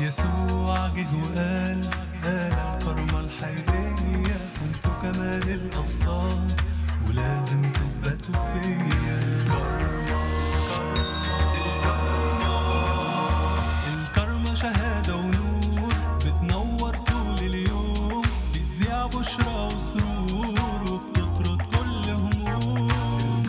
يسوع جه وقال قال الكرمة الحقيقية كنتوا كمان الأبصار ولازم تثبتوا فيا الكرمة شهادة ونور بتنور طول اليوم بتذيع بشرى وسرور وبتطرد كل هموم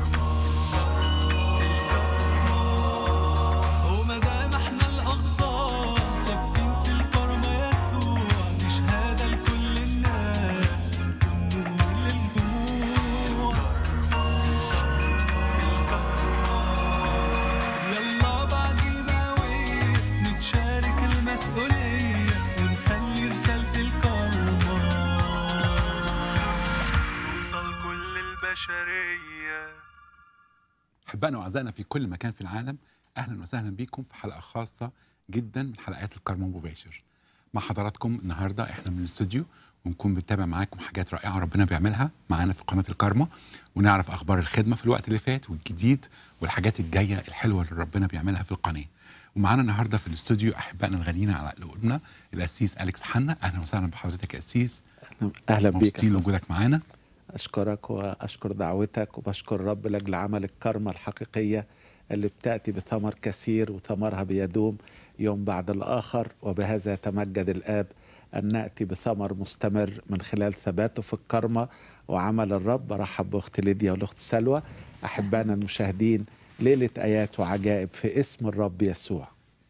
وما دام احنا الأقصار ثابتين في الكرمة يسوع دي شهادة لكل الناس وانتم نور للجموع يلا بعزيمة وإيه نتشارك المسؤولية ونخلي رسالة الكرمة توصل كل البشرية أحبائنا وأعزائنا في كل مكان في العالم أهلا وسهلا بكم في حلقة خاصة جدا من حلقات الكرم مباشر مع حضراتكم النهاردة إحنا من الاستوديو ونكون بنتابع معاكم حاجات رائعة ربنا بيعملها معانا في قناة الكارما ونعرف أخبار الخدمة في الوقت اللي فات والجديد والحاجات الجاية الحلوة اللي ربنا بيعملها في القناة ومعانا النهارده في الاستوديو احبائنا الغاليين على قلوبنا القسيس اليكس حنا اهلا وسهلا بحضرتك يا قسيس اهلا بيك مبسوطين يا وجودك معانا اشكرك واشكر دعوتك وبشكر الرب لاجل عمل الكرمه الحقيقيه اللي بتاتي بثمر كثير وثمرها بيدوم يوم بعد الاخر وبهذا يتمجد الاب ان ناتي بثمر مستمر من خلال ثباته في الكرمه وعمل الرب برحب باختي ليديا والاخت سلوى احبائنا المشاهدين ليله ايات وعجائب في اسم الرب يسوع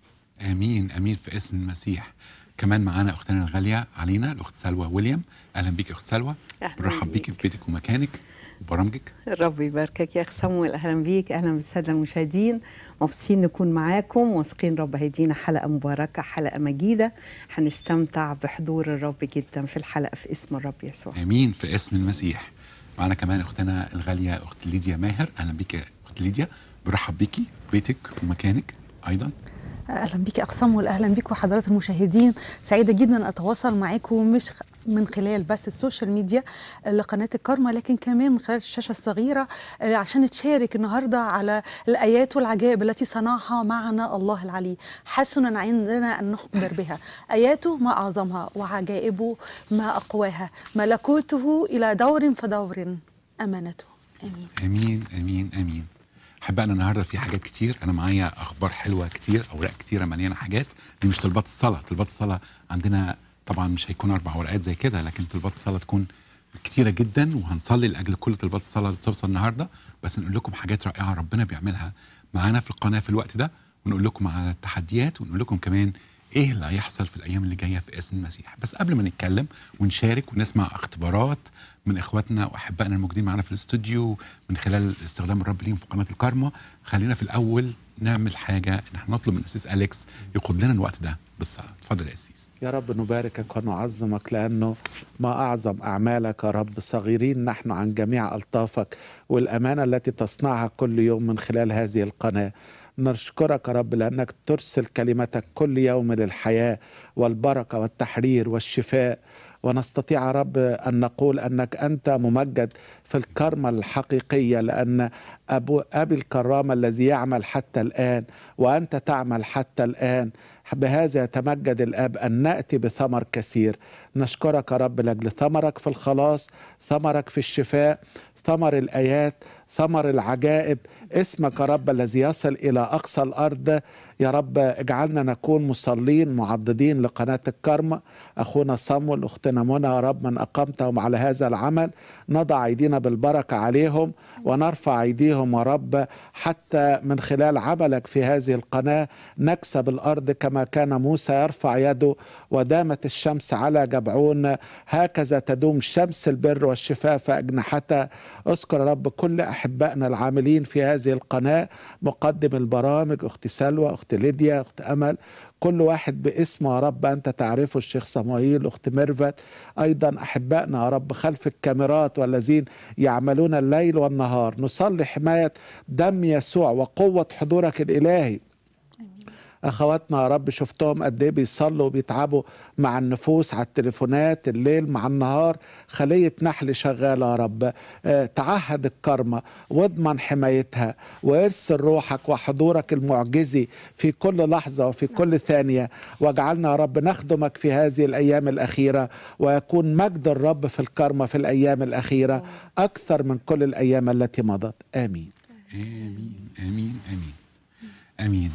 امين امين في اسم المسيح كمان معانا اختنا الغاليه علينا الاخت سلوى ويليام اهلا بيك يا اخت سلوى أهلاً بنرحب بيك. بيكي في بيتك ومكانك وبرامجك الرب يباركك يا اخ صمويل اهلا بيك اهلا بالساده المشاهدين مبسوطين نكون معاكم واثقين رب هيدينا حلقه مباركه حلقه مجيده هنستمتع بحضور الرب جدا في الحلقه في اسم الرب يسوع امين في اسم المسيح معانا كمان اختنا الغاليه اخت ليديا ماهر اهلا بيك يا اخت ليديا برحب بيكي بيتك ومكانك ايضا اهلا بيك يا اقسام واهلا بيكم حضرات المشاهدين سعيده جدا اتواصل معاكم مش خ- من خلال بس السوشيال ميديا لقناه الكرمه لكن كمان من خلال الشاشه الصغيره آه، عشان نتشارك النهارده على الايات والعجائب التي صنعها معنا الله العلي حسنا عندنا ان نخبر بها اياته ما اعظمها وعجائبه ما اقواها ملكوته الى دور فدور امانته امين امين امين امين احبائنا النهارده في حاجات كتير انا معايا اخبار حلوه كتير اوراق كتيره مليانه حاجات دي مش طلبات الصلاه طلبات الصلاه عندنا طبعا مش هيكون اربع ورقات زي كده لكن طلبات الصلاه تكون كتيره جدا وهنصلي لاجل كل طلبات الصلاه اللي بتوصل النهارده بس نقول لكم حاجات رائعه ربنا بيعملها معانا في القناه في الوقت ده ونقول لكم على التحديات ونقول لكم كمان ايه اللي هيحصل في الايام اللي جايه في اسم المسيح بس قبل ما نتكلم ونشارك ونسمع اختبارات من اخواتنا واحبائنا الموجودين معانا في الاستوديو من خلال استخدام الرب ليهم في قناه الكارما خلينا في الاول نعمل حاجه ان احنا نطلب من الاسيس اليكس يقود لنا الوقت ده بالصلاه اتفضل يا اسيس يا رب نباركك ونعظمك لأنه ما أعظم أعمالك يا رب صغيرين نحن عن جميع ألطافك والأمانة التي تصنعها كل يوم من خلال هذه القناة نشكرك يا رب لأنك ترسل كلمتك كل يوم للحياة والبركة والتحرير والشفاء ونستطيع يا رب أن نقول أنك أنت ممجد في الكرمة الحقيقية لأن أبو أبي الكرامة الذي يعمل حتى الآن وأنت تعمل حتى الآن بهذا يتمجد الاب ان ناتي بثمر كثير نشكرك يا رب لاجل ثمرك في الخلاص ثمرك في الشفاء ثمر الايات ثمر العجائب اسمك يا رب الذي يصل الى اقصى الارض يا رب اجعلنا نكون مصلين معضدين لقناه الكرمة اخونا صموel اختنا منى يا رب من اقامتهم على هذا العمل نضع ايدينا بالبركه عليهم ونرفع ايديهم يا رب حتى من خلال عملك في هذه القناه نكسب الارض كما كان موسى يرفع يده ودامت الشمس على جبعون هكذا تدوم شمس البر والشفاء في اجنحتها اذكر يا رب كل احبائنا العاملين في هذه القناه مقدم البرامج اختي سلوى اختي ليديا اخت امل كل واحد باسمه يا رب انت تعرفه الشيخ صموئيل اخت ميرفت ايضا احبائنا يا رب خلف الكاميرات والذين يعملون الليل والنهار نصلي حمايه دم يسوع وقوه حضورك الالهي اخواتنا يا رب شفتهم قد ايه بيصلوا وبيتعبوا مع النفوس على التليفونات الليل مع النهار خليه نحل شغاله يا رب آه، تعهد الكرمه واضمن حمايتها وارسل روحك وحضورك المعجزي في كل لحظه وفي كل ثانيه واجعلنا يا رب نخدمك في هذه الايام الاخيره ويكون مجد الرب في الكرمه في الايام الاخيره اكثر من كل الايام التي مضت امين امين امين امين امين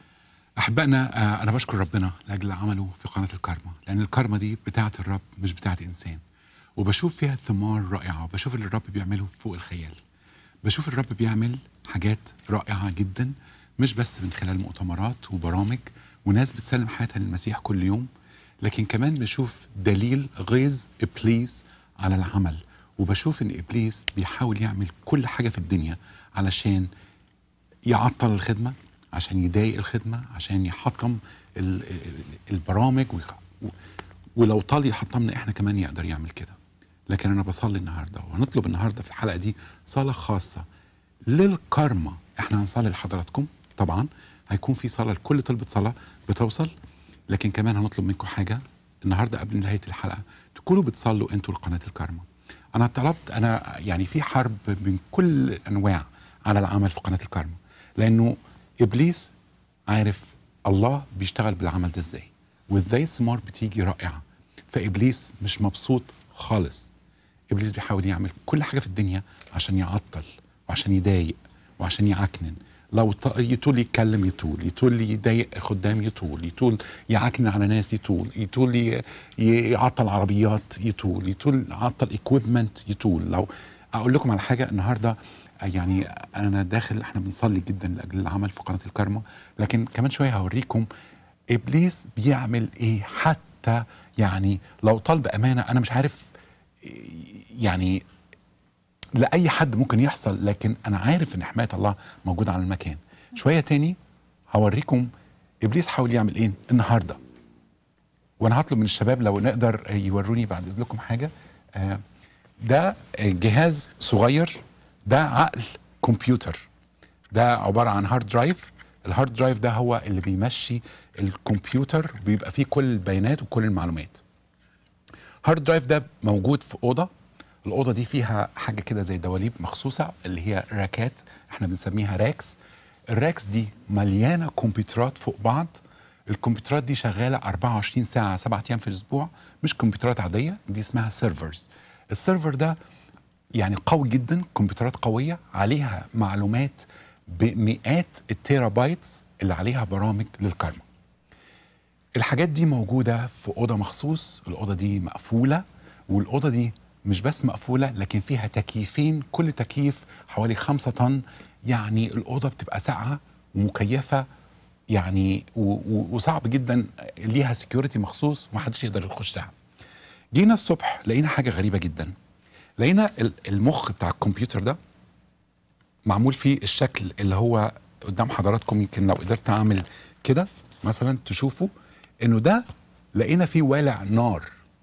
احبائنا آه، انا بشكر ربنا لاجل عمله في قناه الكارما لان الكارما دي بتاعه الرب مش بتاعه انسان وبشوف فيها ثمار رائعه وبشوف اللي الرب بيعمله فوق الخيال بشوف الرب بيعمل حاجات رائعه جدا مش بس من خلال مؤتمرات وبرامج وناس بتسلم حياتها للمسيح كل يوم لكن كمان بشوف دليل غيظ ابليس على العمل وبشوف ان ابليس بيحاول يعمل كل حاجه في الدنيا علشان يعطل الخدمه عشان يضايق الخدمه عشان يحطم ال- ال- البرامج ويخ- و- ولو طال يحطمنا احنا كمان يقدر يعمل كده لكن انا بصلي النهارده وهنطلب النهارده في الحلقه دي صلاه خاصه للكارما احنا هنصلي لحضراتكم طبعا هيكون في صلاه لكل طلبه صلاه بتوصل لكن كمان هنطلب منكم حاجه النهارده قبل نهايه الحلقه تكونوا بتصلوا انتوا لقناه الكارما انا طلبت انا يعني في حرب من كل الانواع على العمل في قناه الكارما لانه ابليس عارف الله بيشتغل بالعمل ده ازاي وازاي الثمار بتيجي رائعه فابليس مش مبسوط خالص ابليس بيحاول يعمل كل حاجه في الدنيا عشان يعطل وعشان يضايق وعشان يعكنن لو ط- يطول يتكلم يطول يطول يضايق خدام يطول يطول يعكنن على ناس يطول يطول ي- ي- يعطل عربيات يطول يطول يعطل اكويبمنت يطول لو اقول لكم على حاجه النهارده يعني انا داخل احنا بنصلي جدا لاجل العمل في قناه الكرمه لكن كمان شويه هوريكم ابليس بيعمل ايه حتى يعني لو طال بامانه انا مش عارف يعني لاي حد ممكن يحصل لكن انا عارف ان حمايه الله موجوده على المكان شويه تاني هوريكم ابليس حاول يعمل ايه النهارده وانا هطلب من الشباب لو نقدر يوروني بعد اذنكم حاجه آه، ده جهاز صغير ده عقل كمبيوتر ده عباره عن هارد درايف الهارد درايف ده هو اللي بيمشي الكمبيوتر بيبقى فيه كل البيانات وكل المعلومات هارد درايف ده موجود في اوضه الاوضه دي فيها حاجه كده زي دواليب مخصوصه اللي هي راكات احنا بنسميها راكس الراكس دي مليانه كمبيوترات فوق بعض الكمبيوترات دي شغاله 24 ساعه 7 ايام في الاسبوع مش كمبيوترات عاديه دي اسمها سيرفرز السيرفر ده يعني قوي جدا كمبيوترات قويه عليها معلومات بمئات التيرا بايتس اللي عليها برامج للكارما الحاجات دي موجودة في أوضة مخصوص الأوضة دي مقفولة والأوضة دي مش بس مقفولة لكن فيها تكييفين كل تكييف حوالي خمسة طن يعني الأوضة بتبقى ساقعة ومكيفة يعني و- و- وصعب جدا ليها سكيورتي مخصوص ومحدش يقدر يخشها جينا الصبح لقينا حاجة غريبة جدا لقينا ال- المخ بتاع الكمبيوتر ده معمول فيه الشكل اللي هو قدام حضراتكم يمكن لو قدرت اعمل كده مثلا تشوفوا انه ده لقينا فيه والع نار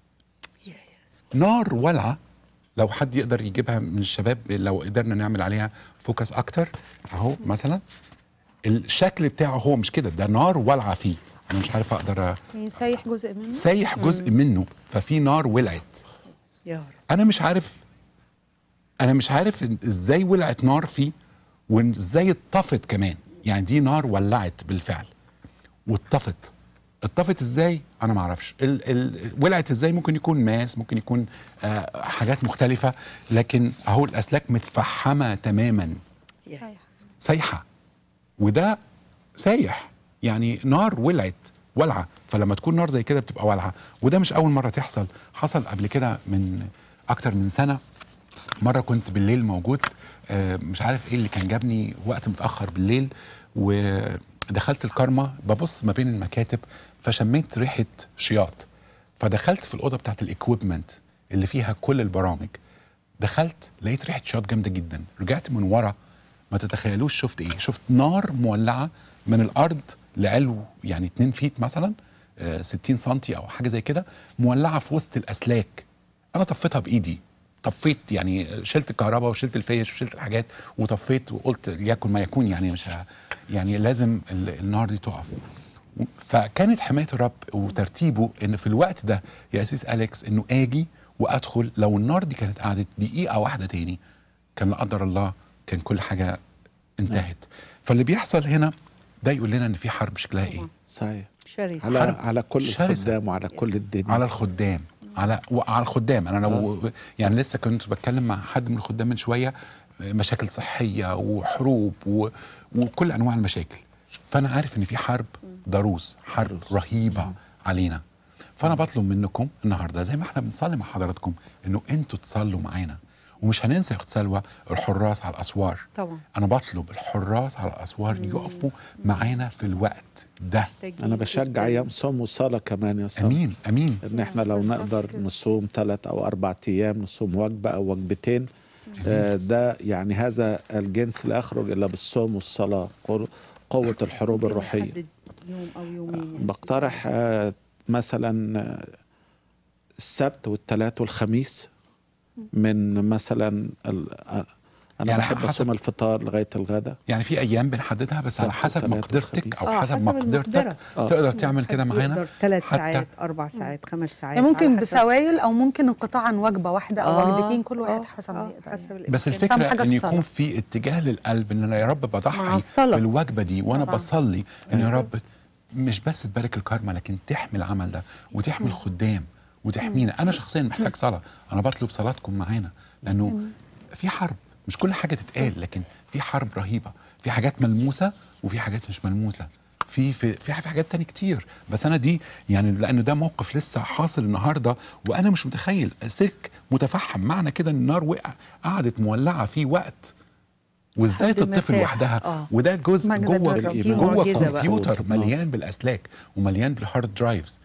نار والعه لو حد يقدر يجيبها من الشباب لو قدرنا نعمل عليها فوكس اكتر اهو مثلا الشكل بتاعه هو مش كده ده نار والعه فيه انا مش عارف اقدر أ- يعني سايح جزء منه سايح جزء منه ففي نار ولعت يا رب انا مش عارف انا مش عارف إن- ازاي ولعت نار فيه وازاي اتطفت كمان يعني دي نار ولعت بالفعل واتطفت اتطفت ازاي انا ما اعرفش ال ال ولعت ازاي ممكن يكون ماس ممكن يكون آه حاجات مختلفه لكن اهو الاسلاك متفحمه تماما يا سايح. سايحه وده سايح يعني نار ولعت ولعه فلما تكون نار زي كده بتبقى ولعه وده مش اول مره تحصل حصل قبل كده من اكتر من سنه مره كنت بالليل موجود آه، مش عارف ايه اللي كان جابني وقت متاخر بالليل ودخلت الكارما ببص ما بين المكاتب فشميت ريحه شياط فدخلت في الاوضه بتاعت الاكويبمنت اللي فيها كل البرامج دخلت لقيت ريحه شياط جامده جدا رجعت من ورا ما تتخيلوش شفت ايه شفت نار مولعه من الارض لعلو يعني 2 فيت مثلا آه، 60 سنتي او حاجه زي كده مولعه في وسط الاسلاك انا طفيتها بايدي طفيت يعني شلت الكهرباء وشلت الفيش وشلت الحاجات وطفيت وقلت يكن ما يكون يعني مش ه... يعني لازم ال- النار دي تقف فكانت حمايه الرب وترتيبه ان في الوقت ده يا اسيس اليكس انه اجي وادخل لو النار دي كانت قعدت دقيقه واحده تاني كان لا قدر الله كان كل حاجه انتهت فاللي بيحصل هنا ده يقول لنا ان في حرب شكلها ايه صحيح شرس على حرب على كل شرسة. الخدام وعلى كل الدنيا على الخدام على وعلى الخدام انا لو يعني لسه كنت بتكلم مع حد من الخدام من شويه مشاكل صحيه وحروب و... وكل انواع المشاكل فانا عارف ان في حرب ضروس حرب رهيبه علينا فانا بطلب منكم النهارده زي ما احنا بنصلي مع حضراتكم انه انتوا تصلوا معانا ومش هننسى يا اخت سلوى الحراس على الاسوار طبعا انا بطلب الحراس على الاسوار يقفوا معانا في الوقت ده انا بشجع ايام صوم وصلاه كمان يا صاحبي امين امين ان احنا لو بالظبط نقدر كده. نصوم ثلاث او اربع ايام نصوم وجبه او وجبتين آه، ده يعني هذا الجنس لا يخرج الا بالصوم والصلاه قر- قوه الحروب الروحيه نحدد يوم او يومين بقترح آه، مثلا آه، السبت والثلاث والخميس من مثلا ال- آه، انا يعني بحب حسب- اصوم الفطار لغايه الغداء يعني في ايام بنحددها بس على السبت حسب والثلاث مقدرتك والخميس. او آه، حسب, حسب مقدرتك المقدرة. آه. تقدر تعمل كده معانا ثلاث حتى- ساعات اربع ساعات خمس ساعات يعني ممكن على حسب- بسوائل او ممكن انقطاع عن وجبه واحده او آه، وجبتين كل واحد آه، حسب آه، ما يقدر حسب يعني. بس الإمكان. الفكره حاجة ان الصلاة. يكون في اتجاه للقلب ان انا يا رب مع بضحي الصلاة. بالوجبه دي وانا طبعاً. بصلي ان يا رب مش بس تبارك الكارما لكن تحمي العمل ده وتحمي الخدام وتحمينا انا شخصيا محتاج صلاه انا بطلب صلاتكم معانا لانه في حرب مش كل حاجه تتقال لكن في حرب رهيبه في حاجات ملموسه وفي حاجات مش ملموسه في في في في حاجات تاني كتير بس انا دي يعني لان ده موقف لسه حاصل النهارده وانا مش متخيل سلك متفحم معنى كده ان النار وقع قعدت مولعه في وقت وازاي حد تطفي المساحة. لوحدها آه. وده جزء مجد جوه الرب. دي جوه معجزة بقى. كمبيوتر قوة النار. مليان بالاسلاك ومليان بالهارد درايفز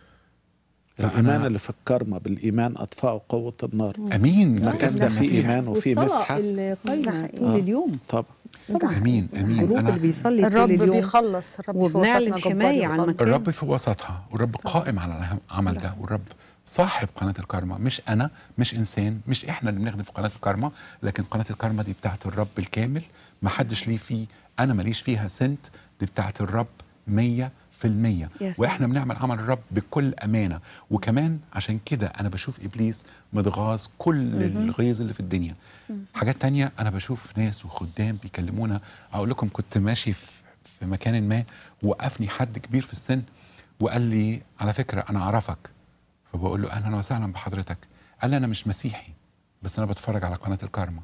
الايمان اللي في الكرمه بالايمان اطفاء قوه النار امين المكان باسم ده فيه المسيح. ايمان وفيه والصلاة مسحه القايمة طول آه. اليوم طبعا طبعا امين امين الجروب اللي انا بيصلي الرب طول اليوم بيخلص الرب في وبنعلن وسطنا جبار حماية عن يخلص. مكان الرب في وسطها والرب قائم على العمل ده والرب صاحب قناه الكارما مش انا مش انسان مش احنا اللي بنخدم في قناه الكارما لكن قناه الكارما دي بتاعت الرب الكامل ما حدش ليه فيه انا ماليش فيها سنت دي بتاعت الرب مية في المية Yes. واحنا بنعمل عمل الرب بكل امانه وكمان عشان كده انا بشوف ابليس متغاظ كل الغيظ اللي في الدنيا حاجات تانية انا بشوف ناس وخدام بيكلمونا اقول لكم كنت ماشي في في مكان ما وقفني حد كبير في السن وقال لي على فكره انا اعرفك فبقول له اهلا وسهلا بحضرتك قال لي انا مش مسيحي بس انا بتفرج على قناه الكارما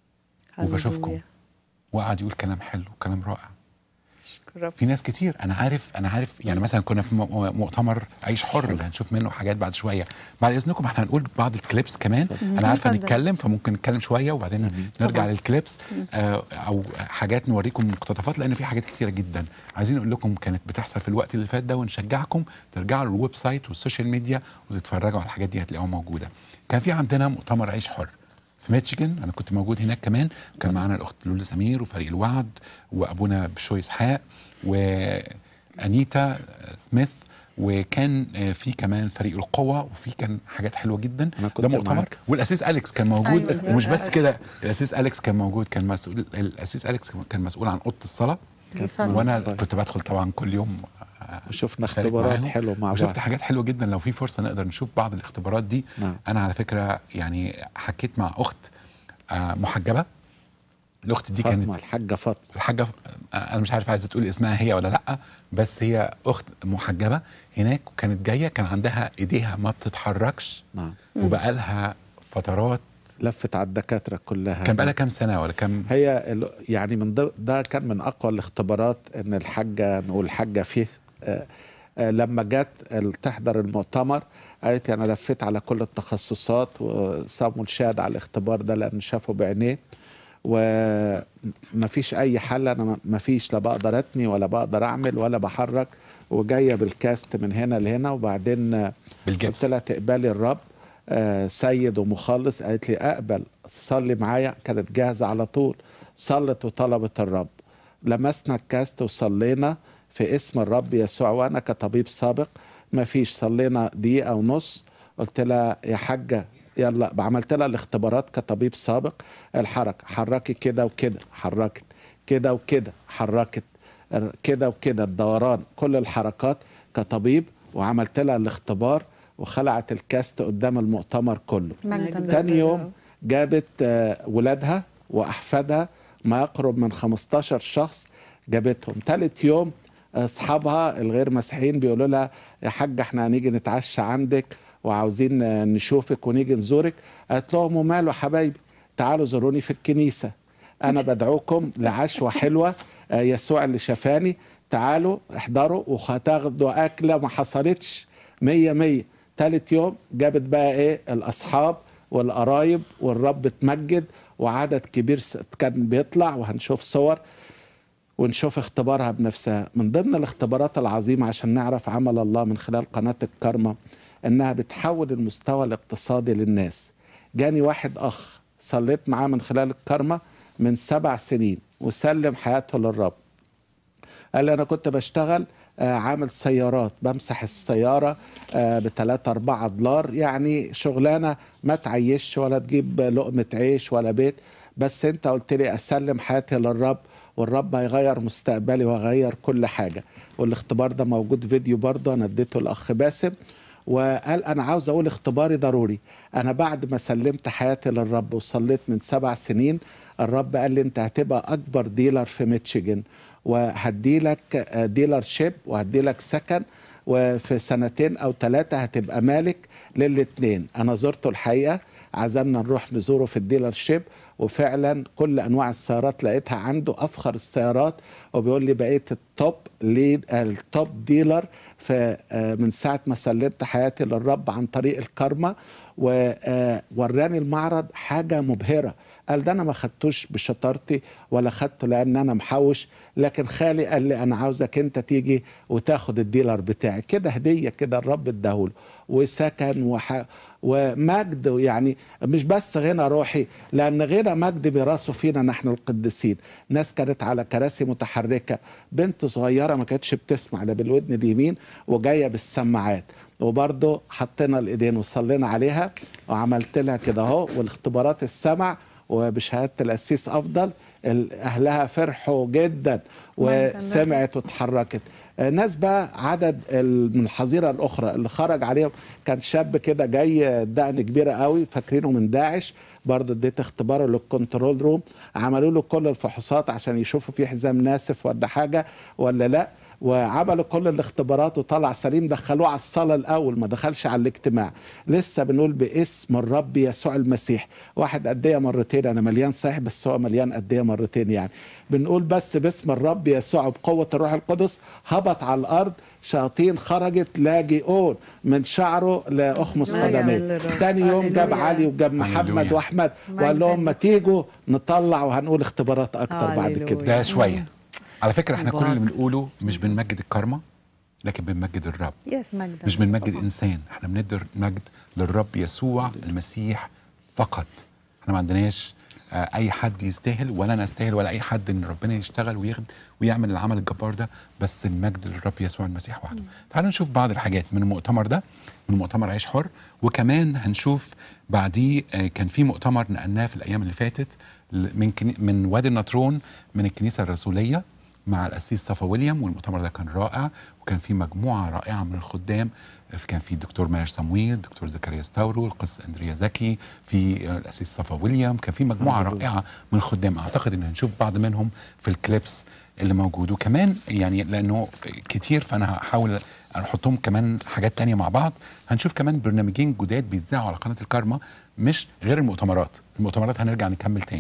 وبشوفكم هللويا. وقعد يقول كلام حلو كلام رائع شكرا رب في ناس كتير انا عارف انا عارف يعني مثلا كنا في م- مؤتمر عيش حر اللي هنشوف منه حاجات بعد شويه بعد اذنكم احنا هنقول بعض الكليبس كمان انا عارفه اتفضل. نتكلم فممكن نتكلم شويه وبعدين نرجع للكليبس آه او حاجات نوريكم مقتطفات لان في حاجات كتيره جدا عايزين نقول لكم كانت بتحصل في الوقت اللي فات ده ونشجعكم ترجعوا للويب سايت والسوشيال ميديا وتتفرجوا على الحاجات دي هتلاقوها موجوده كان في عندنا مؤتمر عيش حر في ميتشيجن انا كنت موجود هناك كمان كان معانا الاخت لولو سمير وفريق الوعد وابونا بشوي اسحاق وانيتا سميث وكان آه، في كمان فريق القوة وفي كان حاجات حلوة جدا أنا كنت ده مؤتمر معاك. والاسيس اليكس كان موجود أيوة. ومش بس كده الاسيس اليكس كان موجود كان مسؤول الاسيس اليكس كان مسؤول عن اوضه الصلاه بيصلي. وانا طيب. كنت بدخل طبعا كل يوم آه، وشفنا أشارك اختبارات معاهم. حلوه مع وشفت بعض حاجات حلوه جدا لو في فرصه نقدر نشوف بعض الاختبارات دي نعم. انا على فكره يعني حكيت مع اخت آه، محجبه الاخت دي فاطمه كانت الحاجه فاطمه الحاجه آه، انا مش عارف عايزه تقول اسمها هي ولا لا بس هي اخت محجبه هناك وكانت جايه كان عندها ايديها ما بتتحركش نعم وبقى لها فترات لفت على الدكاتره كلها كان بقى لها كام سنه ولا كام هي ال- يعني من ضمن- ده كان من اقوى الاختبارات ان الحاجه نقول الحاجه فيه آه، آه، لما جت ال- تحضر المؤتمر قالت انا لفيت على كل التخصصات وصموا الشهاده على الاختبار ده لان شافوا بعينيه ومفيش اي حل انا مفيش لا بقدر اتني ولا بقدر اعمل ولا بحرك وجايه بالكاست من هنا لهنا وبعدين آه، بالجبس. قلت لها تقبلي الرب آه، سيد ومخلص قالت لي اقبل صلي معايا كانت جاهزه على طول صلت وطلبت الرب لمسنا الكاست وصلينا في اسم الرب يسوع وانا كطبيب سابق ما فيش صلينا دقيقه ونص قلت لها يا حاجه يلا عملت لها الاختبارات كطبيب سابق الحركه حركي كده وكده حركت كده وكده حركت كده وكده الدوران كل الحركات كطبيب وعملت لها الاختبار وخلعت الكاست قدام المؤتمر كله مجدا مجداً. تاني يوم جابت آه، ولادها واحفادها ما يقرب من 15 شخص جابتهم تالت يوم اصحابها الغير مسيحيين بيقولوا لها يا حاج احنا هنيجي نتعشى عندك وعاوزين آه، نشوفك ونيجي نزورك قالت لهم وماله حبايبي تعالوا زوروني في الكنيسه انا بدعوكم لعشوه حلوه آه، يسوع اللي شفاني تعالوا احضروا وهتاخدوا اكله ما حصلتش مية مية تالت يوم جابت بقى ايه الاصحاب والقرايب والرب اتمجد وعدد كبير س- كان بيطلع وهنشوف صور ونشوف اختبارها بنفسها من ضمن الاختبارات العظيمة عشان نعرف عمل الله من خلال قناة الكرمة انها بتحول المستوى الاقتصادي للناس جاني واحد اخ صليت معاه من خلال الكرمة من سبع سنين وسلم حياته للرب قال لي انا كنت بشتغل آه، عامل سيارات بمسح السياره ب 3 4 دولار يعني شغلانه ما تعيش ولا تجيب لقمه عيش ولا بيت بس انت قلت لي اسلم حياتي للرب والرب هيغير مستقبلي وهيغير كل حاجه والاختبار ده موجود فيديو برضه انا اديته الاخ باسم وقال انا عاوز اقول اختباري ضروري انا بعد ما سلمت حياتي للرب وصليت من سبع سنين الرب قال لي انت هتبقى اكبر ديلر في ميتشيجن وهديلك ديلر شيب وهديلك سكن وفي سنتين او ثلاثه هتبقى مالك للاثنين انا زرته الحقيقه عزمنا نروح نزوره في الديلر شيب وفعلا كل انواع السيارات لقيتها عنده افخر السيارات وبيقول لي بقيت التوب ليد التوب ديلر في آه، من ساعه ما سلمت حياتي للرب عن طريق الكارما ووراني المعرض حاجه مبهره قال ده انا ما خدتوش بشطارتي ولا خدته لان انا محوش لكن خالي قال لي انا عاوزك انت تيجي وتاخد الديلر بتاعي كده هديه كده الرب اداهوله وسكن وح... ومجد يعني مش بس غنى روحي لان غنى مجد ميراثه فينا نحن القديسين ناس كانت على كراسي متحركه بنت صغيره ما كانتش بتسمع لا بالودن اليمين وجايه بالسماعات وبرضه حطينا الايدين وصلينا عليها وعملت لها كده اهو والاختبارات السمع وبشهاده القسيس افضل ال- اهلها فرحوا جدا وسمعت واتحركت آه، ناس بقى عدد ال- من الحظيره الاخرى اللي خرج عليهم كان شاب كده جاي دقن كبيره قوي فاكرينه من داعش برضه اديت اختباره للكنترول روم عملوا له كل الفحوصات عشان يشوفوا في حزام ناسف ولا حاجه ولا لا وعملوا كل الاختبارات وطلع سليم دخلوه على الصلاة الأول ما دخلش على الاجتماع لسه بنقول باسم الرب يسوع المسيح واحد قدية مرتين أنا مليان صحيح بس هو مليان قدية مرتين يعني بنقول بس باسم الرب يسوع بقوة الروح القدس هبط على الأرض شياطين خرجت لاجئون من شعره لأخمص نعم قدميه للرب. تاني يوم جاب هللويا. علي وجاب محمد هللويا. وأحمد وقال لهم ما تيجوا نطلع وهنقول اختبارات أكتر بعد هللويا. كده ده شويه على فكره احنا كل اللي مبارك. بنقوله مش بنمجد الكارما لكن بنمجد الرب يس مجدا. مش بنمجد انسان احنا بندر مجد للرب يسوع المسيح فقط احنا ما عندناش آه، اي حد يستاهل ولا انا استاهل ولا اي حد ان ربنا يشتغل وياخد ويعمل العمل الجبار ده بس المجد للرب يسوع المسيح وحده تعالوا نشوف بعض الحاجات من المؤتمر ده من مؤتمر عيش حر وكمان هنشوف بعديه آه، كان في مؤتمر نقلناه في الايام اللي فاتت ل- من كني- من وادي النطرون من الكنيسه الرسوليه مع القسيس صفا ويليام والمؤتمر ده كان رائع وكان في مجموعه رائعه من الخدام كان في الدكتور ماهر صمويل الدكتور زكريا ستاورو القس اندريا زكي في القسيس صفا ويليام كان في مجموعه رائعه من الخدام اعتقد ان هنشوف بعض منهم في الكليبس اللي موجود وكمان يعني لانه كتير فانا هحاول احطهم كمان حاجات تانية مع بعض هنشوف كمان برنامجين جداد بيتذاعوا على قناه الكارما مش غير المؤتمرات المؤتمرات هنرجع نكمل تاني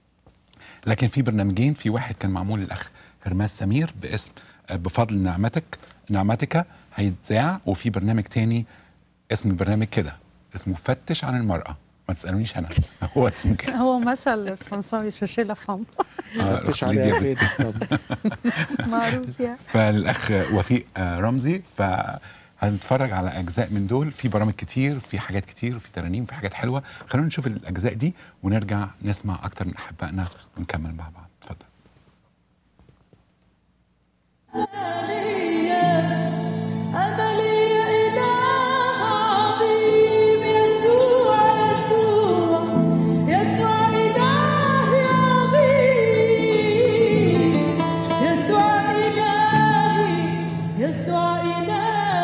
لكن في برنامجين في واحد كان معمول للاخ هرماس سمير باسم آه، بفضل نعمتك نعمتك هيتذاع وفي برنامج تاني اسم البرنامج كده اسمه فتش عن المرأة ما تسألونيش أنا هو اسمه كده هو مثل فرنساوي شاشي لا فام آه، فتش أخت ليديا عليها بت- فين الصبر. معروف يعني فالاخ وفيق آه، رمزي فهنتفرج على اجزاء من دول في برامج كتير في حاجات كتير في ترانيم في حاجات حلوه خلونا نشوف الاجزاء دي ونرجع نسمع اكتر من احبائنا ونكمل مع بعض اتفضل أنا لي إله عظيم يسوع يسوع يسوع إلهي عظيم يسوع إلهي يسوع إلهي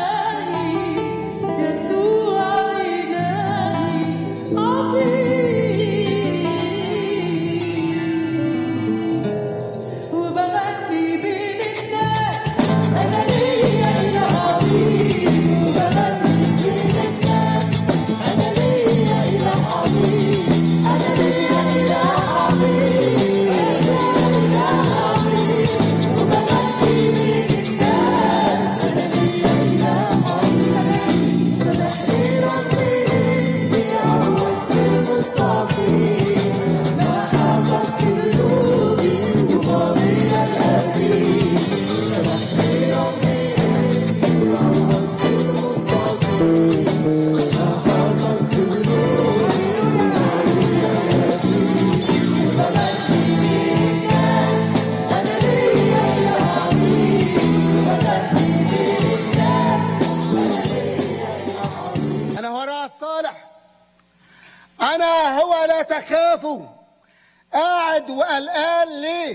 لا تخافوا قاعد وقلقان ليه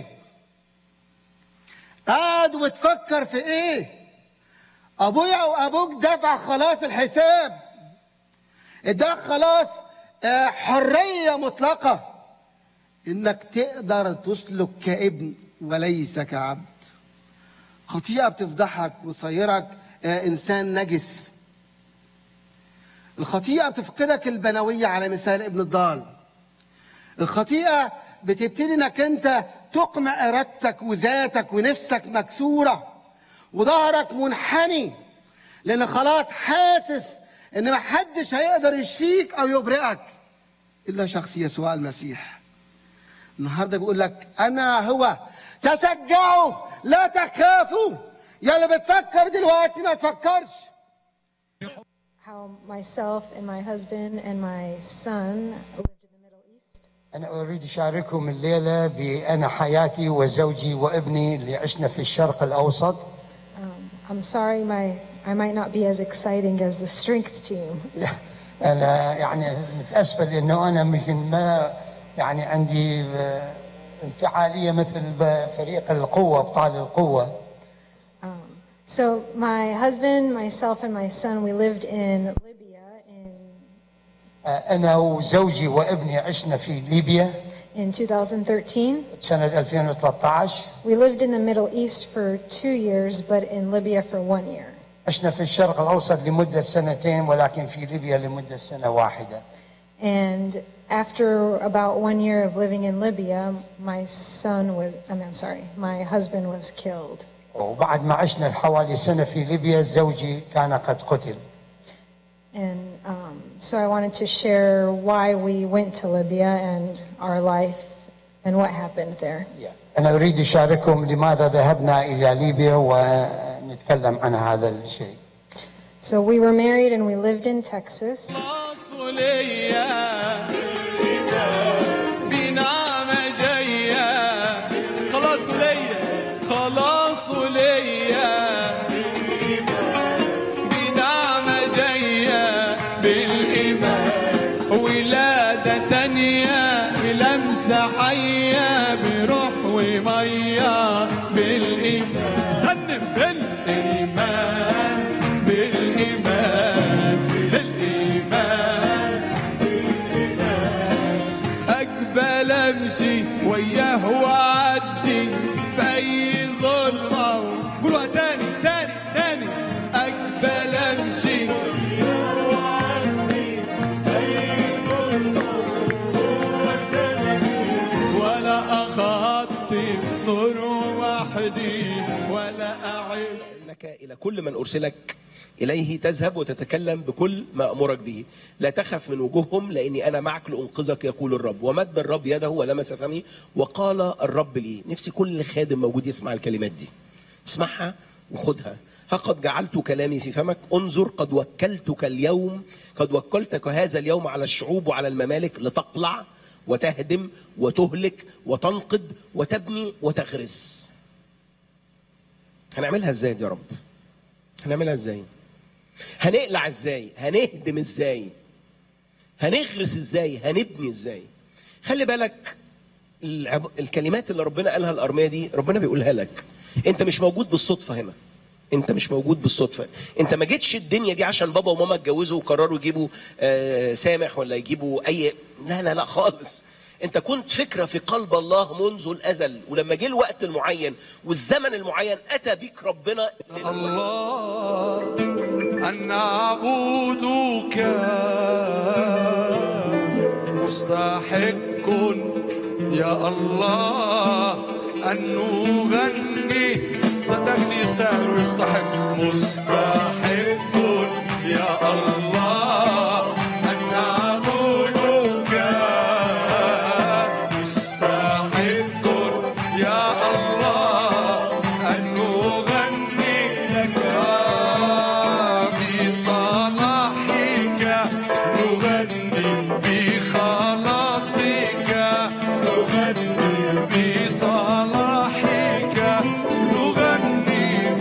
قاعد وتفكر في ايه ابويا وابوك دفع خلاص الحساب ده خلاص آه، حرية مطلقة انك تقدر تسلك كابن وليس كعبد خطيئة بتفضحك وتصيرك آه، انسان نجس الخطيئة بتفقدك البنوية على مثال ابن الضال الخطيئة بتبتدي انك انت تقمع ارادتك وذاتك ونفسك مكسورة وظهرك منحني لان خلاص حاسس ان محدش هيقدر يشفيك او يبرئك الا شخص يسوع المسيح النهارده بيقول لك انا هو تشجعوا لا تخافوا يا اللي بتفكر دلوقتي ما تفكرش how myself and my husband and my son lived in the Middle East. أنا أريد أشارككم الليلة بأنا حياتي وزوجي وابني اللي عشنا في الشرق الأوسط Um, I'm sorry, my I might not be as exciting as the strength team. أنا يعني متأسف لأنه أنا يمكن ما يعني عندي آه، انفعالية مثل ب- فريق القوة أبطال القوة So my husband, myself, and my son, we lived in Libya in آه، أنا وزوجي وابني عشنا في ليبيا in 2013. سنة 2013 We lived in the Middle East for two years, but in Libya for one year. عشنا في الشرق الأوسط لمدة سنتين ولكن في ليبيا لمدة سنة واحدة And after about one year of living in Libya, my son was, I mean, I'm sorry, my husband was killed. وبعد ما عشنا حوالي سنة في ليبيا زوجي كان قد قتل And um, so I wanted to share why we went to Libya and our life and what happened there. أنا أريد أشارككم لماذا ذهبنا إلى ليبيا ونتكلم عن هذا الشيء So we were married and we lived in Texas. خلاص وليا بنعمة جاية خلاص وليا خلاص وليا بنعمة جاية بالإيمان ولادة تانية بلمسة حية بروح ومية بالإيمان هنم بالإيمان بالإيمان بالإيمان أقبل أمشي وياه وأعدي في أي ظلمة قولوها تاني تاني تاني أقبل أمشي ولا أخطي نور وحدي ولا أعيش انك الى كل من ارسلك اليه تذهب وتتكلم بكل ما امرك به لا تخف من وجوههم لاني انا معك لانقذك يقول الرب ومد الرب يده ولمس فمي وقال الرب لي نفسي كل خادم موجود يسمع الكلمات دي اسمعها وخدها ها قد جعلت كلامي في فمك انظر قد وكلتك اليوم قد وكلتك هذا اليوم على الشعوب وعلى الممالك لتقلع وتهدم وتهلك وتنقض وتبني وتغرس هنعملها ازاي دي يا رب هنعملها ازاي هنقلع ازاي هنهدم ازاي هنغرس ازاي هنبني ازاي خلي بالك العب... الكلمات اللي ربنا قالها الارميه دي ربنا بيقولها لك انت مش موجود بالصدفه هنا انت مش موجود بالصدفه انت ما جيتش الدنيا دي عشان بابا وماما اتجوزوا وقرروا يجيبوا آه سامح ولا يجيبوا اي لا لا لا خالص انت كنت فكره في قلب الله منذ الازل ولما جه الوقت المعين والزمن المعين اتى بيك ربنا الله أن نعبدك مستحق يا الله أن نغني صدقني يستاهل ويستحق مستحق يا الله أن نعبدك مستحق يا الله أن نغني لك بصلاحك نغني بخلاصك نغني بصلاحك نغني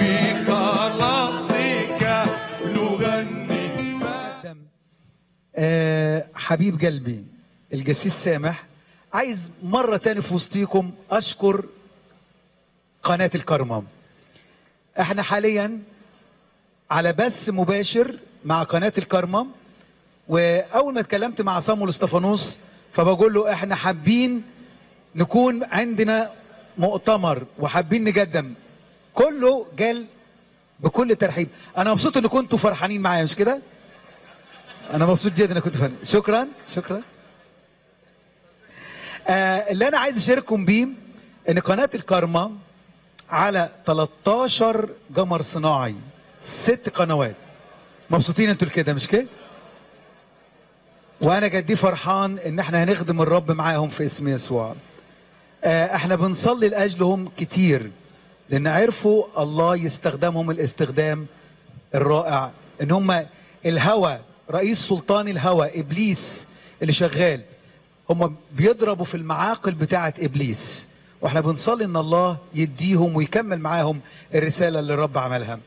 بخلاصك نغني آه، حبيب قلبي الجسيس سامح عايز مرة تاني في وسطيكم أشكر قناة الكرمة احنا حاليا على بث مباشر مع قناة الكرمة وأول ما اتكلمت مع صامول استفانوس فبقول له احنا حابين نكون عندنا مؤتمر وحابين نقدم كله قال بكل ترحيب انا مبسوط ان كنتوا فرحانين معايا مش كده انا مبسوط جدا ان كنتوا فرحانين شكرا شكرا آه اللي انا عايز اشارككم بيه ان قناه الكارما على 13 قمر صناعي ست قنوات مبسوطين انتوا كده مش كده وانا جدي فرحان ان احنا هنخدم الرب معاهم في اسم يسوع آه، احنا بنصلي لاجلهم كتير لان عرفوا الله يستخدمهم الاستخدام الرائع ان هم الهوى رئيس سلطان الهوى ابليس اللي شغال هم بيضربوا في المعاقل بتاعه ابليس واحنا بنصلي ان الله يديهم ويكمل معاهم الرساله اللي الرب عملها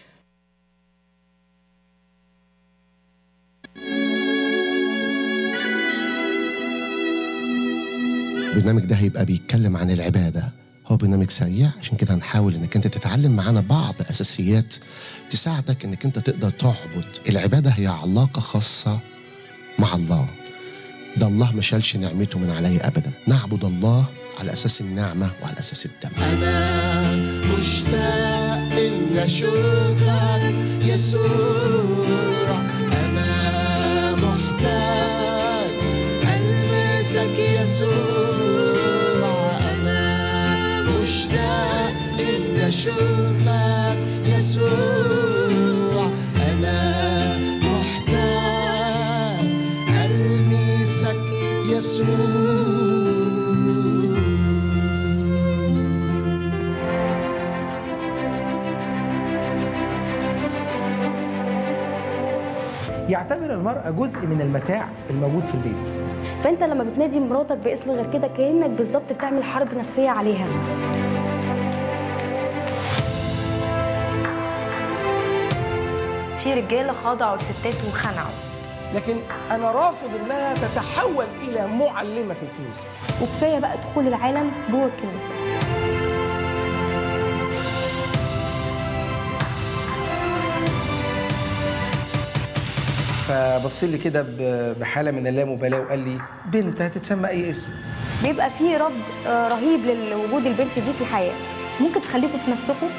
البرنامج ده هيبقى بيتكلم عن العبادة هو برنامج سريع عشان كده هنحاول انك انت تتعلم معانا بعض اساسيات تساعدك انك انت تقدر تعبد العبادة هي علاقة خاصة مع الله ده الله ما شالش نعمته من عليا ابدا نعبد الله على اساس النعمة وعلى اساس الدم أنا مشتاق إن أشوفك يسوع أنا محتاج ألمسك يسوع أنا مشتاق إن أشوفك يسوع أنا محتاج ألمسك يسوع يعتبر المرأة جزء من المتاع الموجود في البيت فانت لما بتنادي مراتك باسم غير كده كانك بالظبط بتعمل حرب نفسيه عليها في رجاله خضعوا لستات وخنعوا لكن أنا رافض إنها تتحول إلى معلمة في الكنيسة وكفايه بقى دخول العالم جوه الكنيسه فبص لي كده ب- بحالة من اللامبالاة وقال لي بنت هتتسمى أي اسم بيبقى في رفض آه، رهيب لوجود البنت دي في الحياه ممكن تخليكم في نفسكم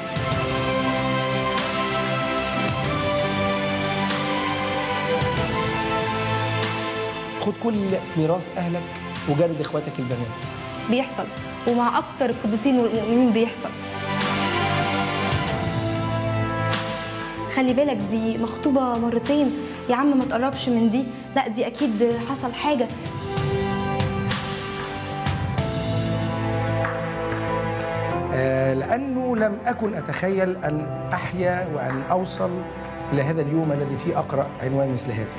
خد كل ميراث أهلك وجرد إخواتك البنات بيحصل ومع اكتر القديسين والمؤمنين بيحصل خلي بالك دي مخطوبه مرتين يا عم ما تقربش من دي لا دي اكيد حصل حاجه آه، لأنه لم أكن أتخيل أن أحيا وأن أوصل إلى هذا اليوم الذي فيه أقرأ عنوان مثل هذا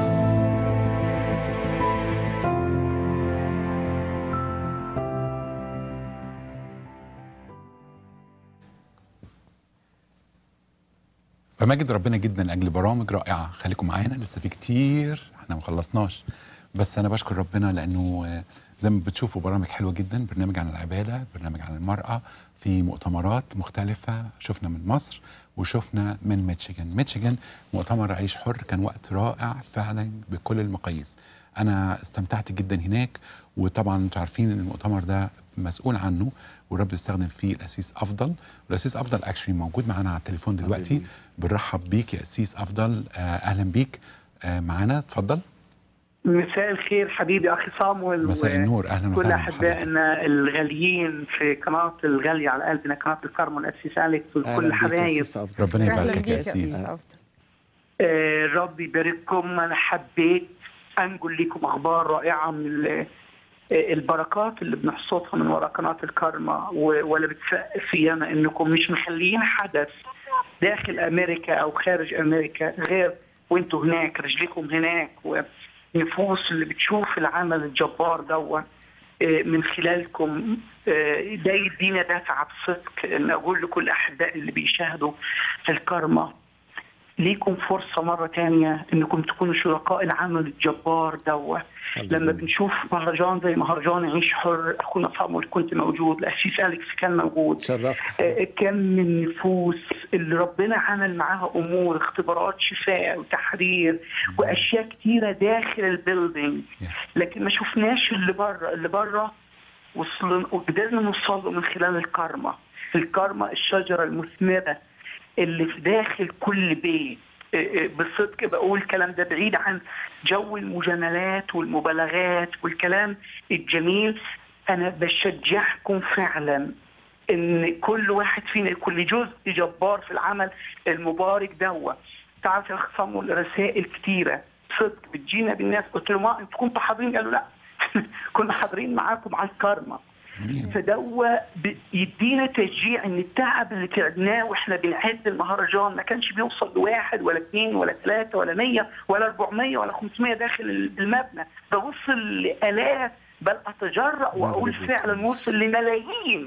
بمجد ربنا جدا لاجل برامج رائعه خليكم معانا لسه في كتير احنا ما خلصناش بس انا بشكر ربنا لانه آه، زي ما بتشوفوا برامج حلوه جدا برنامج عن العباده برنامج عن المراه في مؤتمرات مختلفه شفنا من مصر وشفنا من ميتشيغان ميتشيغان مؤتمر عيش حر كان وقت رائع فعلا بكل المقاييس انا استمتعت جدا هناك وطبعا انتوا عارفين ان المؤتمر ده مسؤول عنه والرب يستخدم فيه الاسيس افضل والاسيس افضل اكشلي موجود معانا على التليفون دلوقتي بنرحب بيك يا اسيس افضل آه، اهلا بيك آه، معانا اتفضل مساء الخير حبيبي اخي صامويل مساء النور اهلا كل وسهلا احبائنا الغاليين في قناه الغاليه على قلبنا قناه الكرم والاسيس اليكس وكل حبايب ربنا يباركك يا اسيس آه، الرب يبارككم انا حبيت انقل لكم اخبار رائعه من ال- آه، البركات اللي بنحصدها من وراء قناه الكرمة و- ولا بتسقف في انا انكم مش مخليين حدث داخل امريكا او خارج امريكا غير وانتوا هناك رجليكم هناك ونفوس اللي بتشوف العمل الجبار دوت آه، من خلالكم آه، ده يدينا دافع بصدق ان اقول لكل الاحباء اللي بيشاهدوا في الكرمة ليكم فرصة مرة تانية انكم تكونوا شركاء العمل الجبار دوت لما بنشوف مهرجان زي مهرجان عيش حر اخونا صامول كنت موجود الاسيس اليكس كان موجود شرفت آه، كم من النفوس اللي ربنا عمل معاها امور اختبارات شفاء وتحرير واشياء كتيره داخل البيلدينج لكن ما شفناش اللي بره اللي بره وصلنا وقدرنا نوصل له من خلال الكارما الكارما الشجره المثمره اللي في داخل كل بيت إيه إيه بصدق بقول الكلام ده بعيد عن جو المجاملات والمبالغات والكلام الجميل انا بشجعكم فعلا ان كل واحد فينا يكون له جزء جبار في العمل المبارك دوا تعرف يا اخ صامول رسائل كتيره صدق بتجينا بالناس قلت له ما انتوا كنتوا حاضرين قالوا لا كنا حاضرين معاكم على الكارما فدوا ب- يدينا تشجيع ان التعب اللي تعبناه واحنا بنعد المهرجان ما كانش بيوصل لواحد ولا اثنين ولا ثلاثه ولا 100 ولا 400 ولا 500 داخل المبنى ده وصل لالاف بل اتجرأ واقول فعلا وصل لملايين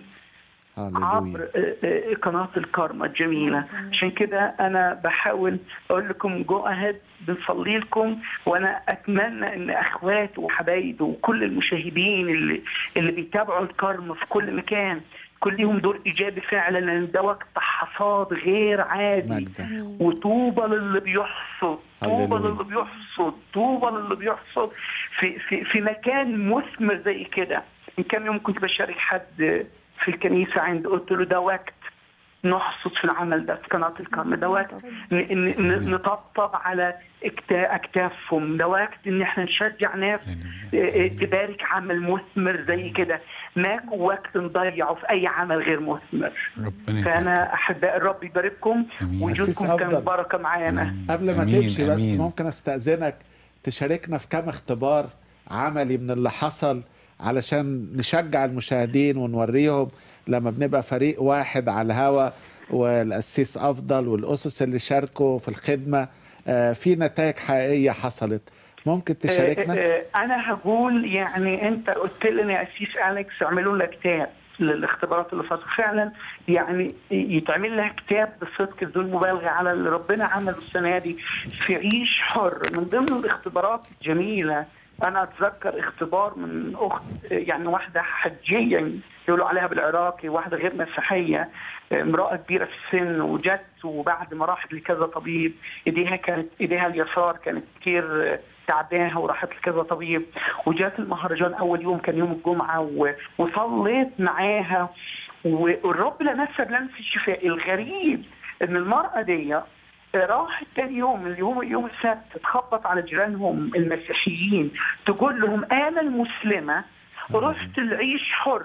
عبر آه، آه، قناة الكارما الجميلة عشان كده أنا بحاول أقول لكم جو أهيد بنصلي لكم وأنا أتمنى إن أخواتي وحبايبي وكل المشاهدين اللي اللي بيتابعوا الكارما في كل مكان كل ليهم دور إيجابي فعلا لأن ده وقت حصاد غير عادي وطوبى للي بيحصد طوبى هللويا. للي بيحصد طوبى للي بيحصد في في في مكان مثمر زي كده من كام يوم كنت بشارك حد في الكنيسه عند قلت له ده وقت نحصد في العمل ده في قناه الكرم ده وقت ن- ن- ن- نطبطب على اكتا- اكتافهم ده وقت ان احنا نشجع ناس اه، اه، تبارك عمل مثمر زي كده ماكو وقت نضيعه في اي عمل غير مثمر ربنا فانا احباء الرب يبارككم أسيس وجودكم كان أفضل. بركه معانا قبل ما أمين، تمشي بس أمين. ممكن استأذنك تشاركنا في كم اختبار عملي من اللي حصل علشان نشجع المشاهدين ونوريهم لما بنبقى فريق واحد على الهوا والأسيس أفضل والأسس اللي شاركوا في الخدمة آه، في نتائج حقيقية حصلت ممكن تشاركنا؟ آه، آه، انا هقول يعني انت قلت لنا يا اسيس اليكس اعملوا لنا كتاب للاختبارات اللي فاتت فعلا يعني يتعمل لها كتاب بصدق بدون مبالغه على اللي ربنا عمله السنه دي في عيش حر من ضمن الاختبارات الجميله انا اتذكر اختبار من اخت يعني واحده حجيه يقولوا عليها بالعراقي واحده غير مسيحيه امراه كبيره في السن وجت وبعد ما راحت لكذا طبيب ايديها كانت ايديها اليسار كانت كتير تعباها وراحت لكذا طبيب وجات المهرجان اول يوم كان يوم الجمعه و- وصليت معاها والرب لمسها بلمس الشفاء الغريب ان المراه دي راحت تاني يوم اليوم يوم السبت تخبط على جيرانهم المسيحيين تقول لهم انا المسلمه رحت العيش حر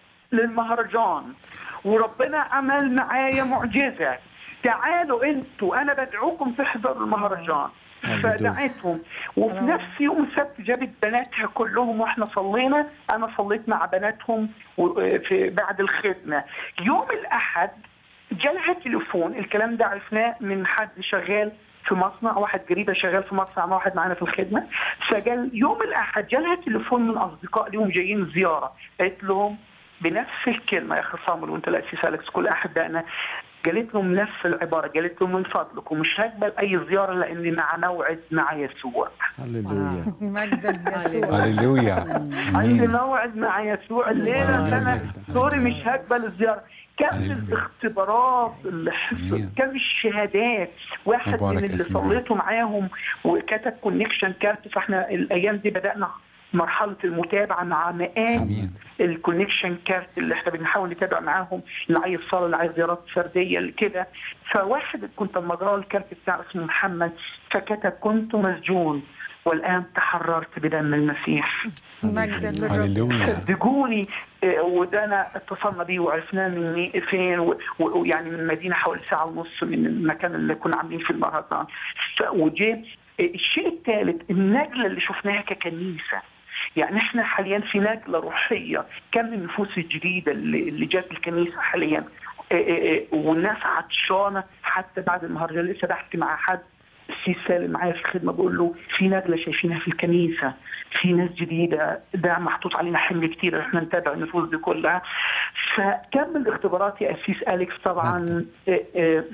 للمهرجان وربنا عمل معايا معجزه تعالوا انتوا انا بدعوكم تحضروا المهرجان فدعيتهم وفي نفس يوم السبت جابت بناتها كلهم واحنا صلينا انا صليت مع بناتهم و- في بعد الخدمه يوم الاحد جالها تليفون الكلام ده عرفناه من حد شغال في مصنع واحد قريبة شغال في مصنع مع واحد معانا في الخدمة فقال يوم الأحد جالها تليفون من أصدقاء لهم جايين زيارة قالت لهم بنفس الكلمة يا أخي صامل وأنت الأسيس أليكس كل أحبائنا قالت لهم نفس العبارة قالت لهم من فضلكم مش هقبل أي زيارة لأني مع موعد مع يسوع هللويا مجدا ليسوع هللويا عندي موعد مع يسوع الليله هللويا. انا سوري مش هقبل الزياره كم الاختبارات اللي حصلت كم الشهادات واحد مبارك من اللي اسمه. صليته معاهم وكتب كونكشن كارت فاحنا الايام دي بدانا مرحله المتابعه مع مئات الكونكشن كارت اللي احنا بنحاول نتابع معاهم اللي عايز صلاه اللي عايز زيارات فرديه اللي كده فواحد كنت لما اقرا الكارت بتاعه اسمه محمد فكتب كنت مسجون والان تحررت بدم المسيح مجدا للرب هللويا صدقوني آه، وده انا اتصلنا بيه وعرفناه من مي- فين و- و- ويعني من مدينه حوالي ساعه ونص من المكان اللي كنا عاملين فيه المهرجان ف- وجه آه، الشيء الثالث النجله اللي شفناها ككنيسه يعني احنا حاليا في نجله روحيه كم من النفوس الجديده اللي, اللي جات الكنيسه حاليا آه، آه، آه، والناس عطشانه حتى بعد المهرجان لسه بحكي مع حد السيس سالم معايا في الخدمه بقول له في نجله شايفينها في الكنيسه في ناس جديده ده محطوط علينا حمل كتير احنا نتابع النفوس دي كلها فكم الاختبارات يا اسيس اليكس طبعا آه، آه،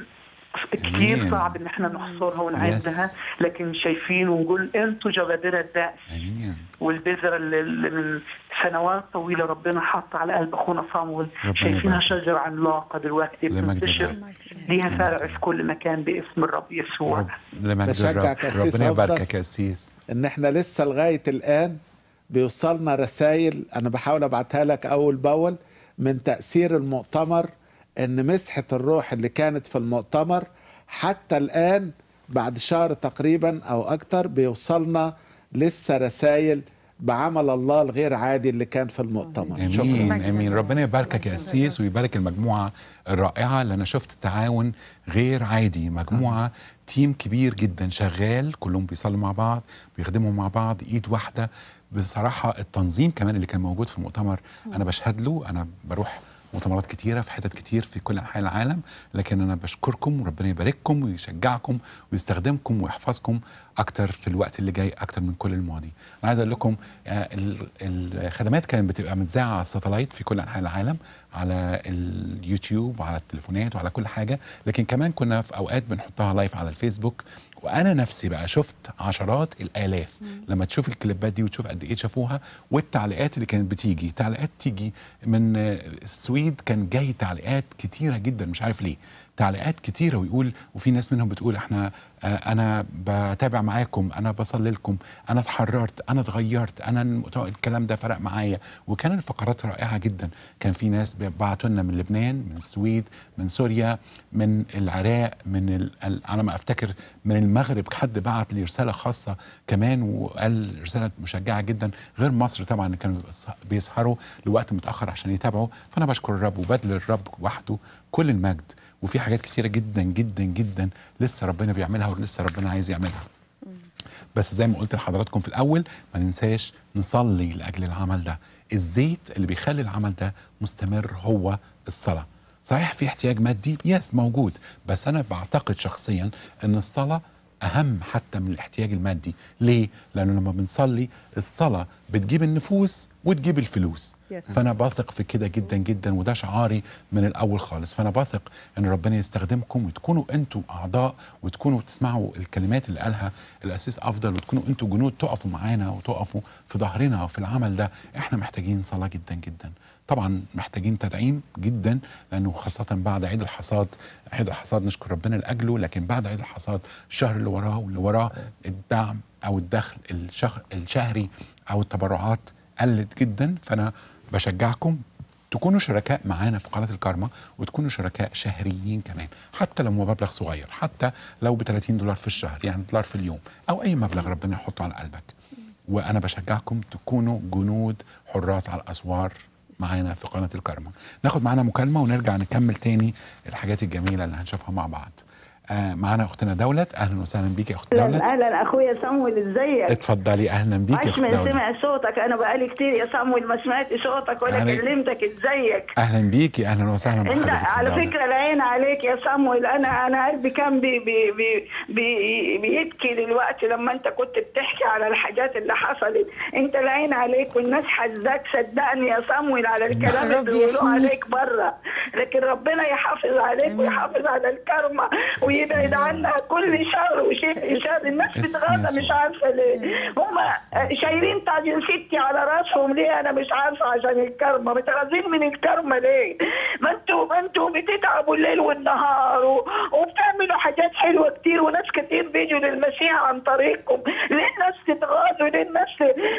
كثير آمين. صعب ان احنا نحصرها ونعدها Yes. لكن شايفين ونقول انتوا جبابره الدأس امين والبذرة اللي اللي من سنوات طويلة ربنا حط على قلب أخونا صامويل ربنا شايفينها يبارك. شجرة عملاقة دلوقتي لمجد بتنتشر الرب. ليها فرع في كل مكان باسم الرب يسوع لمجد بشجع الرب كأسيس ربنا أفضل. يباركك يا أسيس ان احنا لسه لغايه الان بيوصلنا رسائل انا بحاول ابعتها لك اول باول من تاثير المؤتمر ان مسحه الروح اللي كانت في المؤتمر حتى الان بعد شهر تقريبا او اكتر بيوصلنا لسه رسائل بعمل الله الغير عادي اللي كان في المؤتمر امين امين ربنا يباركك يا اسيس ويبارك المجموعه الرائعه اللي انا شفت تعاون غير عادي مجموعه تيم كبير جدا شغال كلهم بيصلوا مع بعض بيخدموا مع بعض ايد واحده بصراحه التنظيم كمان اللي كان موجود في المؤتمر انا بشهد له انا بروح مؤتمرات كتيره في حتت كتير في كل انحاء العالم لكن انا بشكركم وربنا يبارككم ويشجعكم ويستخدمكم ويحفظكم اكتر في الوقت اللي جاي اكتر من كل الماضي انا عايز اقول لكم آه، ال- الخدمات كانت بتبقى متذاعه على الساتلايت في كل انحاء العالم على اليوتيوب وعلى التليفونات وعلى كل حاجه لكن كمان كنا في اوقات بنحطها لايف على الفيسبوك وانا نفسي بقى شفت عشرات الالاف لما تشوف الكليبات دي وتشوف قد ايه شافوها والتعليقات اللي كانت بتيجي تعليقات تيجي من آه، السويد كان جاي تعليقات كتيره جدا مش عارف ليه تعليقات كتيرة ويقول وفي ناس منهم بتقول احنا آه، انا بتابع معاكم انا بصلي لكم انا اتحررت انا اتغيرت انا المت- الكلام ده فرق معايا وكان الفقرات رائعة جدا كان في ناس بعتوا لنا من لبنان من السويد من سوريا من العراق من ال... ال- على ما افتكر من المغرب حد بعت لي رسالة خاصة كمان وقال رسالة مشجعة جدا غير مصر طبعا اللي كانوا بيص- بيسهروا لوقت متأخر عشان يتابعوا فانا بشكر الرب وبدل الرب وحده كل المجد وفي حاجات كتيرة جدا جدا جدا لسه ربنا بيعملها ولسه ربنا عايز يعملها بس زي ما قلت لحضراتكم في الأول ما ننساش نصلي لأجل العمل ده الزيت اللي بيخلي العمل ده مستمر هو الصلاة صحيح في احتياج مادي يس موجود بس أنا بعتقد شخصيا أن الصلاة أهم حتى من الاحتياج المادي ليه؟ لأنه لما بنصلي الصلاة بتجيب النفوس وتجيب الفلوس Yes. فانا بثق في كده جدا جدا وده شعاري من الاول خالص فانا بثق ان ربنا يستخدمكم وتكونوا انتوا اعضاء وتكونوا تسمعوا الكلمات اللي قالها الاسيس افضل وتكونوا انتوا جنود تقفوا معانا وتقفوا في ظهرنا وفي العمل ده احنا محتاجين صلاه جدا جدا طبعا محتاجين تدعيم جدا لانه خاصه بعد عيد الحصاد عيد الحصاد نشكر ربنا لاجله لكن بعد عيد الحصاد الشهر اللي وراه واللي وراه الدعم او الدخل الشهر الشهري او التبرعات قلت جدا فانا بشجعكم تكونوا شركاء معانا في قناه الكارما وتكونوا شركاء شهريين كمان حتى لو مبلغ صغير حتى لو ب 30 دولار في الشهر يعني دولار في اليوم او اي مبلغ ربنا يحطه على قلبك وانا بشجعكم تكونوا جنود حراس على الاسوار معانا في قناه الكارما ناخد معانا مكالمه ونرجع نكمل تاني الحاجات الجميله اللي هنشوفها مع بعض آه معانا اختنا دولت اهلا وسهلا بيك يا اخت دولت اهلا اخويا صمويل ازيك اتفضلي اهلا بيك يا عاش اخت من دولت سمع صوتك انا بقالي كتير يا صمويل ما سمعت صوتك ولا يعني- كلمتك ازيك اهلا بيكي اهلا وسهلا انت بحضرتك يا على دولت. فكره العين عليك يا صمويل انا انا قلبي كان بي بي بي بي بيبكي دلوقتي لما انت كنت بتحكي على الحاجات اللي حصلت انت العين عليك والناس حزاك صدقني يا صمويل على الكلام اللي ربي بيقولوه يحميك. عليك بره لكن ربنا يحافظ عليك ويحافظ على الكرمه ويبعد عنها كل شر وشيء شر الناس بتغاظى مش عارفه ليه هم شايلين تاج الستي على راسهم ليه انا مش عارفه عشان الكرمه متغاظين من الكرمه ليه ما انتوا ما انتوا بتتعبوا الليل والنهار و... وبتعملوا حاجات حلوه كتير وناس كتير بيجوا للمسيح عن طريقكم ليه الناس تتغاظوا ليه الناس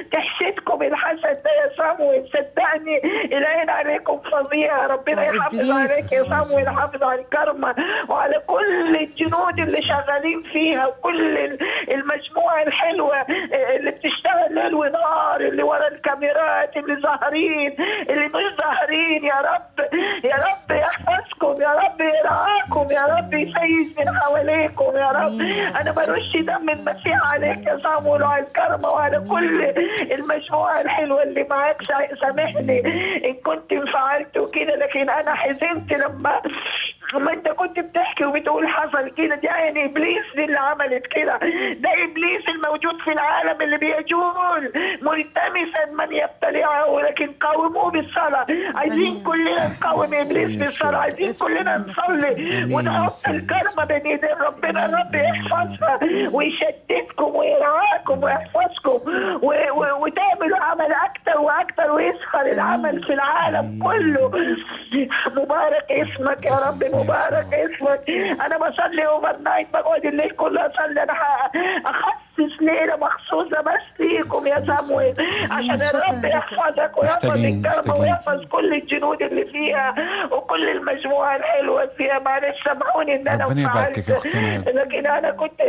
تحسدكم الحسد ده يا صامويل صدقني العين عليكم فظيعه ربنا يحافظ إبليس. عليك يا صامويل يحافظ على الكرمه وعلى كل الجنود اللي شغالين فيها وكل ال- المجموعه الحلوه اللي بتشتغل ليل ونهار اللي ورا الكاميرات اللي ظاهرين اللي مش ظاهرين يا رب يا رب يحفظكم يا رب يرعاكم يا رب يسيد من حواليكم يا رب انا برش دم المسيح عليك يا صامويل وعلى الكرمه وعلى كل المجموعه الحلوه اللي معاك سا- سامحني ان كنت انفعلت وكده لكن انا حزنت لما ما انت كنت بتحكي وبتقول حصل كده دي عين ابليس دي اللي عملت كده ده ابليس الموجود في العالم اللي بيجول ملتمسا من يبتلعه ولكن قاوموه بالصلاه عايزين كلنا نقاوم ابليس بالصلاه عايزين كلنا نصلي ونحط الكرمه بين ايدين ربنا الرب يحفظها ويشددكم ويرعاكم ويحفظكم و- و- وتعملوا عمل اكتر واكتر ويسخر العمل في العالم كله مبارك اسمك يا رب مبارك اسمك انا بصلي اوفر نايت بقعد الليل كله اصلي انا ح- اخصص ليله مخصوصه بس ليكم يا سامويل عشان الرب يحفظك ويحفظ محتاجين- الكرمه محتاجين. ويحفظ كل الجنود اللي فيها وكل المجموعه الحلوه اللي فيها معلش سامحوني ان انا ربنا يباركك يا انفعلت أختنا. لكن انا كنت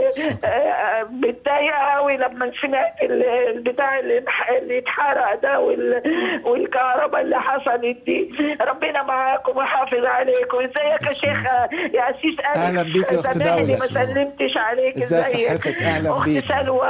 آه، متضايقه قوي لما سمعت ال- البتاع اللي انح- اللي اتحرق ده وال- والكهرباء اللي حصلت دي ربنا معاكم ويحافظ عليكم ازيك يا شيخ يا اسيس أليس؟ أهلا بيك يا أخت زماني دولة. ما سلمتش عليك إزاي ازيك صحتك؟ أهلا اخت بيك. سلوى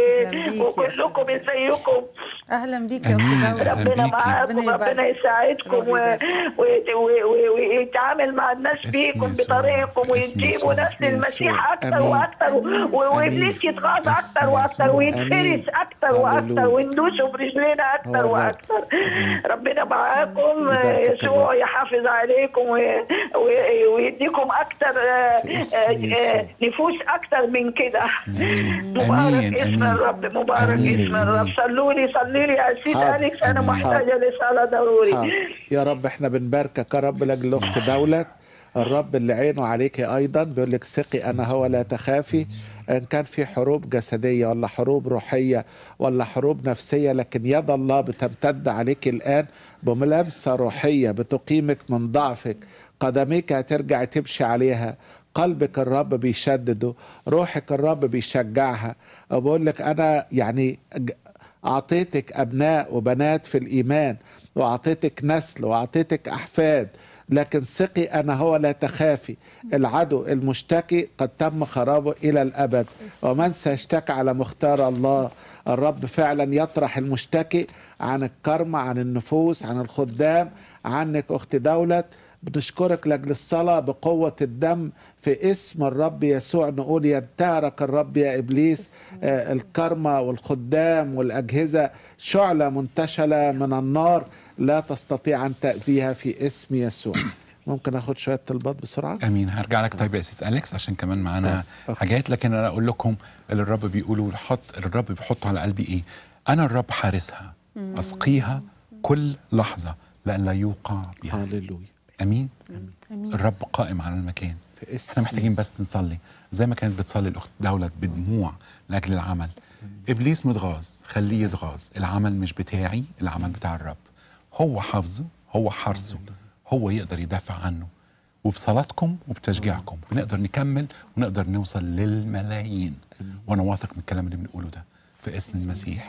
و- وكلكم ازيكم اهلا بيك يا أمين. اخت دولة ربنا معاكم ربنا ربنا يبارك. يساعدكم و- و- و- و- ويتعامل مع الناس بيكم بطريقكم ويجيبوا ناس للمسيح اكثر آمين. واكثر و- وابليس يتغاظ اكثر واكثر ويتفرس اكثر واكثر وندوسه برجلينا اكثر هو الرب. واكثر ربنا معاكم يباركك يسوع يحافظ عليكم و- و- ويديكم اكثر آه، باسم آه، يسوع. آه، نفوس اكثر من كده مبارك امين اسم امين الرب مبارك آمين. اسم الرب صلوا لي صلي لي يا سيد حاضر. اليكس انا آمين. محتاجه لصلاه ضروري حاضر. يا رب احنا بنباركك يا رب لاجل الاخت دولت الرب اللي عينه عليك ايضا بيقول لك ثقي انا هو لا تخافي ان كان في حروب جسديه ولا حروب روحيه ولا حروب نفسيه لكن يد الله بتمتد عليك الان بملامسه روحيه بتقيمك من ضعفك قدميك هترجع تمشي عليها قلبك الرب بيشدده روحك الرب بيشجعها بقول لك انا يعني ج- أعطيتك أبناء وبنات في الإيمان وأعطيتك نسل وأعطيتك أحفاد لكن ثقي أنا هو لا تخافي العدو المشتكي قد تم خرابه إلى الأبد ومن سيشتكي على مختار الله الرب فعلا يطرح المشتكي عن الكرمة عن النفوس عن الخدام عنك أخت دولت بنشكرك لاجل الصلاة بقوة الدم في اسم الرب يسوع نقول ينتهرك الرب يا إبليس آه الكرمة والخدام والأجهزة شعلة منتشلة من النار لا تستطيع أن تأذيها في اسم يسوع ممكن أخد شوية طلبات بسرعة امين هرجع لك طيب يا اسيس اليكس عشان كمان معانا حاجات لكن انا اقول لكم اللي الرب بيقوله حط اللي الرب بيحطه على قلبي ايه انا الرب حارسها مم. اسقيها كل لحظه لان لا يوقع بها هللويا امين أمين. الرب قائم على المكان احنا محتاجين بس نصلي زي ما كانت بتصلي الاخت دولت بدموع لاجل العمل ابليس متغاظ خليه يتغاظ العمل مش بتاعي العمل بتاع الرب هو حافظه هو حرسه هو يقدر يدافع عنه وبصلاتكم وبتشجيعكم بنقدر نكمل ونقدر نوصل للملايين وانا واثق من الكلام اللي بنقوله ده في اسم المسيح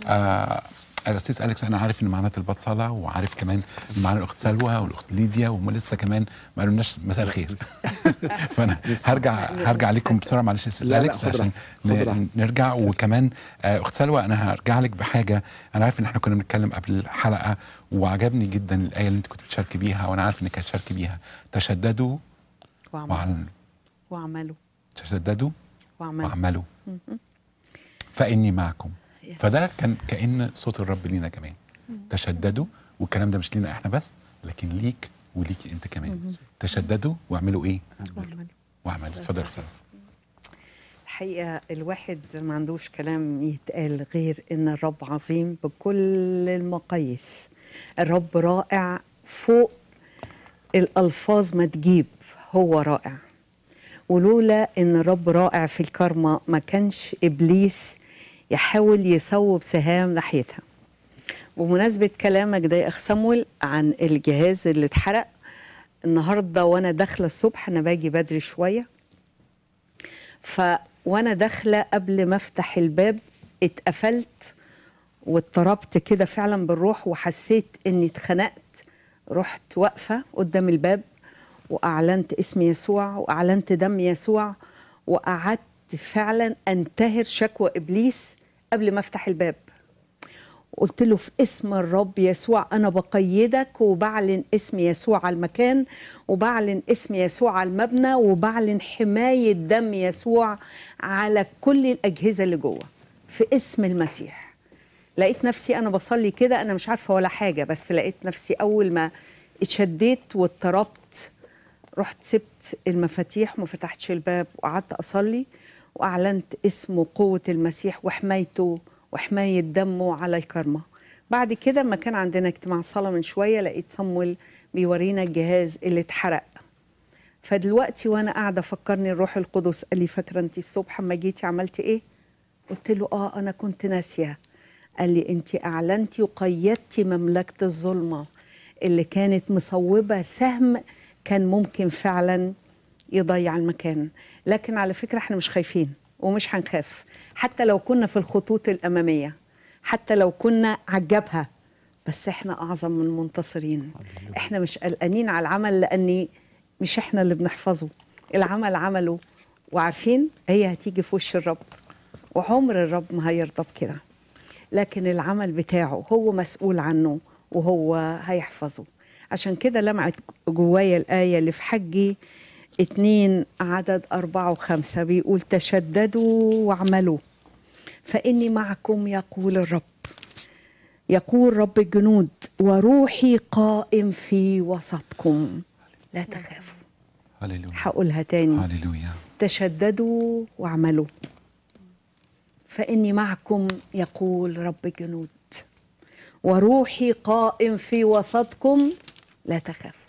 آه الاسيس اليكس انا عارف ان معانا طلبات صلاه وعارف كمان ان معانا الاخت سلوى والاخت ليديا وهم لسه كمان ما قالولناش مساء الخير فانا هرجع هرجع لكم بسرعه معلش يا اسيس لا، لا، اليكس خد عشان راحتك، خد ن- راحتك. نرجع وكمان آه، اخت سلوى انا هرجع لك بحاجه انا عارف ان احنا كنا بنتكلم قبل الحلقه وعجبني جدا الايه اللي انت كنت بتشاركي بيها وانا عارف انك هتشاركي بيها تشددوا واعملوا واعلنوا واعملوا تشددوا واعملوا واعملوا مهم. فاني معكم فده كان كان صوت الرب لينا كمان تشددوا والكلام ده مش لينا احنا بس لكن ليك وليكي انت كمان مهم. تشددوا واعملوا ايه واعملوا واعملوا اتفضل يا أخت الحقيقة الواحد ما عندوش كلام يتقال غير إن الرب عظيم بكل المقاييس الرب رائع فوق الألفاظ ما تجيب هو رائع ولولا إن الرب رائع في الكرمة ما كانش إبليس يحاول يصوب سهام ناحيتها بمناسبة كلامك ده يا أخ سمول عن الجهاز اللي اتحرق النهاردة وأنا داخلة الصبح أنا باجي بدري شوية ف وانا داخله قبل ما افتح الباب اتقفلت واضطربت كده فعلا بالروح وحسيت اني اتخنقت رحت واقفه قدام الباب واعلنت اسم يسوع واعلنت دم يسوع وقعدت فعلا انتهر شكوى ابليس قبل ما افتح الباب قلت له في اسم الرب يسوع انا بقيدك وبعلن اسم يسوع على المكان وبعلن اسم يسوع على المبنى وبعلن حمايه دم يسوع على كل الاجهزه اللي جوه في اسم المسيح لقيت نفسي انا بصلي كده انا مش عارفه ولا حاجه بس لقيت نفسي اول ما اتشديت واضطربت رحت سبت المفاتيح وما فتحتش الباب وقعدت اصلي واعلنت اسم وقوه المسيح وحمايته وحمايه دمه على الكرمه بعد كده ما كان عندنا اجتماع صلاه من شويه لقيت صمويل بيورينا الجهاز اللي اتحرق فدلوقتي وانا قاعده فكرني الروح القدس قال لي فاكره انت الصبح اما جيتي عملتي ايه قلت له اه انا كنت ناسيه قال لي انت اعلنتي وقيدتي مملكه الظلمه اللي كانت مصوبه سهم كان ممكن فعلا يضيع المكان لكن على فكره احنا مش خايفين ومش هنخاف حتى لو كنا في الخطوط الاماميه حتى لو كنا على الجبهه بس احنا اعظم من المنتصرين احنا مش قلقانين على العمل لاني مش احنا اللي بنحفظه العمل عمله وعارفين هي هتيجي في وش الرب وعمر الرب ما هيرضى بكده لكن العمل بتاعه هو مسؤول عنه وهو هيحفظه عشان كده لمعت جوايا الآية اللي في حجي اتنين عدد أربعة وخمسة بيقول تشددوا واعملوا فإني معكم يقول الرب يقول رب الجنود وروحي قائم في وسطكم لا تخافوا هللويا هقولها تاني هللويا تشددوا واعملوا فإني معكم يقول رب الجنود وروحي قائم في وسطكم لا تخافوا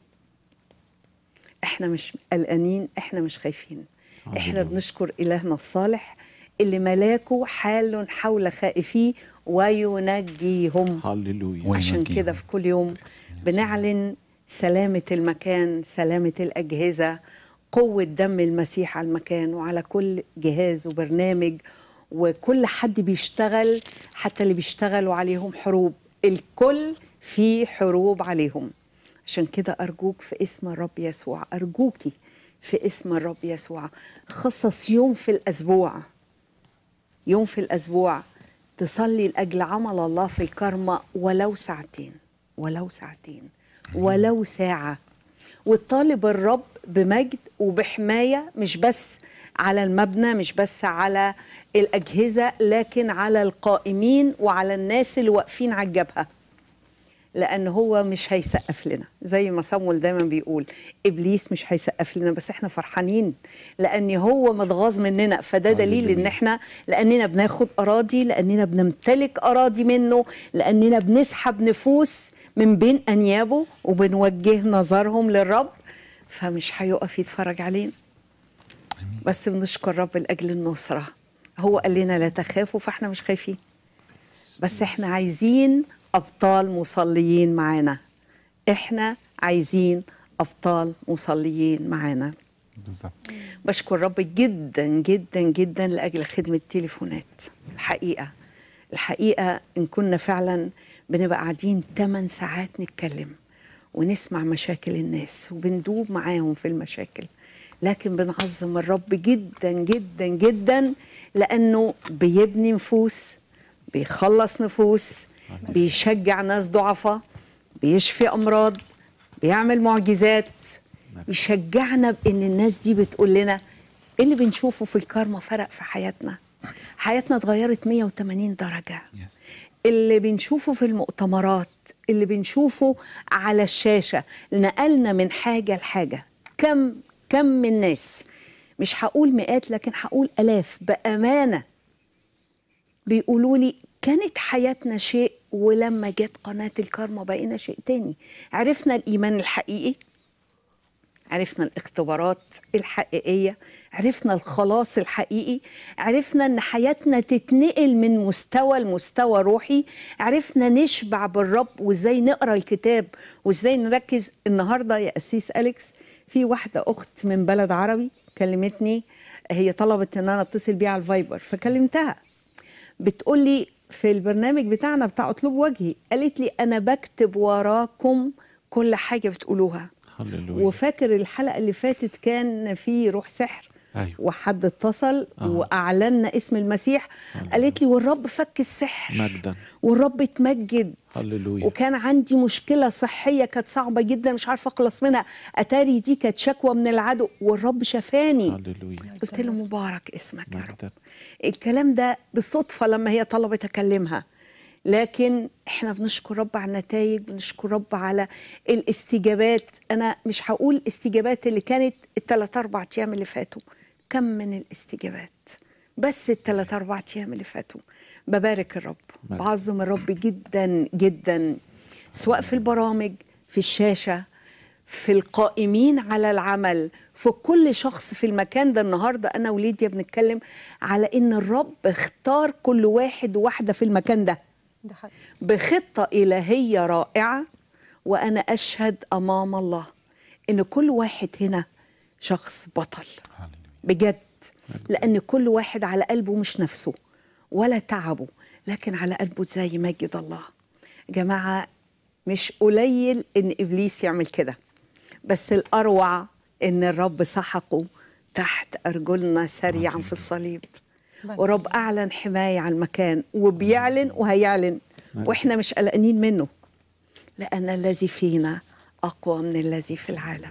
احنا مش قلقانين احنا مش خايفين احنا بنشكر إلهنا الصالح اللي ملاكه حال حول خائفيه وينجيهم هللويا عشان كده في كل يوم بنعلن سلامة المكان سلامة الأجهزة قوة دم المسيح على المكان وعلى كل جهاز وبرنامج وكل حد بيشتغل حتى اللي بيشتغلوا عليهم حروب الكل في حروب عليهم عشان كده أرجوك في اسم الرب يسوع أرجوكي في اسم الرب يسوع خصص يوم في الأسبوع يوم في الأسبوع تصلي لأجل عمل الله في الكرمة ولو ساعتين ولو ساعتين ولو ساعة وتطالب الرب بمجد وبحماية مش بس على المبنى مش بس على الأجهزة لكن على القائمين وعلى الناس اللي واقفين على الجبهة لأن هو مش هيسقف لنا زي ما صمويل دايما بيقول إبليس مش هيسقف لنا بس احنا فرحانين لأن هو متغاظ مننا فده دليل إن احنا لأننا بناخد أراضي لأننا بنمتلك أراضي منه لأننا بنسحب نفوس من بين أنيابه وبنوجه نظرهم للرب فمش هيقف يتفرج علينا بس بنشكر رب لاجل النصره هو قال لنا لا تخافوا فاحنا مش خايفين بس احنا عايزين ابطال مصليين معانا احنا عايزين ابطال مصليين معانا بالظبط بشكر رب جدا جدا جدا لاجل خدمه التليفونات الحقيقه الحقيقه ان كنا فعلا بنبقى قاعدين 8 ساعات نتكلم ونسمع مشاكل الناس وبندوب معاهم في المشاكل لكن بنعظم الرب جدا جدا جدا لانه بيبني نفوس بيخلص نفوس بيشجع ناس ضعفاء بيشفي امراض بيعمل معجزات يشجعنا بان الناس دي بتقول لنا إيه اللي بنشوفه في الكارما فرق في حياتنا حياتنا اتغيرت 180 درجه اللي بنشوفه في المؤتمرات اللي بنشوفه على الشاشه نقلنا من حاجه لحاجه كم كم من ناس مش هقول مئات لكن هقول الاف بامانه بيقولوا لي كانت حياتنا شيء ولما جت قناه الكارما بقينا شيء تاني عرفنا الايمان الحقيقي عرفنا الاختبارات الحقيقيه عرفنا الخلاص الحقيقي عرفنا ان حياتنا تتنقل من مستوى لمستوى روحي عرفنا نشبع بالرب وازاي نقرا الكتاب وازاي نركز النهارده يا اسيس اليكس في واحده اخت من بلد عربي كلمتني هي طلبت ان انا اتصل بيها على الفايبر فكلمتها بتقول لي في البرنامج بتاعنا بتاع اطلب وجهي قالت لي انا بكتب وراكم كل حاجه بتقولوها هللويا وفاكر الحلقه اللي فاتت كان في روح سحر أيوة. وحد اتصل واعلنا اسم المسيح قالت لي والرب فك السحر مجدا والرب اتمجد هللويا وكان عندي مشكلة صحية كانت صعبة جدا مش عارفة أخلص منها أتاري دي كانت شكوى من العدو والرب شفاني هللويا قلت له مبارك اسمك يا رب مجدا الكلام ده بالصدفة لما هي طلبت أكلمها لكن احنا بنشكر رب على النتائج بنشكر رب على الاستجابات انا مش هقول الاستجابات اللي كانت الثلاث اربع ايام اللي فاتوا كم من الاستجابات بس الثلاث اربع ايام اللي فاتوا ببارك الرب مجد. بعظم الرب جدا جدا سواء في البرامج في الشاشه في القائمين على العمل في كل شخص في المكان ده النهارده انا وليديا بنتكلم على ان الرب اختار كل واحد وواحده في المكان ده ده حقيقي. بخطه الهيه رائعه وانا اشهد امام الله ان كل واحد هنا شخص بطل بجد لان كل واحد على قلبه مش نفسه ولا تعبه لكن على قلبه زي مجد الله يا جماعه مش قليل ان ابليس يعمل كده بس الاروع ان الرب سحقه تحت ارجلنا سريعا في الصليب ورب اعلن حمايه على المكان وبيعلن وهيعلن واحنا مش قلقانين منه لان الذي فينا اقوى من الذي في العالم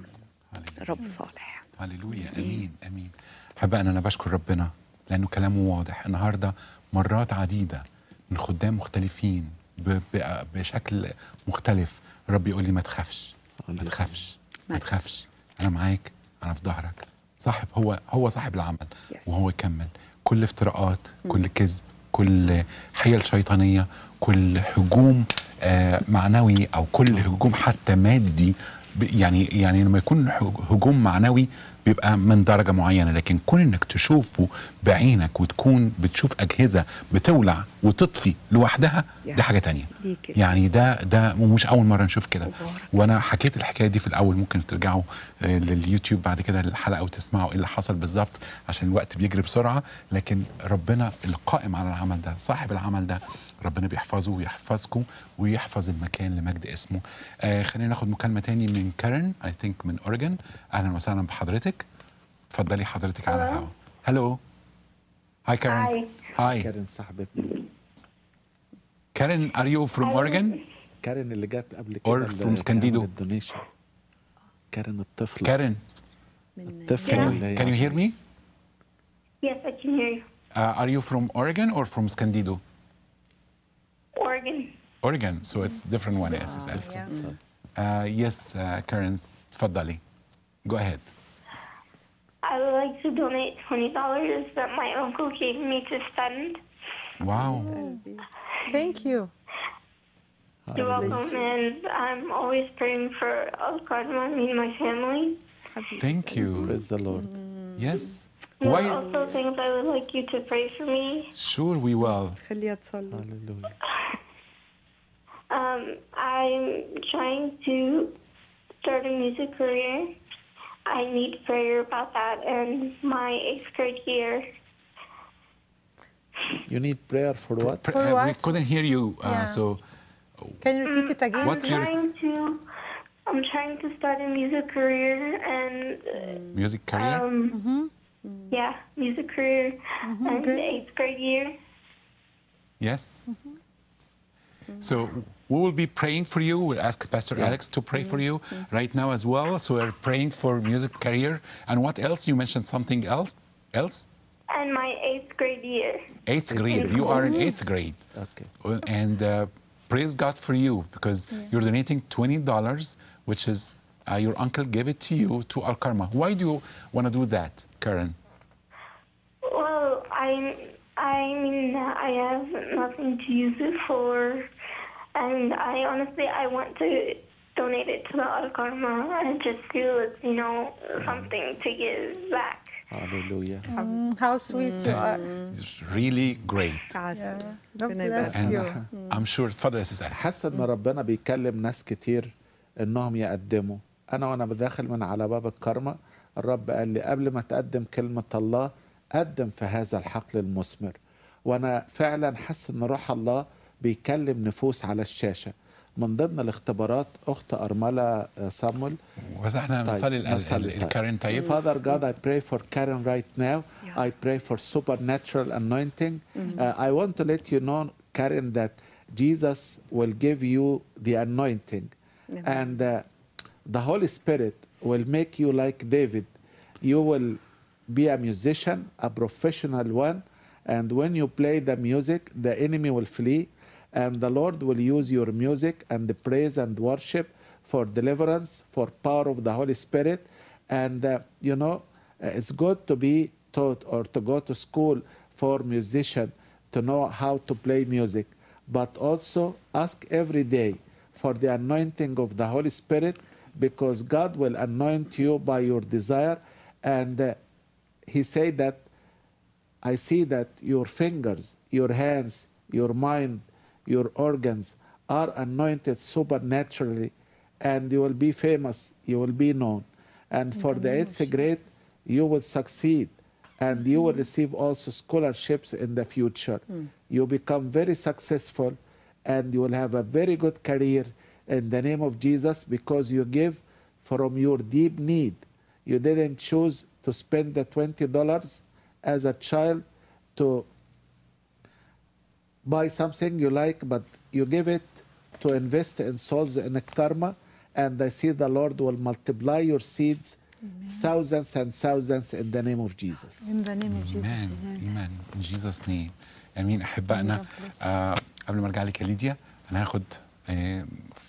رب صالح هللويا امين امين احبائنا انا بشكر ربنا لانه كلامه واضح النهارده مرات عديده من خدام مختلفين ب- ب- بشكل مختلف الرب يقول لي ما تخافش ما تخافش ما تخافش انا معاك انا في ظهرك صاحب هو هو صاحب العمل وهو يكمل كل افتراءات كل كذب كل حيل شيطانيه كل هجوم آه معنوي او كل هجوم حتى مادي ب- يعني يعني لما يكون ح- هجوم معنوي بيبقى من درجه معينه لكن كون انك تشوفه بعينك وتكون بتشوف اجهزه بتولع وتطفي لوحدها دي حاجه تانية دي كده. يعني ده ده ومش اول مره نشوف كده وانا حكيت الحكايه دي في الاول ممكن ترجعوا آه، لليوتيوب بعد كده الحلقه وتسمعوا ايه اللي حصل بالظبط عشان الوقت بيجري بسرعه لكن ربنا القائم على العمل ده صاحب العمل ده ربنا بيحفظه ويحفظكم ويحفظ المكان لمجد اسمه آه خلينا ناخد مكالمه تاني من كارن اي ثينك من اوريجن اهلا وسهلا بحضرتك اتفضلي حضرتك على الهواء هلو هاي كارن هاي كارن صاحبتنا كارن ار يو فروم اوريجن كارن اللي جت قبل كده Or اللي from Scandido. بتعمل الدونيشن كارن الطفلة كارن الطفلة can اللي you هي can you hear me Yes, I can hear you. uh, are you from Oregon or from Scandido Oregon. Oregon so it's different one yes yes uh, yes uh, Karen تفضلي go ahead I would like to donate twenty dollars that my uncle gave me to spend. wow Thank you. You're welcome, and I'm always praying for Al Karma, me and my family. thank you praise the Lord yes There why are also things I would like you to pray for me. sure we will خليها تصلي Um, I'm trying to start a music career. I need prayer about that and my eighth grade year. you need prayer for what Pr- uh, we couldn't hear you uh, Yeah. so Can you repeat it again? What's I'm your- trying to I'm trying to start a music career and music career um yeah, music career and the eighth grade year. yes so we will be praying for you we'll ask Pastor Alex to pray for you right now as well so we're praying for music career and what else you mentioned something else else And my eighth grade year. eighth grade. You are in eighth grade. Okay. And uh, praise God for you because you're donating twenty dollars, which is uh, your uncle gave it to you to Al Karma. Why do you want to do that, Karen? Well, I I mean I have nothing to use it for, and I honestly I want to donate it to the Al Karma. I just feel it's you know something to give back. Hallelujah. Mm, how sweet you are. It's really great. عسل God ربنا bless يبارك. And I'm sure اتفضل يا استاذ أحمد. حاسس ان ربنا بيكلم ناس كتير انهم يقدموا انا وانا بداخل من على باب الكرمة الرب قال لي قبل ما تقدم كلمة الله قدم في هذا الحقل المثمر وانا فعلا حاسس ان روح الله بيكلم نفوس على الشاشة من ضمن الاختبارات اخت ارمله آه، صامول بس احنا نصلي ال- ال- ال- الكارين طيب. Father God I pray for Karen right now I pray for supernatural anointing Mhm. uh, I want to let you know Karen that Jesus will give you the anointing Amen. and uh, the Holy Spirit will make you like David you will be a musician a professional one and when you play the music the enemy will flee and the Lord will use your music and the praise and worship for deliverance, for power of the Holy Spirit. And, uh, you know, uh, it's good to be taught or to go to school for musician to know how to play music, but also ask every day for the anointing of the Holy Spirit because God will anoint you by your desire. And uh, he said that I see that your fingers, your hands, your mind, your organs are anointed supernaturally, and you will be famous, you will be known. And for the eighth grade, you will succeed, and you will receive also scholarships in the future. Mm. You become very successful, and you will have a very good career in the name of Jesus because you give from your deep need. You didn't choose to spend the $20 as a child to buy something you like, but you give it to invest in souls in karma, and I see the Lord will multiply your seeds thousands and thousands in the name of Jesus. In the name of Jesus. Amen. Amen. Amen. In Jesus name. امين احبائنا آه قبل ما ارجع لك يا ليديا انا هاخد آه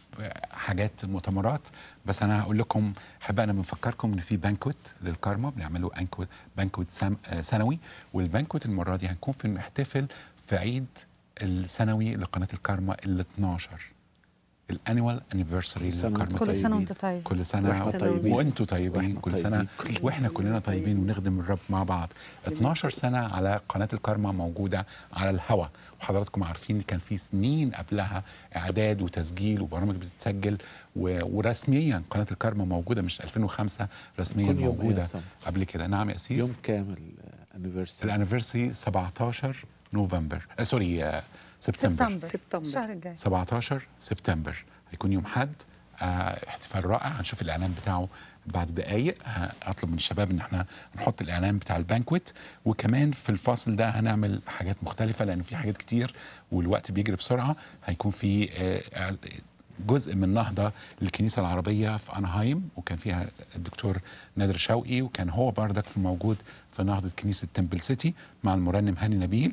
حاجات مؤتمرات بس انا هقول لكم احبائنا بنفكركم ان في بانكوت للكارما بنعمله بانكوت بانكوت سام- آه، سنوي والبانكوت المره دي هنكون في نحتفل في عيد السنوي لقناه الكارما ال 12 الانيوال انيفرساري سنة وانتم كل سنة وانت طيب. كل سنه واحنا طيبين. وانتم طيبين واحنا كل سنه طيبين. واحنا كلنا طيبين ونخدم الرب مع بعض 12 سنه على قناه الكارما موجوده على الهوا وحضراتكم عارفين إن كان في سنين قبلها اعداد وتسجيل وبرامج بتتسجل و... ورسميا قناه الكارما موجوده مش 2005 رسميا كل يوم إيه يا موجوده سام؟ قبل كده نعم يا اسيس يوم كامل انيفرساري الانيفرساري 17 نوفمبر آه سوري آه سبتمبر سبتمبر الشهر الجاي 17 سبتمبر هيكون يوم حد آه احتفال رائع هنشوف الاعلان بتاعه بعد دقايق آه اطلب من الشباب ان احنا نحط الاعلان بتاع البانكويت وكمان في الفاصل ده هنعمل حاجات مختلفه لان في حاجات كتير والوقت بيجري بسرعه هيكون في آه جزء من نهضه للكنيسه العربيه في انهايم وكان فيها الدكتور نادر شوقي وكان هو بردك في موجود في نهضه كنيسه تمبل سيتي مع المرنم هاني نبيل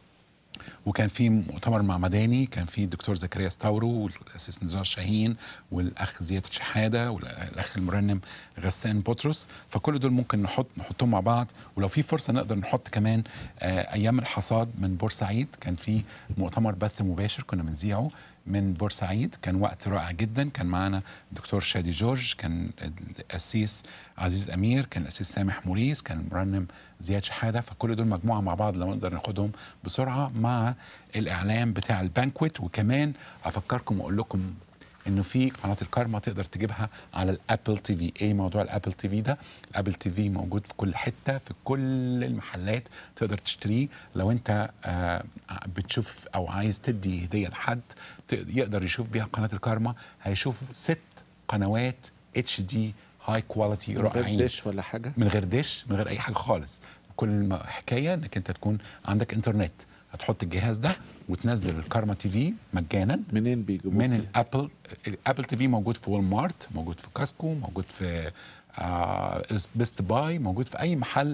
وكان في مؤتمر مع مداني كان في الدكتور زكريا ستاورو والاسيس نزار شاهين والاخ زياد شحاده والاخ المرنم غسان بطرس فكل دول ممكن نحط نحطهم مع بعض ولو في فرصه نقدر نحط كمان آه ايام الحصاد من بورسعيد كان في مؤتمر بث مباشر كنا بنذيعه من بورسعيد كان وقت رائع جدا كان معنا الدكتور شادي جورج كان القسيس عزيز امير كان القسيس سامح موريس كان المرنم زياد شحاده فكل دول مجموعه مع بعض لو نقدر ناخدهم بسرعه مع الاعلان بتاع البانكويت وكمان افكركم واقول لكم انه في قناه الكارما تقدر تجيبها على الابل تي في ايه موضوع الابل تي في ده الابل تي في موجود في كل حته في كل المحلات تقدر تشتريه لو انت آه بتشوف او عايز تدي هديه لحد ت- يقدر يشوف بيها قناه الكارما هيشوف ست قنوات اتش دي هاي كواليتي من غير رائعين دش ولا حاجه من غير دش من غير اي حاجه خالص كل الم- حكايه انك انت تكون عندك انترنت هتحط الجهاز ده وتنزل الكارما تي في مجانا منين بيجيبوه من الابل الابل تي في موجود في وول مارت موجود في كاسكو موجود في آه بيست باي موجود في اي محل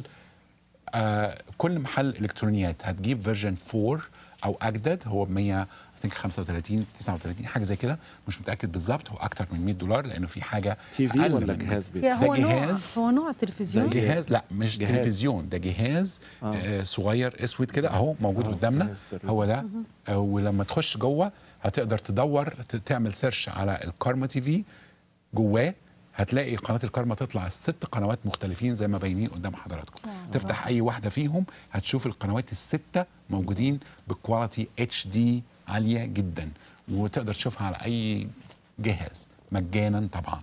آه كل محل الكترونيات هتجيب فيرجن 4 او اجدد هو ب 100 I think 35 39 حاجه زي كده مش متاكد بالظبط هو اكتر من 100 دولار لانه في حاجه تي في أقل ولا من- جهاز بيت؟ يا ده هو نوع جهاز هو نوع تلفزيون ده جهاز لا مش جهاز. جهاز. تلفزيون ده جهاز آه. آه. صغير اسود كده اهو موجود آه، قدامنا جهاز بريد. هو ده آه ولما تخش جوه هتقدر تدور ت- تعمل سيرش على الكارما تي في جواه هتلاقي قناه الكارما تطلع ست قنوات مختلفين زي ما باينين قدام حضراتكم آه. تفتح اي واحده فيهم هتشوف القنوات السته موجودين بكواليتي اتش دي عاليه جدا وتقدر تشوفها على اي جهاز مجانا طبعا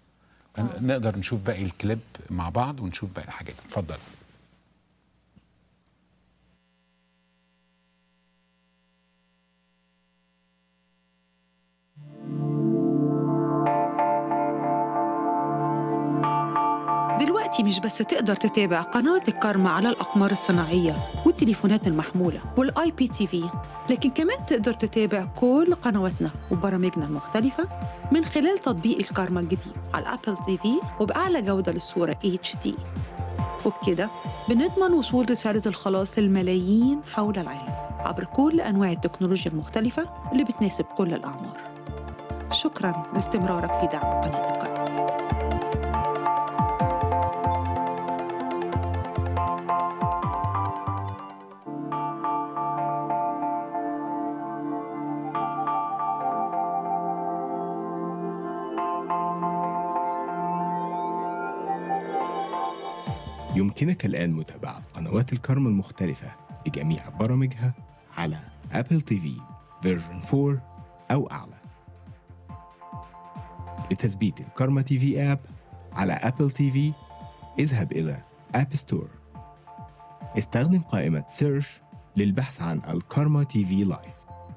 نقدر نشوف باقي الكليب مع بعض ونشوف باقي الحاجات اتفضل Thank دلوقتي مش بس تقدر تتابع قنوات الكارما على الأقمار الصناعية والتليفونات المحمولة والاي بي تي في لكن كمان تقدر تتابع كل قنواتنا وبرامجنا المختلفة من خلال تطبيق الكارما الجديد على الابل تي في وبأعلى جودة للصورة HD وبكده بنضمن وصول رسالة الخلاص للملايين حول العالم عبر كل أنواع التكنولوجيا المختلفة اللي بتناسب كل الأعمار شكرا لاستمرارك في دعم قناة الكارما يمكنك الآن متابعة قنوات الكرم المختلفة بجميع برامجها على أبل تي في فيرجن 4 أو أعلى لتثبيت الكارما تي في آب على أبل تي في اذهب إلى أب ستور استخدم قائمة سيرش للبحث عن الكارما تي في لايف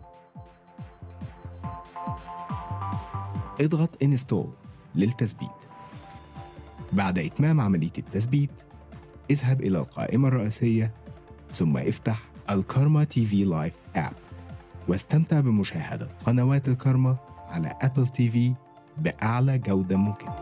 اضغط انستول للتثبيت بعد إتمام عملية التثبيت اذهب إلى القائمة الرئيسية ثم افتح الكارما تي في لايف آب واستمتع بمشاهدة قنوات الكارما على أبل تي في بأعلى جودة ممكنة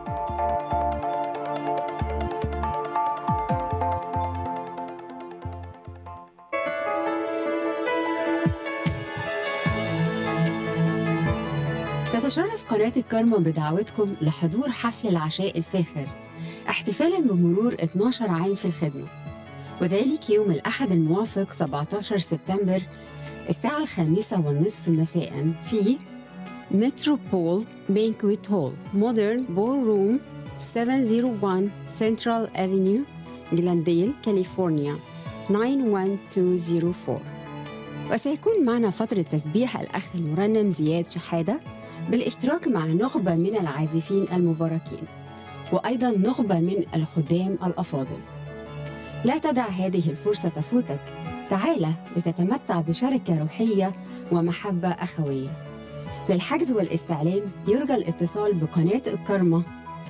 تتشرف قناة الكارما بدعوتكم لحضور حفل العشاء الفاخر احتفالا بمرور 12 عام في الخدمة وذلك يوم الأحد الموافق 17 سبتمبر الساعة الخامسة والنصف مساء في متروبول بانكويت هول مودرن بول روم 701 سنترال افنيو جلانديل كاليفورنيا 91204 وسيكون معنا فترة تسبيح الأخ المرنم زياد شحادة بالاشتراك مع نخبة من العازفين المباركين وأيضا نخبة من الخدام الأفاضل لا تدع هذه الفرصة تفوتك تعال لتتمتع بشركة روحية ومحبة أخوية للحجز والاستعلام يرجى الاتصال بقناة الكرمة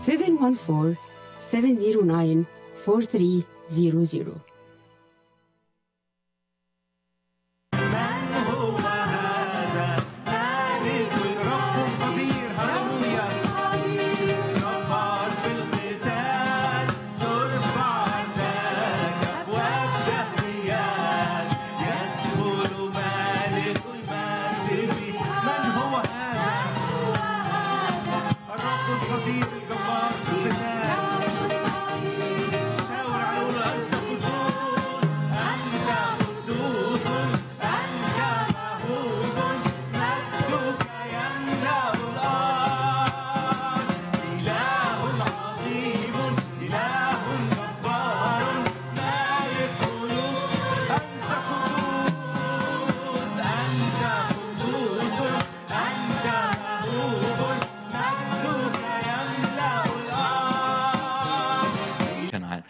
714-709-4300 مالك الرب قدير هللويا جبار في القتال ترفع عندك ابواب دهريات يدخل مالك المجد فيه من هو هذا الرب القدير الجبار في القتال شاور على قول انت قدوس انت قدوس انت مهوب مجدك يملا الارض اله عظيم اله جبار مالك قلوب انت قدوس انت قدوس انت مهوب مجدك يملا الارض كنعان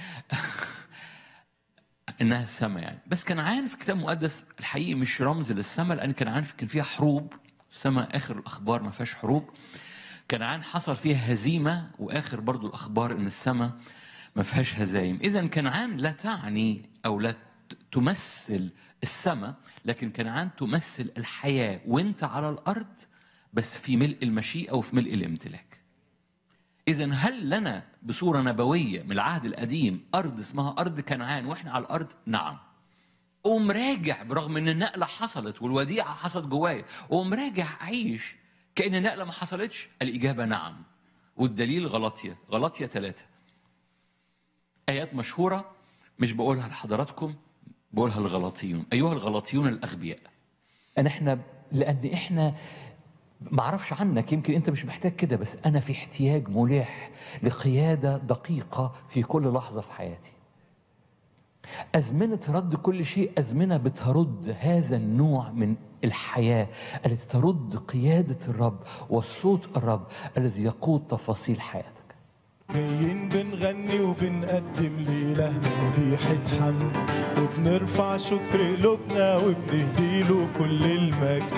انها السماء يعني بس كنعان في الكتاب المقدس الحقيقي مش رمز للسماء لان كنعان كان فيها حروب السماء اخر الاخبار ما فيهاش حروب كنعان حصل فيها هزيمه واخر برضو الاخبار ان السماء ما فيهاش هزايم اذا كنعان لا تعني او لا ت- تمثل السماء لكن كنعان تمثل الحياه وانت على الارض بس في ملء المشيئه وفي ملء الامتلاك إذا هل لنا بصورة نبوية من العهد القديم أرض اسمها أرض كنعان وإحنا على الأرض؟ نعم. قوم راجع برغم إن النقلة حصلت والوديعة حصلت جوايا، قوم راجع أعيش كأن النقلة ما حصلتش؟ الإجابة نعم. والدليل غلطية، غلطية ثلاثة. آيات مشهورة مش بقولها لحضراتكم بقولها الغلطيون، أيها الغلطيون الأغبياء. أن إحنا لأن إحنا ما اعرفش عنك يمكن انت مش محتاج كده بس انا في احتياج ملح لقياده دقيقه في كل لحظه في حياتي أزمنة رد كل شيء أزمنة بترد هذا النوع من الحياة التي ترد قيادة الرب وصوت الرب الذي يقود تفاصيل حياتك جايين بنغني وبنقدم لإلهنا ذبيحة حمد وبنرفع شكر قلوبنا وبنهديله كل المجد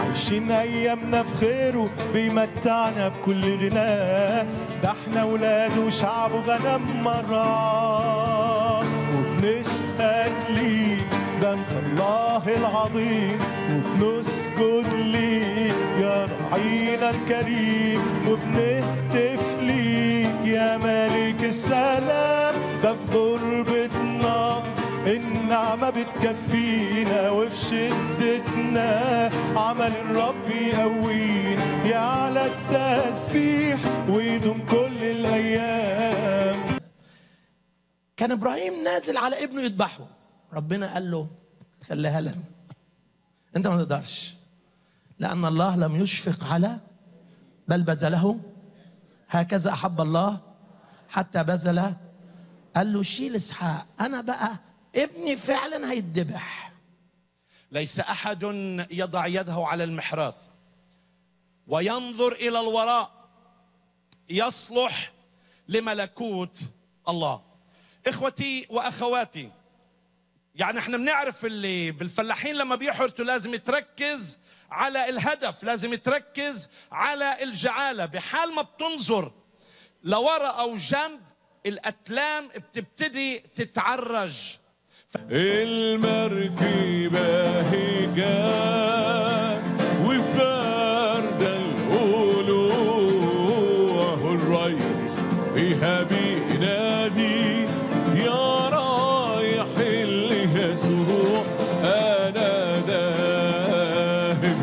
عايشين ايامنا في خيره بيمتعنا بكل غناه ده احنا ولاده وشعبه غنم مرة وبنشهد ليه ده انت الله العظيم وبنسجد ليه يا رعينا الكريم وبنهتف ليك يا ملك السلام ده في غربتنا النعمة بتكفينا وفي شدتنا عمل الرب يقوينا يعلى التسبيح ويدوم كل الأيام كان ابراهيم نازل على ابنه يذبحه ربنا قال له خليها لنا انت ما تقدرش لان الله لم يشفق على بل بذله هكذا احب الله حتى بذل قال له شيل اسحاق انا بقى ابني فعلا هيتذبح ليس احد يضع يده على المحراث وينظر الى الوراء يصلح لملكوت الله اخوتي واخواتي يعني احنا بنعرف اللي بالفلاحين لما بيحرثوا لازم تركز على الهدف لازم تركز على الجعاله بحال ما بتنظر لورا او جنب الاتلام بتبتدي تتعرج المركبة هجان وفاردة القلوع الريس فيها بينادي يا رايح اليسوع أنا داهم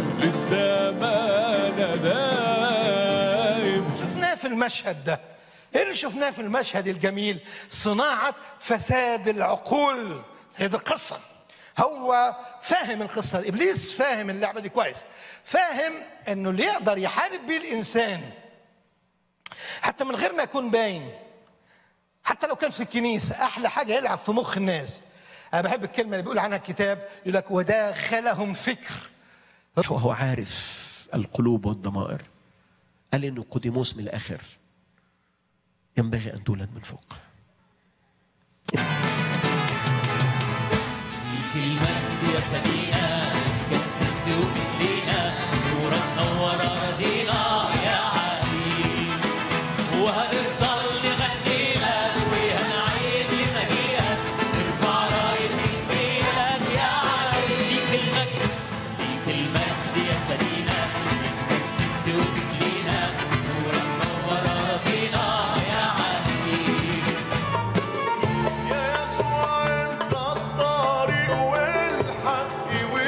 للسما أنا داهم شفناه في المشهد ده ايه اللي شفناه في المشهد الجميل صناعة فساد العقول هي دي القصة هو فاهم القصة دي. إبليس فاهم اللعبة دي كويس فاهم إنه اللي يقدر يحارب بيه الإنسان حتى من غير ما يكون باين حتى لو كان في الكنيسة أحلى حاجة يلعب في مخ الناس أنا بحب الكلمة اللي بيقول عنها الكتاب يقول لك وداخلهم فكر وهو عارف القلوب والضمائر قال انه قديموس من الاخر ينبغي ان تولد من فوق المجد يرتدينا كالست وبتلينا نورك نور أراضينا يا علي وهنفضل نغني لك وهنعيد لمجيئك نرفع راية تكبيرك يا علي ليك المجد ليك المجد يرتدينا كالست وبتلينا نورك نور أراضينا يا علي يا يسوع انت الطريق والحق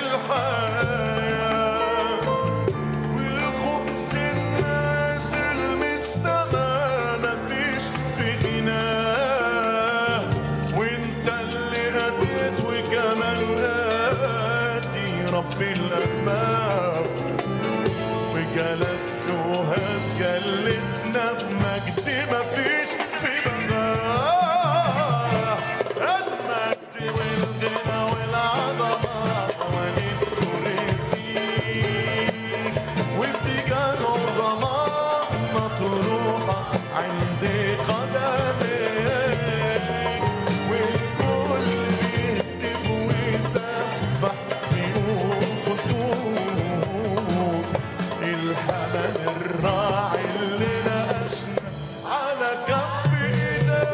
والحياة والخبز النازل من السما مفيش في غناه وانت اللي هديت وكمان آتي رب الأرباب وجلست وهتجلسنا في مجد مفيش في بقاه المجد والغنى والعظمة ونرسيك واتجاه عظماء مطروحة عند قدميك والكل بيهتف ويسبح بيقول قدوس الحمل الراعي اللي نقشنا على كف ايديه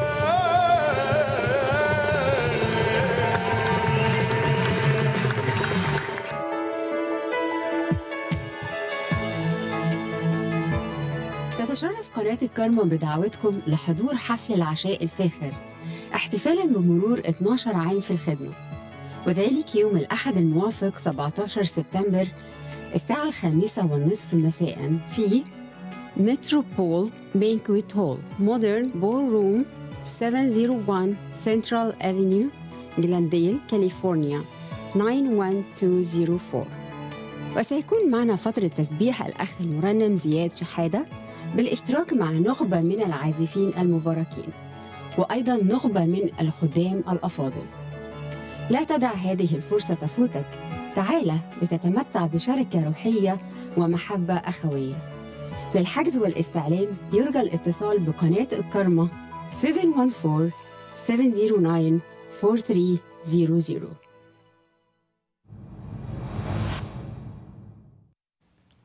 تتشرف قناة الكرمة بدعوتكم لحضور حفل العشاء الفاخر احتفالا بمرور 12 عام في الخدمة وذلك يوم الأحد الموافق 17 سبتمبر الساعة الخامسة والنصف مساء في متروبول بانكويت هول مودرن بول روم 701 سنترال افنيو جلانديل كاليفورنيا 91204 وسيكون معنا فترة تسبيح الأخ المرنم زياد شحادة بالاشتراك مع نخبة من العازفين المباركين وأيضا نخبة من الخدام الأفاضل لا تدع هذه الفرصة تفوتك تعال لتتمتع بشركة روحية ومحبة أخوية للحجز والاستعلام يرجى الاتصال بقناة الكرمة 714 709 4300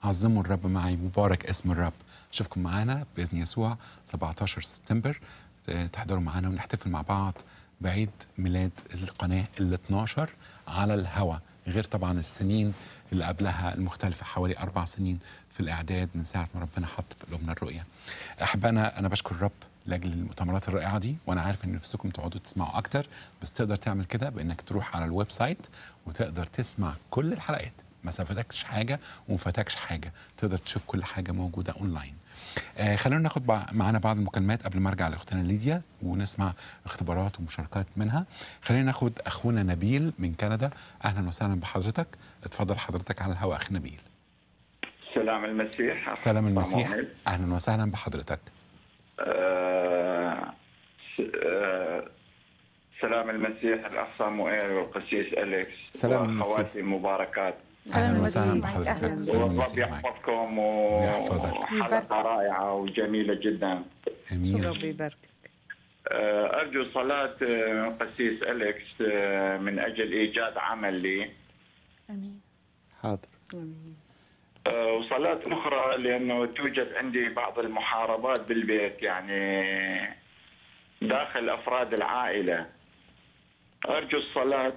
عظموا الرب معي مبارك اسم الرب اشوفكم معانا باذن يسوع 17 سبتمبر آه، تحضروا معانا ونحتفل مع بعض بعيد ميلاد القناه ال 12 على الهواء غير طبعا السنين اللي قبلها المختلفه حوالي اربع سنين في الاعداد من ساعه ما ربنا حط في قلوبنا الرؤيه. احبائنا انا بشكر الرب لاجل المؤتمرات الرائعه دي وانا عارف ان نفسكم تقعدوا تسمعوا اكتر بس تقدر تعمل كده بانك تروح على الويب سايت وتقدر تسمع كل الحلقات ما فاتكش حاجه وما فاتكش حاجه تقدر تشوف كل حاجه موجوده اونلاين آه خلونا ناخد بع- معانا بعض المكالمات قبل ما ارجع لاختنا ليديا ونسمع اختبارات ومشاركات منها خلينا ناخد اخونا نبيل من كندا اهلا وسهلا بحضرتك اتفضل حضرتك على الهواء اخي نبيل سلام المسيح سلام المسيح صاموئيل. اهلا وسهلا بحضرتك آه، س- آه، سلام المسيح الاخ صاموئيل والقسيس اليكس سلام المسيح. واخواتي المباركات اهلا وسهلا بحضرتك سلام والرب المسيح معك يحفظكم ويحفظك. وحلقه رائعه وجميله جدا امين ربي يبارك آه، ارجو صلاه آه، القسيس اليكس آه، من اجل ايجاد عمل لي حاضر آه، وصلاة أخرى لأنه توجد عندي بعض المحاربات بالبيت يعني داخل أفراد العائلة أرجو الصلاة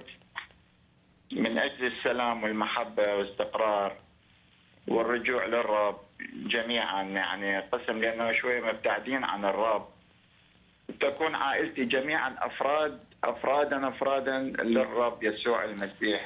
من أجل السلام والمحبة والاستقرار والرجوع للرب جميعا يعني قسم لأنه شوية مبتعدين عن الرب تكون عائلتي جميعا أفراد أفرادا أفرادا للرب يسوع المسيح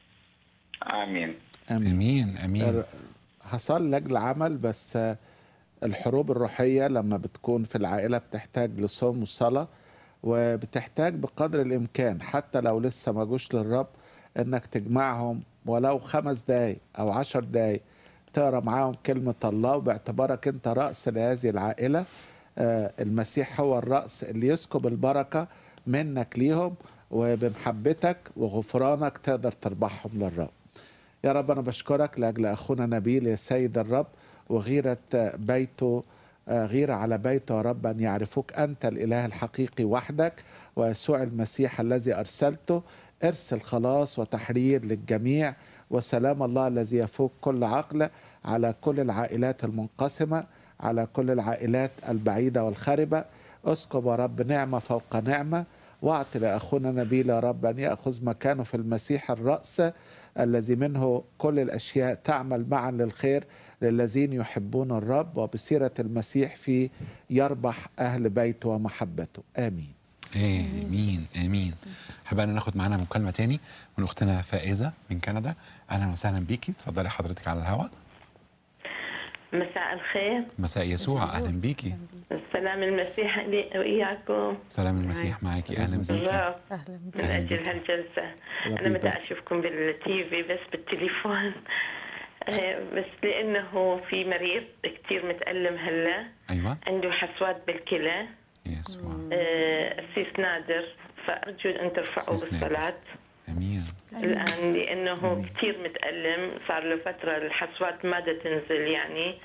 آمين امين امين حصل لاجل عمل بس آه، الحروب الروحية لما بتكون في العائلة بتحتاج لصوم وصلاة وبتحتاج بقدر الإمكان حتى لو لسه ما جوش للرب إنك تجمعهم ولو خمس دقايق أو عشر دقايق تقرا معاهم كلمة الله وباعتبارك أنت رأس لهذه العائلة آه، المسيح هو الرأس اللي يسكب البركة منك ليهم وبمحبتك وغفرانك تقدر تربحهم للرب يا رب أنا بشكرك لأجل أخونا نبيل يا سيد الرب وغيرة بيته آه، غيرة على بيته يا رب أن يعرفوك أنت الإله الحقيقي وحدك ويسوع المسيح الذي أرسلته ارسل خلاص وتحرير للجميع وسلام الله الذي يفوق كل عقل على كل العائلات المنقسمة على كل العائلات البعيدة والخاربة اسكب يا رب نعمة فوق نعمة واعط لأخونا نبيل يا رب أن يأخذ مكانه في المسيح الرأس الذي منه كل الأشياء تعمل معا للخير للذين يحبون الرب وبسيرة المسيح في يربح أهل بيته ومحبته آمين امين امين حابة ناخد معانا مكالمه تاني من اختنا فائزه من كندا اهلا وسهلا بيكي اتفضلي حضرتك على الهواء مساء الخير مساء يسوع اهلا بيكي السلام المسيح لي وإياكم سلام المسيح معاكي اهلا بيكي الرب اهلا من أجل هالجلسة أنا متى أشوفكم بالتي في بس بالتليفون آه، بس لأنه في مريض كتير متألم هلا ايوه عنده حسوات بالكلى يسوع آه، أسيس نادر فأرجو أن ترفعوا أسيس نادر. بالصلاة امين الآن لأنه كتير متألم صار له فترة الحصوات ما دا تنزل يعني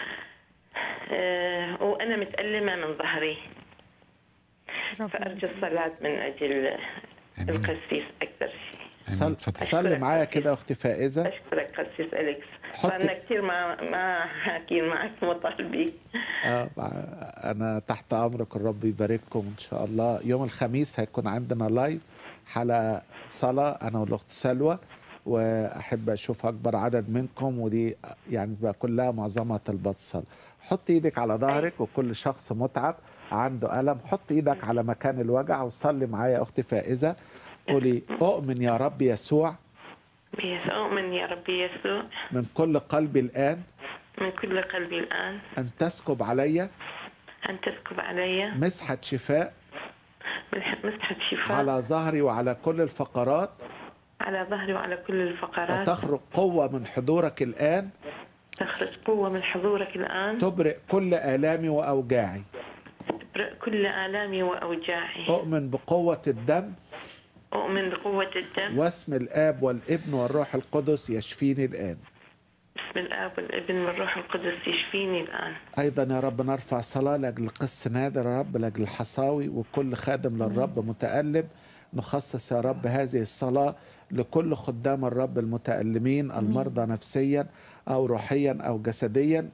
آه وأنا متألمة من ظهري فأرجو الصلاة من أجل القسيس أكثر شيء صل... صلي معايا كده أختي فائزة أشكرك قسيس أليكس حطي- صارنا كثير ما ما حاكين معك مطالبي آه أنا تحت أمرك الرب يبارككم إن شاء الله يوم الخميس هيكون عندنا لايف حلقة صلاة أنا والأخت سلوى وأحب أشوف أكبر عدد منكم ودي يعني بقى كلها معظمها طلبات صلاة حط إيدك على ظهرك وكل شخص متعب عنده ألم حط إيدك على مكان الوجع وصلي معايا يا أختي فائزة قولي أؤمن يا رب يسوع بيس أؤمن يا ربي يسوع من كل قلبي الآن من كل قلبي الآن أن تسكب علي أن تسكب علي مسحة شفاء مسحة شفاء على ظهري وعلى كل الفقرات على ظهري وعلى كل الفقرات وتخرج قوة من حضورك الآن تخرج قوة من حضورك الآن تبرئ كل آلامي وأوجاعي تبرئ كل آلامي وأوجاعي أؤمن بقوة الدم أؤمن بقوة الدم واسم الآب والابن والروح القدس يشفيني الآن باسم الآب والابن والروح القدس يشفيني الآن أيضا يا رب نرفع صلاة لأجل قس نادر يا رب لأجل الحصاوي وكل خادم للرب متألم نخصص يا رب هذه الصلاة لكل خدام الرب المتألمين المرضى نفسيا أو روحيا أو جسديا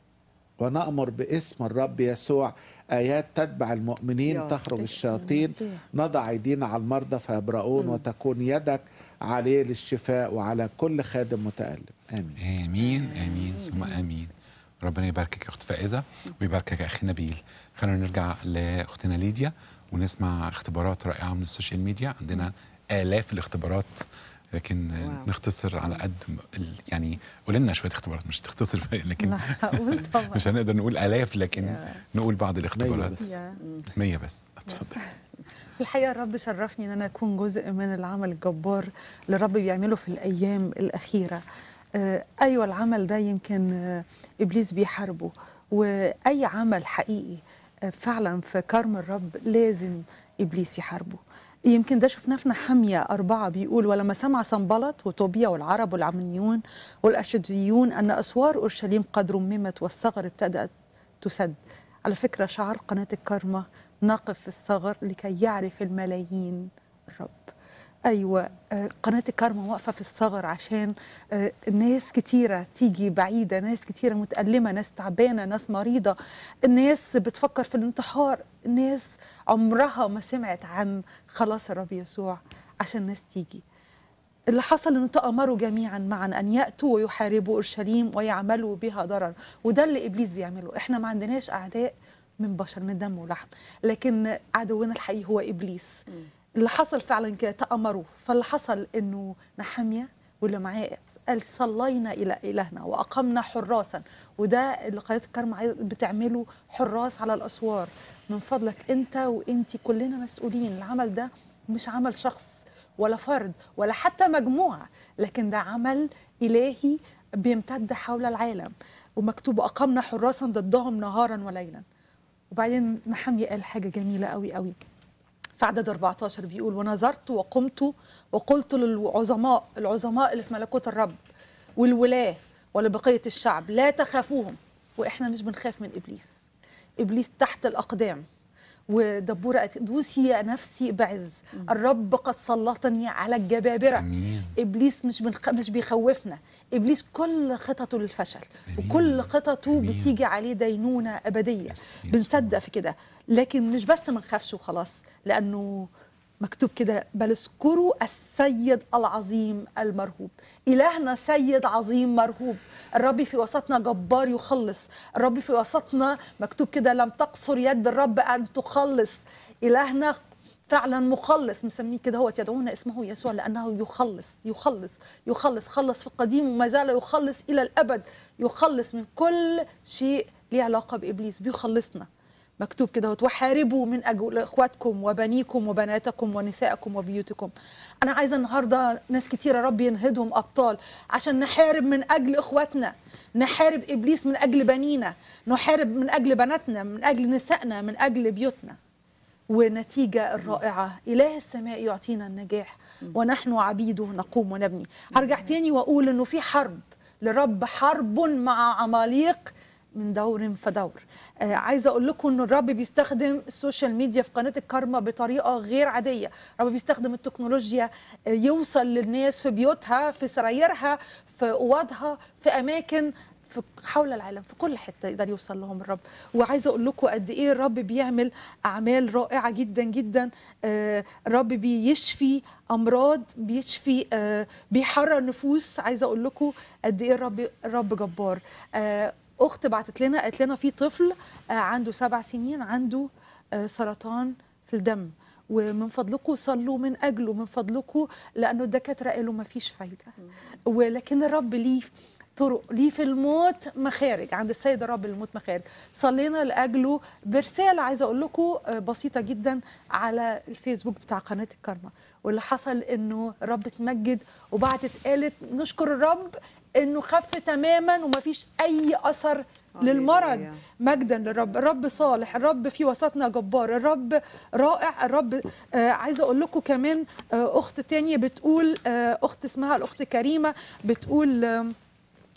ونأمر باسم الرب يسوع آيات تتبع المؤمنين يا تخرج باسم الشياطين المسيح. نضع أيدينا على المرضى فيبرؤون وتكون يدك عليه للشفاء وعلى كل خادم متألم آمين امين امين ثم امين ربنا يباركك يا اخت فائزه ويباركك يا اخي نبيل خلينا نرجع لاختنا ليديا ونسمع اختبارات رائعه من السوشيال ميديا عندنا الاف الاختبارات لكن واو. نختصر على قد م- ال- يعني قول لنا شويه اختبارات مش تختصر لكن لا هقول طبعا مش هنقدر نقول الاف لكن نقول بعض الاختبارات بس. يا. مية بس اتفضل الحقيقه الرب شرفني ان انا اكون جزء من العمل الجبار اللي الرب بيعمله في الايام الاخيره آه، ايوه العمل ده يمكن آه، ابليس بيحاربه واي عمل حقيقي آه، فعلا في كرم الرب لازم ابليس يحاربه يمكن ده شفناه في نحمية أربعة بيقول ولما سمع سنبلط وطوبيا والعرب والعمنيون والأشديون أن أسوار أورشليم قد رممت والثغر ابتدأت تسد على فكرة شعار قناة الكرمة نقف في الثغر لكي يعرف الملايين الرب أيوة آه، قناة الكرمة واقفة في الثغر عشان آه، ناس كتيرة تيجي بعيدة ناس كتيرة متألمة ناس تعبانة ناس مريضة الناس بتفكر في الانتحار ناس عمرها ما سمعت عن خلاص الرب يسوع عشان الناس تيجي اللي حصل انه تأمروا جميعا معا ان ياتوا ويحاربوا اورشليم ويعملوا بها ضرر وده اللي ابليس بيعمله احنا ما عندناش اعداء من بشر من دم ولحم لكن عدونا الحقيقي هو ابليس اللي حصل فعلا كده تأمروا فاللي حصل انه نحمية واللي معاه قال صلينا الى الهنا واقمنا حراسا وده اللي قناه الكرم عايز- بتعمله حراس على الاسوار من فضلك انت وانتي كلنا مسؤولين العمل ده مش عمل شخص ولا فرد ولا حتى مجموعه لكن ده عمل الهي بيمتد حول العالم ومكتوب اقمنا حراسا ضدهم نهارا وليلا وبعدين نحمية قال حاجه جميله قوي قوي في عدد 14 بيقول ونظرت وقمت وقلت للعظماء العظماء اللي في ملكوت الرب والولاة ولبقية الشعب لا تخافوهم واحنا مش بنخاف من ابليس ابليس تحت الاقدام ودبورة قالت دوسي يا نفسي بعز الرب قد سلطني على الجبابرة امين ابليس مش بنخ... مش بيخوفنا ابليس كل خططه للفشل وكل خططه بتيجي عليه دينونه ابديه بنصدق في كده لكن مش بس ما نخافش وخلاص لانه مكتوب كده بل اذكروا السيد العظيم المرهوب إلهنا سيد عظيم مرهوب الرب في وسطنا جبار يخلص الرب في وسطنا مكتوب كده لم تقصر يد الرب أن تخلص إلهنا فعلا مخلص مسميه كده هو يدعون اسمه يسوع لانه يخلص يخلص يخلص خلص في القديم وما زال يخلص الى الابد يخلص من كل شيء ليه علاقه بابليس بيخلصنا مكتوب كده وحاربوا من اجل اخواتكم وبنيكم وبناتكم ونسائكم وبيوتكم انا عايزه النهارده ناس كتيره رب ينهدهم ابطال عشان نحارب من اجل اخواتنا نحارب ابليس من اجل بنينا نحارب من اجل بناتنا من اجل نسائنا من اجل بيوتنا ونتيجة الرائعة إله السماء يعطينا النجاح ونحن عبيده نقوم ونبني هرجع تاني وأقول أنه في حرب لرب حرب مع عماليق من دور فدور آه عايزه اقول لكم ان الرب بيستخدم السوشيال ميديا في قناه الكارما بطريقه غير عاديه الرب بيستخدم التكنولوجيا آه يوصل للناس في بيوتها في سرايرها في اوضها في اماكن في حول العالم في كل حته يقدر يوصل لهم الرب وعايزه اقول لكم قد ايه الرب بيعمل اعمال رائعه جدا جدا آه الرب بيشفي امراض بيشفي آه بيحرر نفوس عايزه اقول لكم قد ايه الرب الرب جبار آه اخت بعتت لنا قالت لنا في طفل آه عنده سبع سنين عنده آه سرطان في الدم ومن فضلكم صلوا من اجله من فضلكم لانه الدكاتره قالوا ما فيش فايده ولكن الرب ليه طرق ليه في الموت مخارج عند السيد الرب الموت مخارج صلينا لاجله برساله عايزه اقول لكم بسيطه جدا على الفيسبوك بتاع قناه الكرمه واللي حصل انه الرب اتمجد وبعتت قالت نشكر الرب انه خف تماما ومفيش اي اثر للمرض مجدا للرب الرب صالح الرب في وسطنا جبار الرب رائع الرب آه عايزه اقول لكم كمان آه اخت تانية بتقول آه اخت اسمها الاخت كريمه بتقول آه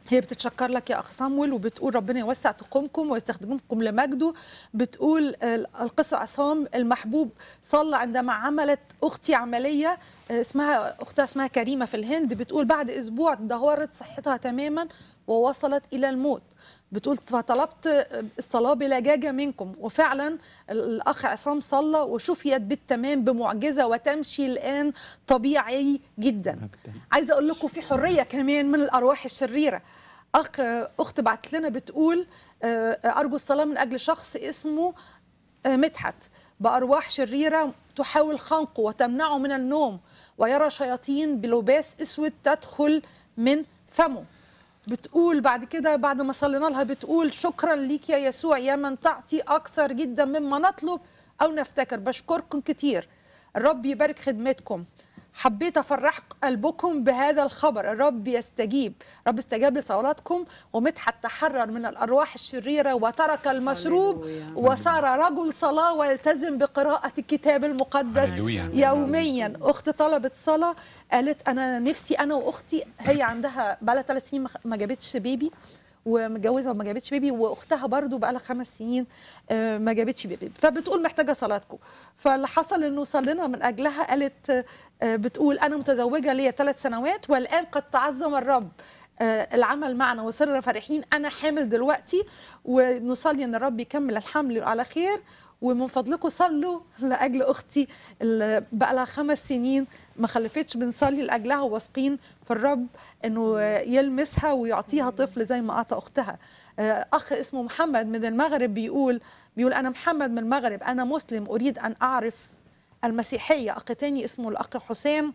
هي بتتشكر لك يا اخ صامويل وبتقول ربنا يوسع تقومكم ويستخدمكم لمجده بتقول آه، القصه عصام المحبوب صلى عندما عملت اختي عمليه آه، اسمها اختها اسمها كريمه في الهند بتقول بعد اسبوع دهورت صحتها تماما ووصلت الى الموت بتقول فطلبت الصلاه بلجاجه منكم وفعلا الاخ عصام صلى وشفيت بالتمام بمعجزه وتمشي الان طبيعي جدا عايزه اقول لكم في حريه كمان من الارواح الشريره اخ اخت بعت لنا بتقول آه، ارجو الصلاه من اجل شخص اسمه آه، مدحت بارواح شريره تحاول خنقه وتمنعه من النوم ويرى شياطين بلباس اسود تدخل من فمه بتقول بعد كده بعد ما صلينا لها بتقول شكرا ليك يا يسوع يا من تعطي اكثر جدا مما نطلب او نفتكر بشكركم كتير الرب يبارك خدمتكم حبيت افرح قلبكم بهذا الخبر الرب يستجيب رب استجاب لصلاتكم ومدحت تحرر من الارواح الشريره وترك المشروب وصار رجل صلاه ويلتزم بقراءه الكتاب المقدس هللويا. يوميا اخت طلبت صلاه قالت انا نفسي انا واختي هي عندها بقى لها ثلاث سنين ما- ما جابتش بيبي ومتجوزه وما جابتش بيبي واختها برضو بقى لها خمس سنين آه، ما جابتش بيبي فبتقول محتاجه صلاتكم فاللي حصل انه صلينا من اجلها قالت آه، بتقول انا متزوجه ليا ثلاث سنوات والان قد تعظم الرب آه، العمل معنا وصرنا فرحين انا حامل دلوقتي ونصلي ان الرب يكمل الحمل على خير ومن فضلكم صلوا لاجل اختي اللي بقى لها خمس سنين ما خلفتش بنصلي لاجلها واثقين في الرب انه يلمسها ويعطيها طفل زي ما اعطى اختها آه، اخ اسمه محمد من المغرب بيقول بيقول انا محمد من المغرب انا مسلم اريد ان اعرف المسيحيه اخ تاني اسمه الاخ حسام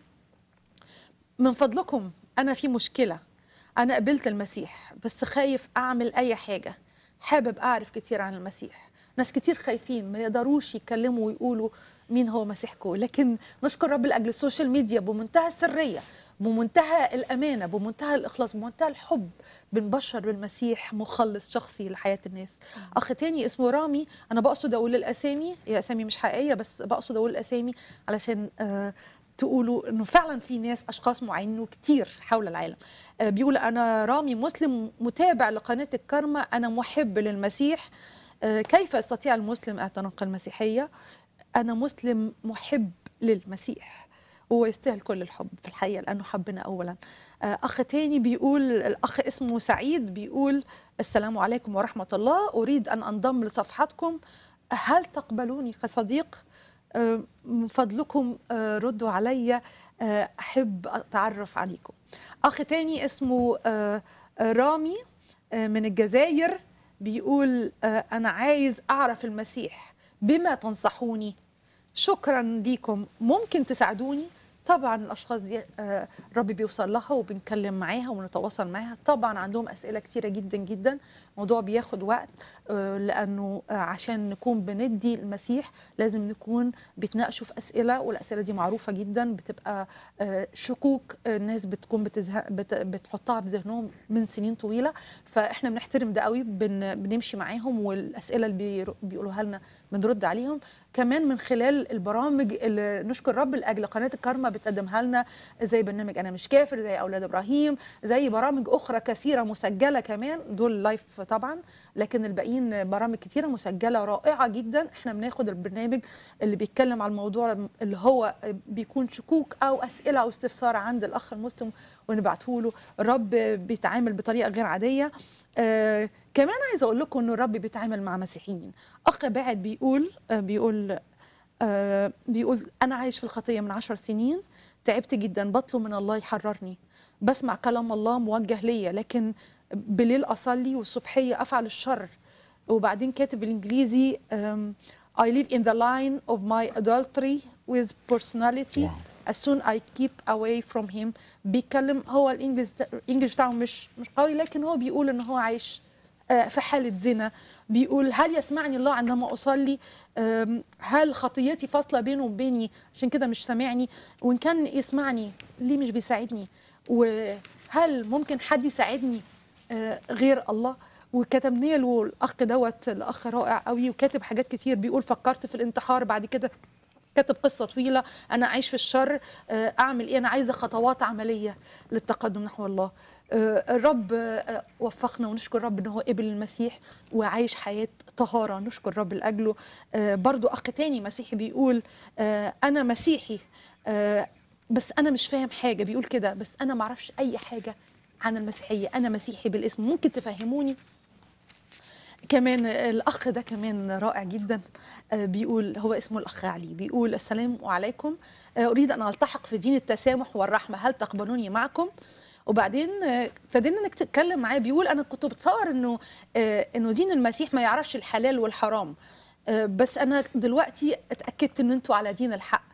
من فضلكم انا في مشكله انا قبلت المسيح بس خايف اعمل اي حاجه حابب اعرف كتير عن المسيح ناس كتير خايفين ما يقدروش يتكلموا ويقولوا مين هو مسيحكم لكن نشكر رب لاجل السوشيال ميديا بمنتهى السريه بمنتهى الامانه بمنتهى الاخلاص بمنتهى الحب بنبشر بالمسيح مخلص شخصي لحياه الناس اخ تاني اسمه رامي انا بقصد اقول الاسامي هي اسامي مش حقيقيه بس بقصد اقول الاسامي علشان آه تقولوا انه فعلا في ناس اشخاص معينين وكتير حول العالم آه، بيقول انا رامي مسلم متابع لقناه الكرمة انا محب للمسيح آه، كيف يستطيع المسلم اعتناق المسيحيه انا مسلم محب للمسيح هو يستاهل كل الحب في الحقيقه لانه حبنا اولا آه، اخ تاني بيقول الاخ اسمه سعيد بيقول السلام عليكم ورحمه الله اريد ان انضم لصفحتكم هل تقبلوني كصديق آه، من فضلكم آه، ردوا عليا آه، احب اتعرف عليكم اخ تاني اسمه آه، آه، رامي آه، من الجزائر بيقول آه، انا عايز اعرف المسيح بما تنصحوني شكرا ليكم ممكن تساعدوني طبعا الاشخاص دي آه، الرب بيوصل لها وبنتكلم معاها ونتواصل معاها طبعا عندهم اسئله كتيره جدا جدا الموضوع بياخد وقت آه، لانه آه، عشان نكون بندي المسيح لازم نكون بيتناقشوا في اسئله والاسئله دي معروفه جدا بتبقى آه، شكوك آه، الناس بتكون بتزهق بت- بتحطها في ذهنهم من سنين طويله فاحنا بنحترم ده قوي بن بنمشي معاهم والاسئله اللي بيرو- بيقولوها لنا بنرد عليهم كمان من خلال البرامج اللي نشكر رب لاجل قناه الكارما بتقدمها لنا زي برنامج انا مش كافر زي اولاد ابراهيم زي برامج اخرى كثيره مسجله كمان دول لايف طبعا لكن الباقيين برامج كثيره مسجله رائعه جدا احنا بناخد البرنامج اللي بيتكلم على الموضوع اللي هو بيكون شكوك او اسئله او استفسار عند الاخ المسلم ونبعته له الرب بيتعامل بطريقه غير عاديه آه كمان عايزه اقول لكم انه الرب بيتعامل مع مسيحيين اخ باعت بيقول آه بيقول آه بيقول انا عايش في الخطيه من عشر سنين تعبت جدا بطلب من الله يحررني بسمع كلام الله موجه ليا لكن بالليل اصلي والصبحيه افعل الشر وبعدين كاتب بالانجليزي um, I live in the line of my adultery with personality as soon I keep away from him بيتكلم هو الانجليزي بتا... الانجليزي بتاعه مش مش قوي لكن هو بيقول ان هو عايش آه، في حالة زنا بيقول هل يسمعني الله عندما أصلي آم، هل خطيتي فاصلة بينه وبيني عشان كده مش سامعني وإن كان يسمعني ليه مش بيساعدني وهل ممكن حد يساعدني آه، غير الله وكتبني له الاخ دوت الاخ رائع قوي وكاتب حاجات كتير بيقول فكرت في الانتحار بعد كده كاتب قصه طويله انا عايش في الشر آه، اعمل ايه انا عايزه خطوات عمليه للتقدم نحو الله آه، الرب آه، وفقنا ونشكر الرب ان هو قبل المسيح وعايش حياه طهاره نشكر الرب لاجله آه، برضو اخ تاني مسيحي بيقول آه، انا مسيحي آه، بس انا مش فاهم حاجه بيقول كده بس انا معرفش اي حاجه عن المسيحيه انا مسيحي بالاسم ممكن تفهموني كمان الاخ ده كمان رائع جدا آه، بيقول هو اسمه الاخ علي بيقول السلام عليكم آه، اريد ان التحق في دين التسامح والرحمه هل تقبلوني معكم وبعدين آه، ابتدينا نتكلم معاه بيقول انا كنت بتصور انه آه، انه دين المسيح ما يعرفش الحلال والحرام آه، بس انا دلوقتي اتاكدت ان انتوا على دين الحق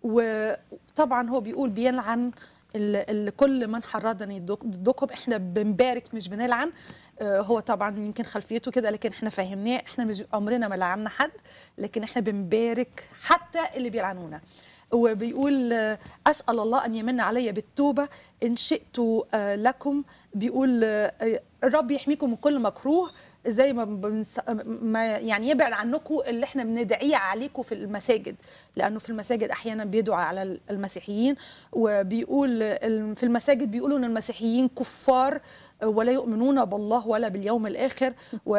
وطبعا هو بيقول بيلعن ال- ال- كل من حرضني ضد- ضدكم احنا بنبارك مش بنلعن آه، هو طبعا يمكن خلفيته كده لكن احنا فاهمناه احنا مش عمرنا ما لعنا حد لكن احنا بنبارك حتى اللي بيلعنونا وبيقول آه، اسال الله ان يمن علي بالتوبه ان شئت آه، لكم بيقول آه، الرب يحميكم من كل مكروه زي ما, بنس... ما يعني يبعد عنكم اللي احنا بندعيه عليكم في المساجد لانه في المساجد احيانا بيدعوا على المسيحيين وبيقول ال- في المساجد بيقولوا ان المسيحيين كفار ولا يؤمنون بالله ولا باليوم الاخر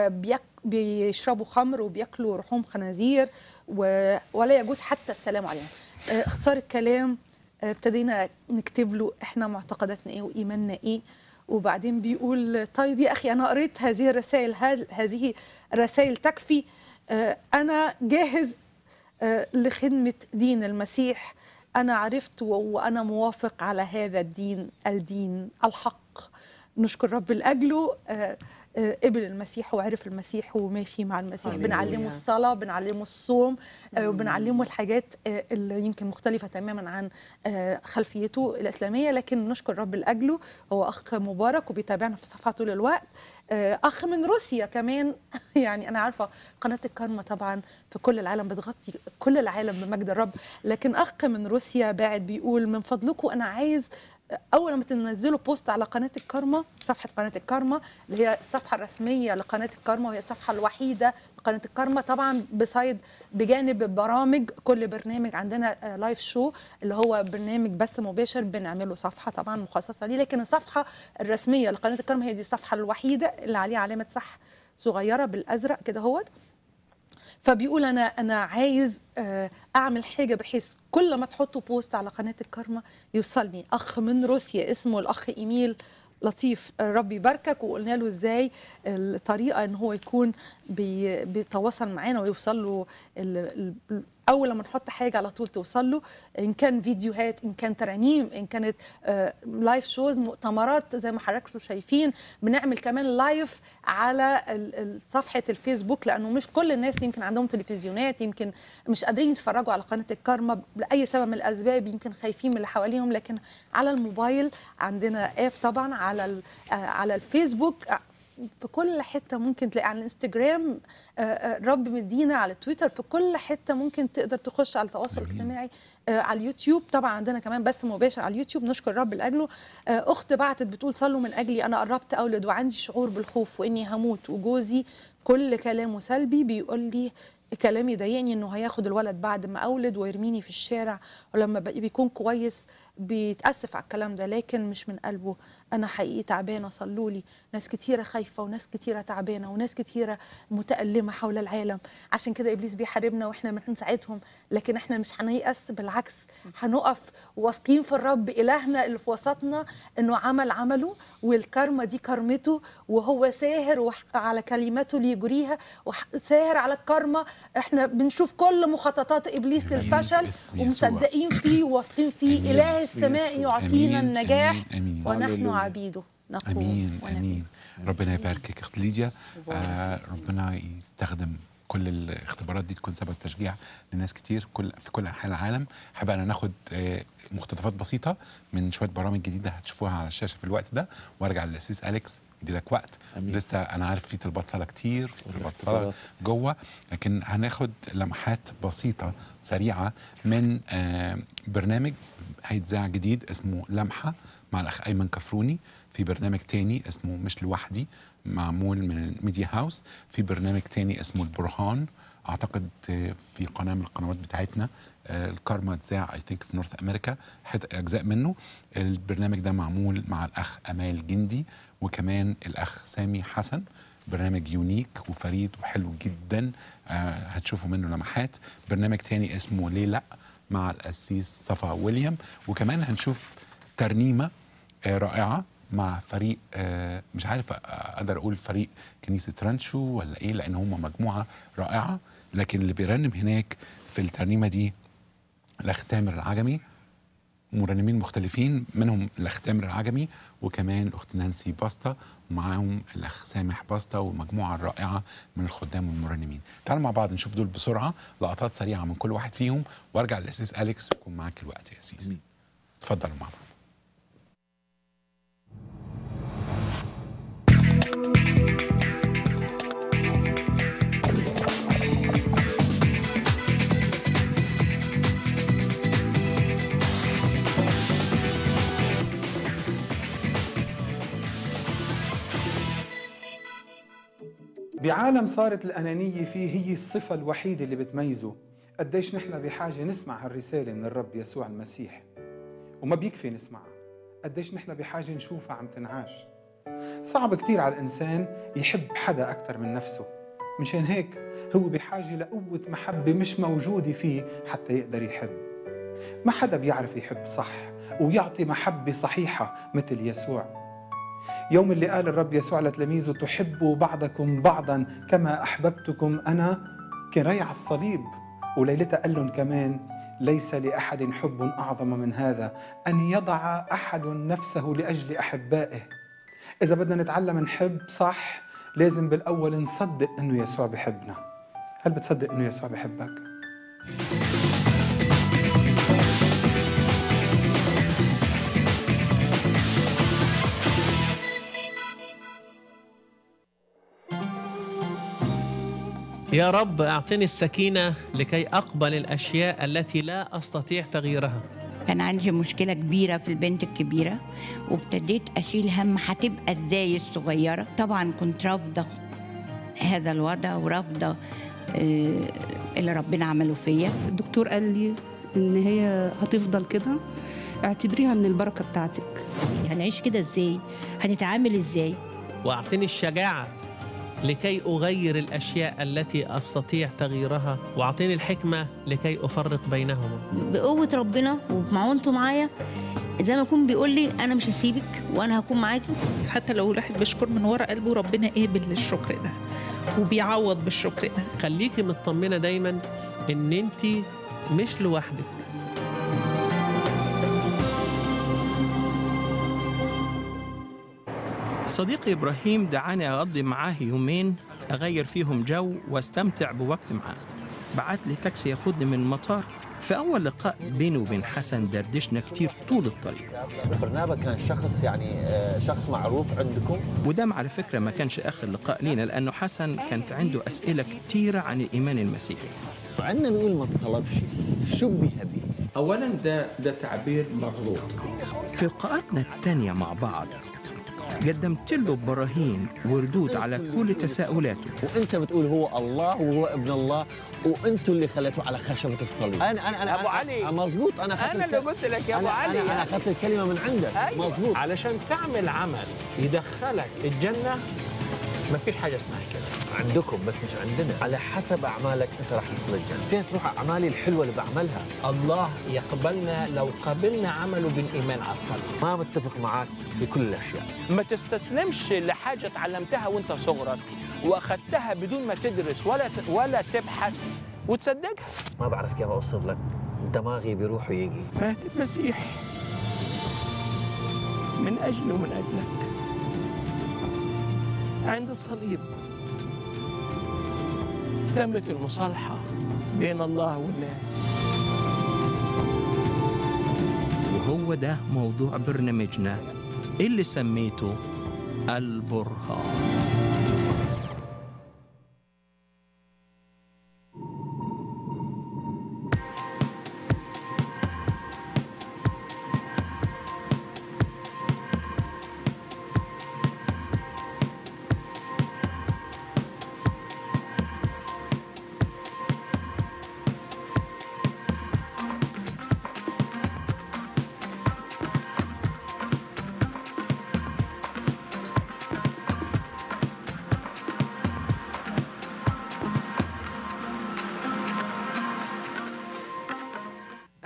وبيشربوا خمر وبياكلوا لحوم خنازير و... ولا يجوز حتى السلام عليهم آه، اختصار الكلام آه، ابتدينا نكتب له احنا معتقداتنا ايه وايماننا ايه وبعدين بيقول طيب يا اخي انا قريت هذه الرسائل هل- هذه رسائل تكفي آه، انا جاهز آه، لخدمه دين المسيح انا عرفت و- وانا موافق على هذا الدين الدين الحق نشكر رب لاجله آه، آه، قبل المسيح وعرف المسيح وماشي مع المسيح هللويا. بنعلمه الصلاه بنعلمه الصوم آه، وبنعلمه الحاجات آه، اللي يمكن مختلفه تماما عن آه، خلفيته الاسلاميه لكن نشكر رب لاجله هو اخ مبارك وبيتابعنا في الصفحه طول الوقت آه، اخ من روسيا كمان يعني انا عارفه قناه الكارما طبعا في كل العالم بتغطي كل العالم بمجد الرب لكن اخ من روسيا باعت بيقول من فضلكم انا عايز اول ما تنزلوا بوست على قناه الكارما صفحه قناه الكارما اللي هي الصفحه الرسميه لقناه الكارما وهي الصفحه الوحيده لقناه الكارما طبعا بسايد بجانب برامج كل برنامج عندنا آه، لايف شو اللي هو برنامج بث مباشر بنعمله صفحه طبعا مخصصه ليه لكن الصفحه الرسميه لقناه الكارما هي دي الصفحه الوحيده اللي عليها علامه صح صغيره بالازرق كده هوت فبيقول انا انا عايز آه، اعمل حاجه بحيث كل ما تحطوا بوست على قناه الكارما يوصلني اخ من روسيا اسمه الاخ ايميل لطيف الرب يباركك وقلنا له ازاي الطريقه ان هو يكون بي بيتواصل معانا ويوصل له ال- ال- اول لما نحط حاجه على طول توصل له ان كان فيديوهات ان كان ترانيم ان كانت آه، لايف شوز مؤتمرات زي ما حضراتكم شايفين بنعمل كمان لايف على ال- ال- صفحه الفيسبوك لانه مش كل الناس يمكن عندهم تلفزيونات يمكن مش قادرين يتفرجوا على قناه الكارما لاي سبب من الاسباب يمكن خايفين من اللي حواليهم لكن على الموبايل عندنا اب طبعا على ال- آه، على الفيسبوك آه، في كل حته ممكن تلاقي على الانستجرام آه، آه، رب مدينا على تويتر في كل حته ممكن تقدر تخش على التواصل الاجتماعي آه، على اليوتيوب طبعا عندنا كمان بث مباشر على اليوتيوب نشكر الرب لاجله آه، اخت بعتت بتقول صلوا من اجلي انا قربت اولد وعندي شعور بالخوف واني هموت وجوزي كل كلامه سلبي بيقول لي كلام يضايقني انه هياخد الولد بعد ما اولد ويرميني في الشارع ولما بقى- بيكون كويس بيتاسف على الكلام ده لكن مش من قلبه انا حقيقي تعبانه صلوا لي ناس كتيره خايفه وناس كتيره تعبانه وناس كتيره متالمه حول العالم عشان كده ابليس بيحاربنا واحنا بنساعدهم لكن احنا مش هنيأس بالعكس هنقف واثقين في الرب الهنا اللي في وسطنا انه عمل عمله والكرمه دي كرمته وهو ساهر وح- على كلمته ليجريها وساهر على الكرمه احنا بنشوف كل مخططات ابليس للفشل باسم يسوع. ومصدقين فيه وواثقين فيه اله السماء يعطينا أمين، النجاح أمين، أمين. ونحن هللويا. عبيده نقوم امين ونكون. امين ربنا يباركك اخت ليديا آه ربنا يستخدم كل الاختبارات دي تكون سبب تشجيع لناس كتير كل في كل انحاء العالم حابب انا ناخد آه مقتطفات بسيطه من شويه برامج جديده هتشوفوها على الشاشه في الوقت ده وارجع للاسيس اليكس دي لك وقت أمين. لسه انا عارف في طلبات صلاه كتير في طلبات صلاه والاختبارات. جوه لكن هناخد لمحات بسيطه سريعه من آه برنامج هيتذاع جديد اسمه لمحه مع الاخ ايمن كفروني في برنامج تاني اسمه مش لوحدي معمول من ميديا هاوس في برنامج تاني اسمه البرهان اعتقد آه، في قناه من القنوات بتاعتنا آه، الكارما اتذاع اي ثينك في نورث امريكا حت اجزاء منه البرنامج ده معمول مع الاخ امال جندي وكمان الاخ سامي حسن برنامج يونيك وفريد وحلو جدا آه، هتشوفوا منه لمحات برنامج تاني اسمه ليه لا مع القسيس صفا ويليام وكمان هنشوف ترنيمه آه، رائعه مع فريق آه، مش عارف أ- اقدر اقول فريق كنيسه رانشو ولا ايه لان هم مجموعه رائعه لكن اللي بيرنم هناك في الترنيمه دي الاخ تامر العجمي مرنمين مختلفين منهم الاخ تامر العجمي وكمان الاخت نانسي باستا ومعاهم الاخ سامح باستا والمجموعه الرائعه من الخدام والمرنمين تعالوا مع بعض نشوف دول بسرعه لقطات سريعه من كل واحد فيهم وارجع للاسيس اليكس ويكون معاك الوقت يا اسيس اتفضلوا مع بعض بعالم صارت الأنانية فيه هي الصفة الوحيدة اللي بتميزه قديش نحن بحاجة نسمع هالرسالة من الرب يسوع المسيح وما بيكفي نسمعها قديش نحن بحاجة نشوفها عم تنعاش صعب كتير على الإنسان يحب حدا أكتر من نفسه مشان هيك هو بحاجة لقوة محبة مش موجودة فيه حتى يقدر يحب ما حدا بيعرف يحب صح ويعطي محبة صحيحة مثل يسوع يوم اللي قال الرب يسوع لتلاميذه تحبوا بعضكم بعضا كما احببتكم انا كان رايح على الصليب وليلتها قال لهم كمان ليس لاحد حب اعظم من هذا ان يضع احد نفسه لاجل احبائه اذا بدنا نتعلم نحب صح لازم بالاول نصدق انه يسوع بحبنا هل بتصدق انه يسوع بحبك يا رب أعطني السكينة لكي أقبل الأشياء التي لا أستطيع تغييرها كان عندي مشكلة كبيرة في البنت الكبيرة وابتديت أشيل هم هتبقى ازاي الصغيرة طبعا كنت رافضة هذا الوضع ورافضة آه، اللي ربنا عمله فيا الدكتور قال لي ان هي هتفضل كده اعتبريها من البركه بتاعتك هنعيش كده ازاي هنتعامل ازاي وأعطني الشجاعة لكي أغير الأشياء التي أستطيع تغييرها وأعطيني الحكمة لكي أفرق بينهما بقوة ربنا وبمعونته معايا زي ما يكون بيقول لي انا مش هسيبك وانا هكون معاكي حتى لو الواحد بيشكر من ورا قلبه ربنا قابل للشكر ده وبيعوض بالشكر ده خليكي مطمنة دايما إن أنت مش لوحدك صديقي إبراهيم دعاني أقضي معاه يومين أغير فيهم جو واستمتع بوقت معاه بعت لي تاكسي ياخدني من المطار في أول لقاء بيني وبين حسن دردشنا كتير طول الطريق برنابا كان شخص يعني آه، شخص معروف عندكم ودام على فكرة ما كانش آخر لقاء لينا لأنه حسن كانت عنده أسئلة كتيرة عن الإيمان المسيحي وعندنا بيقول ما تصلبش شبه به أولا ده ده تعبير مغلوط في لقاءاتنا التانية مع بعض قدمت له براهين وردود على كل تساؤلاته وانت بتقول هو الله وهو ابن الله وانتوا اللي خليتوه على خشبه الصليب انا انا انا أبو علي. مظبوط انا اخذت أنا اللي قلت لك يا أبو أنا- علي. انا, أنا اخذت الكلمه من عندك أيوة. مظبوط علشان تعمل عمل يدخلك الجنة ما في حاجة اسمها كده عندكم بس مش عندنا على حسب اعمالك انت راح تدخل الجنه فين تروح اعمالي الحلوه اللي بعملها الله يقبلنا لو قبلنا عمله بالإيمان على الصليب ما بتفق معك في كل الاشياء ما تستسلمش لحاجة اتعلمتها وانت صغرك واخدتها بدون ما تدرس ولا ولا تبحث وتصدقها ما بعرف كيف اوصف لك دماغي بيروح ويجي مات المسيح من أجلي ومن أجلك عند الصليب تمت المصالحة بين الله والناس وهو ده موضوع برنامجنا اللي سميته البرهان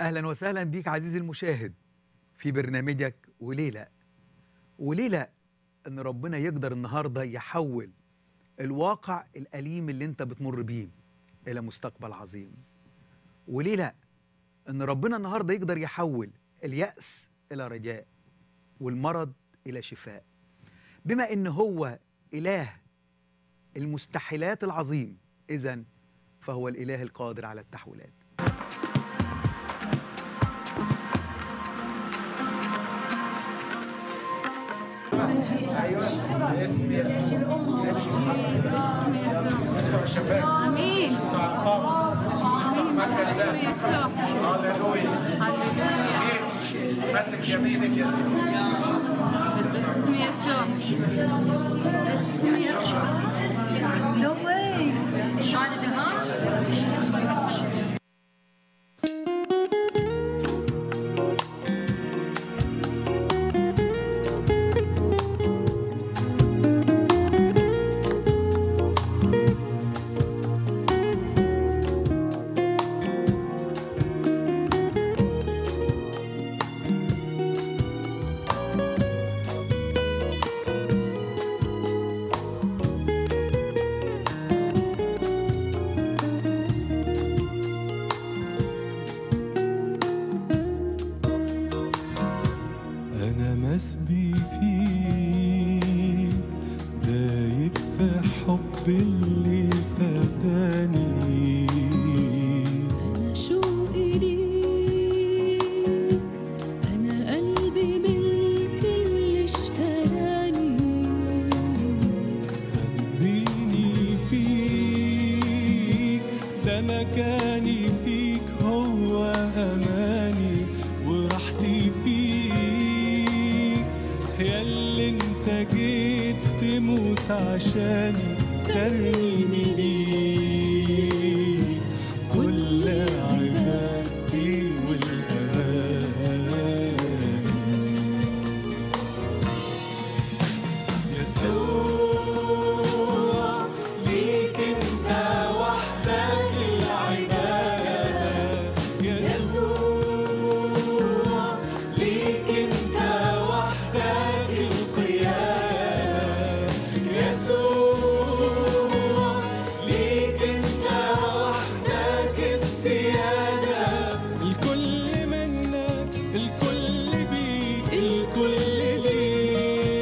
اهلا وسهلا بيك عزيزي المشاهد في برنامجك وليه لا وليه لا ان ربنا يقدر النهارده يحول الواقع الاليم اللي انت بتمر بيه الى مستقبل عظيم وليه لا ان ربنا النهارده يقدر يحول الياس الى رجاء والمرض الى شفاء بما ان هو اله المستحيلات العظيم اذا فهو الاله القادر على التحويلات ايوه اسم يسوع يسوع شفاك آمين. يسوع القام يسوع هللويا هللويا ماسك يمينك يسوع باسم يسوع باسم يسوع No way. أنا مسبي فيك دايب في حب اللي فداني أنا شوقي ليك أنا قلبي ملك اللي اشتراني خبيني فيك ده مكاني فيك هو أماني وراحتي فيك يا اللي انت جيت تموت عشاني ترميني ليك كل عبادتي والأغاني يسوع ليك انت وحدك العبادة يسوع ليك انت وحدك القيادة يسوع ليك انت وحدك السيادة الكل منك الكل بيك الكل ليك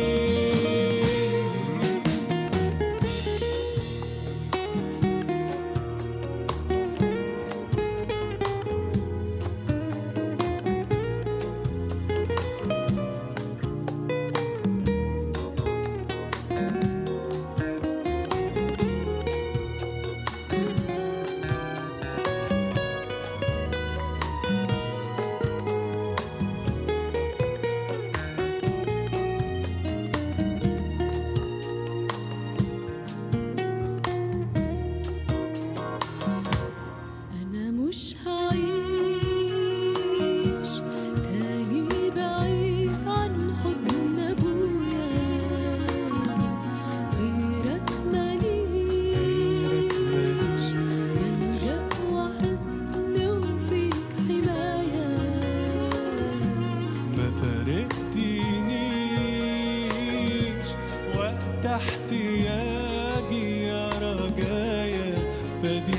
أنا مش هعيش تاني بعيد عن حضن أبويا غيرك ماليش ملجأ وحصن وفيك حماية ما فارقتنيش وقت احتياجي يا رجايا فدي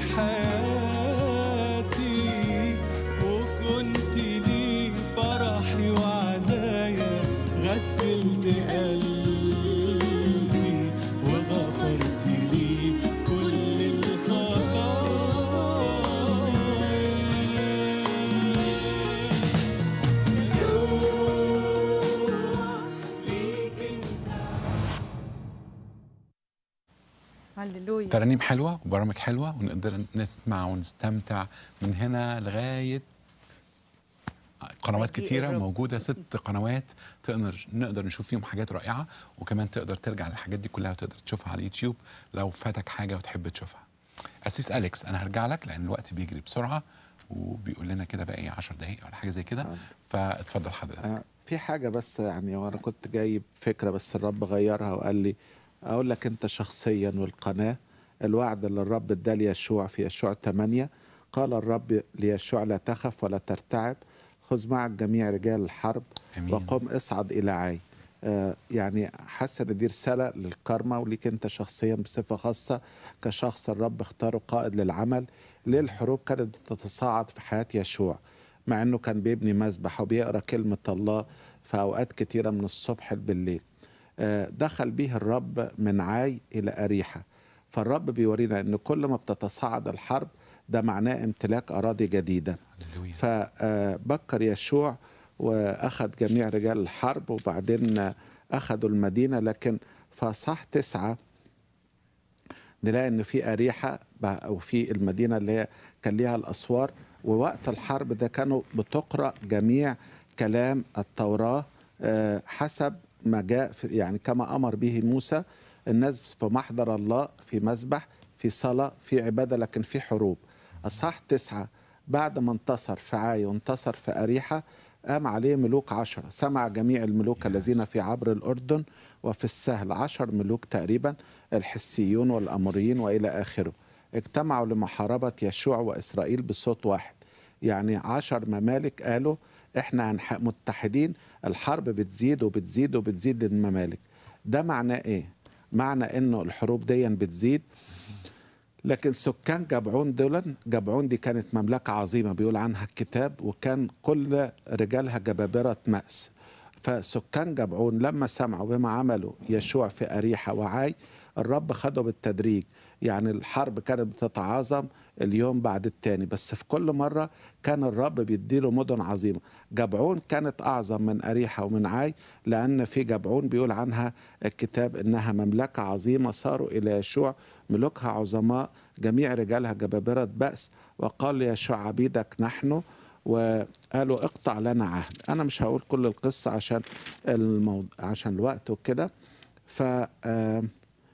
حياتي وكنت لي فرحي وعزايا غسلت قلبي وغفرت لي كل هللويا ترانيم حلوه وبرامج حلوه ونقدر نسمع ونستمتع من هنا لغايه قنوات مجيء كتيره الرب. موجوده ست قنوات تقدر نقدر نشوف فيهم حاجات رائعه وكمان تقدر ترجع للحاجات دي كلها وتقدر تشوفها على اليوتيوب لو فاتك حاجه وتحب تشوفها اسيس اليكس انا هرجع لك لان الوقت بيجري بسرعه وبيقول لنا كده بقى ايه 10 دقائق ولا حاجه زي كده فاتفضل حضرتك أنا في حاجة بس يعني وأنا كنت جايب فكرة بس الرب غيرها وقال لي أقول لك أنت شخصيا والقناة الوعد اللي الرب اداه ليشوع في يشوع 8 قال الرب ليشوع لا تخف ولا ترتعب خذ معك جميع رجال الحرب أمين. وقم اصعد إلى عاي آه، يعني حاسة ان دي رسالة للكرمة وليك انت شخصيا بصفة خاصة كشخص الرب اختاره قائد للعمل ليه الحروب كانت بتتصاعد في حياة يشوع مع انه كان بيبني مذبح وبيقرا كلمة الله في اوقات كتيرة من الصبح بالليل آه، دخل به الرب من عاي الى اريحة فالرب بيورينا ان كل ما بتتصاعد الحرب ده معناه امتلاك اراضي جديدة فبكر يشوع واخذ جميع رجال الحرب وبعدين اخذوا المدينه لكن في صح تسعه نلاقي ان في اريحه بقى- او في المدينه اللي هي كان ليها الاسوار ووقت الحرب ده كانوا بتقرا جميع كلام التوراه آه، حسب ما جاء في- يعني كما امر به موسى الناس في محضر الله في مسبح في صلاه في عباده لكن في حروب اصحاح تسعه بعد ما انتصر في عاي وانتصر في اريحه قام عليه ملوك عشرة سمع جميع الملوك الذين في عبر الأردن وفي السهل عشر ملوك تقريبا الحسيون والأموريين وإلى آخره اجتمعوا لمحاربة يشوع وإسرائيل بصوت واحد يعني عشر ممالك قالوا احنا هنح- متحدين الحرب بتزيد وبتزيد وبتزيد للممالك ده معناه ايه معنى انه الحروب دي بتزيد لكن سكان جبعون دول جبعون دي كانت مملكة عظيمة بيقول عنها الكتاب وكان كل رجالها جبابرة مأس فسكان جبعون لما سمعوا بما عملوا يشوع في أريحة وعاي الرب خده بالتدريج يعني الحرب كانت بتتعاظم اليوم بعد التاني بس في كل مرة كان الرب بيديله مدن عظيمة جبعون كانت أعظم من أريحة ومن عاي لأن في جبعون بيقول عنها الكتاب إنها مملكة عظيمة صاروا إلى يشوع ملوكها عظماء جميع رجالها جبابرة بأس وقال يشوع عبيدك نحن وقالوا اقطع لنا عهد أنا مش هقول كل القصة عشان الموضوع عشان الوقت وكده ف آه،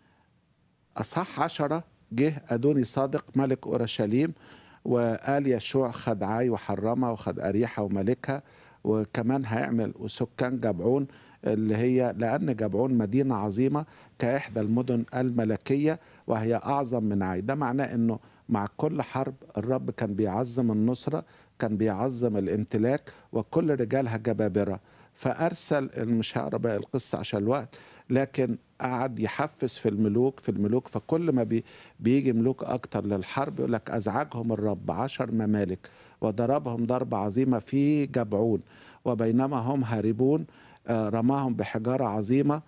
أصح عشرة جه أدوني صادق ملك أورشليم وقال يشوع خد عاي وحرمها وخد أريحة وملكها وكمان هيعمل وسكان جبعون اللي هي لأن جبعون مدينة عظيمة كإحدى المدن الملكية وهي أعظم من عاي ده معناه أنه مع كل حرب الرب كان بيعظم النصرة كان بيعظم الامتلاك وكل رجالها جبابرة فأرسل مش هقرا بقى القصة عشان الوقت لكن قعد يحفز في الملوك في الملوك فكل ما بي بيجي ملوك أكتر للحرب يقول لك أزعجهم الرب عشر ممالك وضربهم ضربة عظيمة في جبعون وبينما هم هاربون آه، رماهم بحجارة عظيمة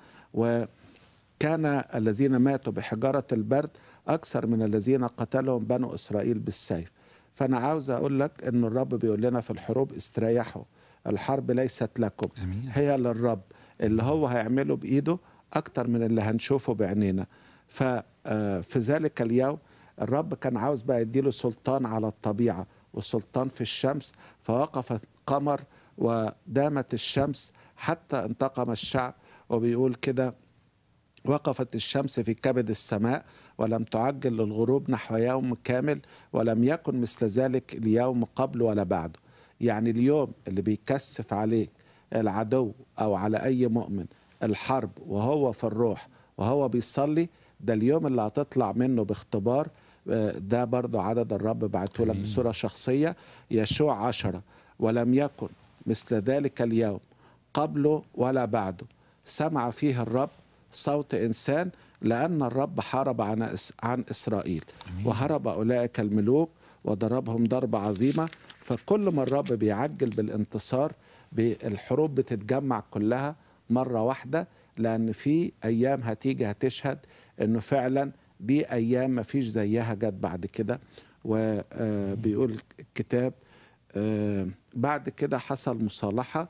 وكان الذين ماتوا بحجارة البرد أكثر من الذين قتلهم بنو إسرائيل بالسيف فأنا عاوز أقول لك أن الرب بيقول لنا في الحروب استريحوا الحرب ليست لكم أمين. هي للرب اللي هو هيعمله بإيده أكتر من اللي هنشوفه بعينينا ففي ذلك اليوم الرب كان عاوز بقى يديله سلطان على الطبيعة وسلطان في الشمس فوقف القمر ودامت الشمس حتى انتقم الشعب وبيقول كده وقفت الشمس في كبد السماء ولم تعجل للغروب نحو يوم كامل ولم يكن مثل ذلك اليوم قبل ولا بعده يعني اليوم اللي بيكثف عليك العدو او على اي مؤمن الحرب وهو في الروح وهو بيصلي ده اليوم اللي هتطلع منه باختبار آه، ده برضو عدد الرب بعته لك بصورة شخصية يشوع عشرة ولم يكن مثل ذلك اليوم قبله ولا بعده سمع فيه الرب صوت إنسان لأن الرب حارب عن إس- عن إسرائيل وهرب أولئك الملوك وضربهم ضربة عظيمة فكل ما الرب بيعجل بالانتصار الحروب بتتجمع كلها مرة واحدة لأن في أيام هتيجي هتشهد إنه فعلا دي أيام ما فيش زيها جت بعد كده وبيقول الكتاب آه، بعد كده حصل مصالحة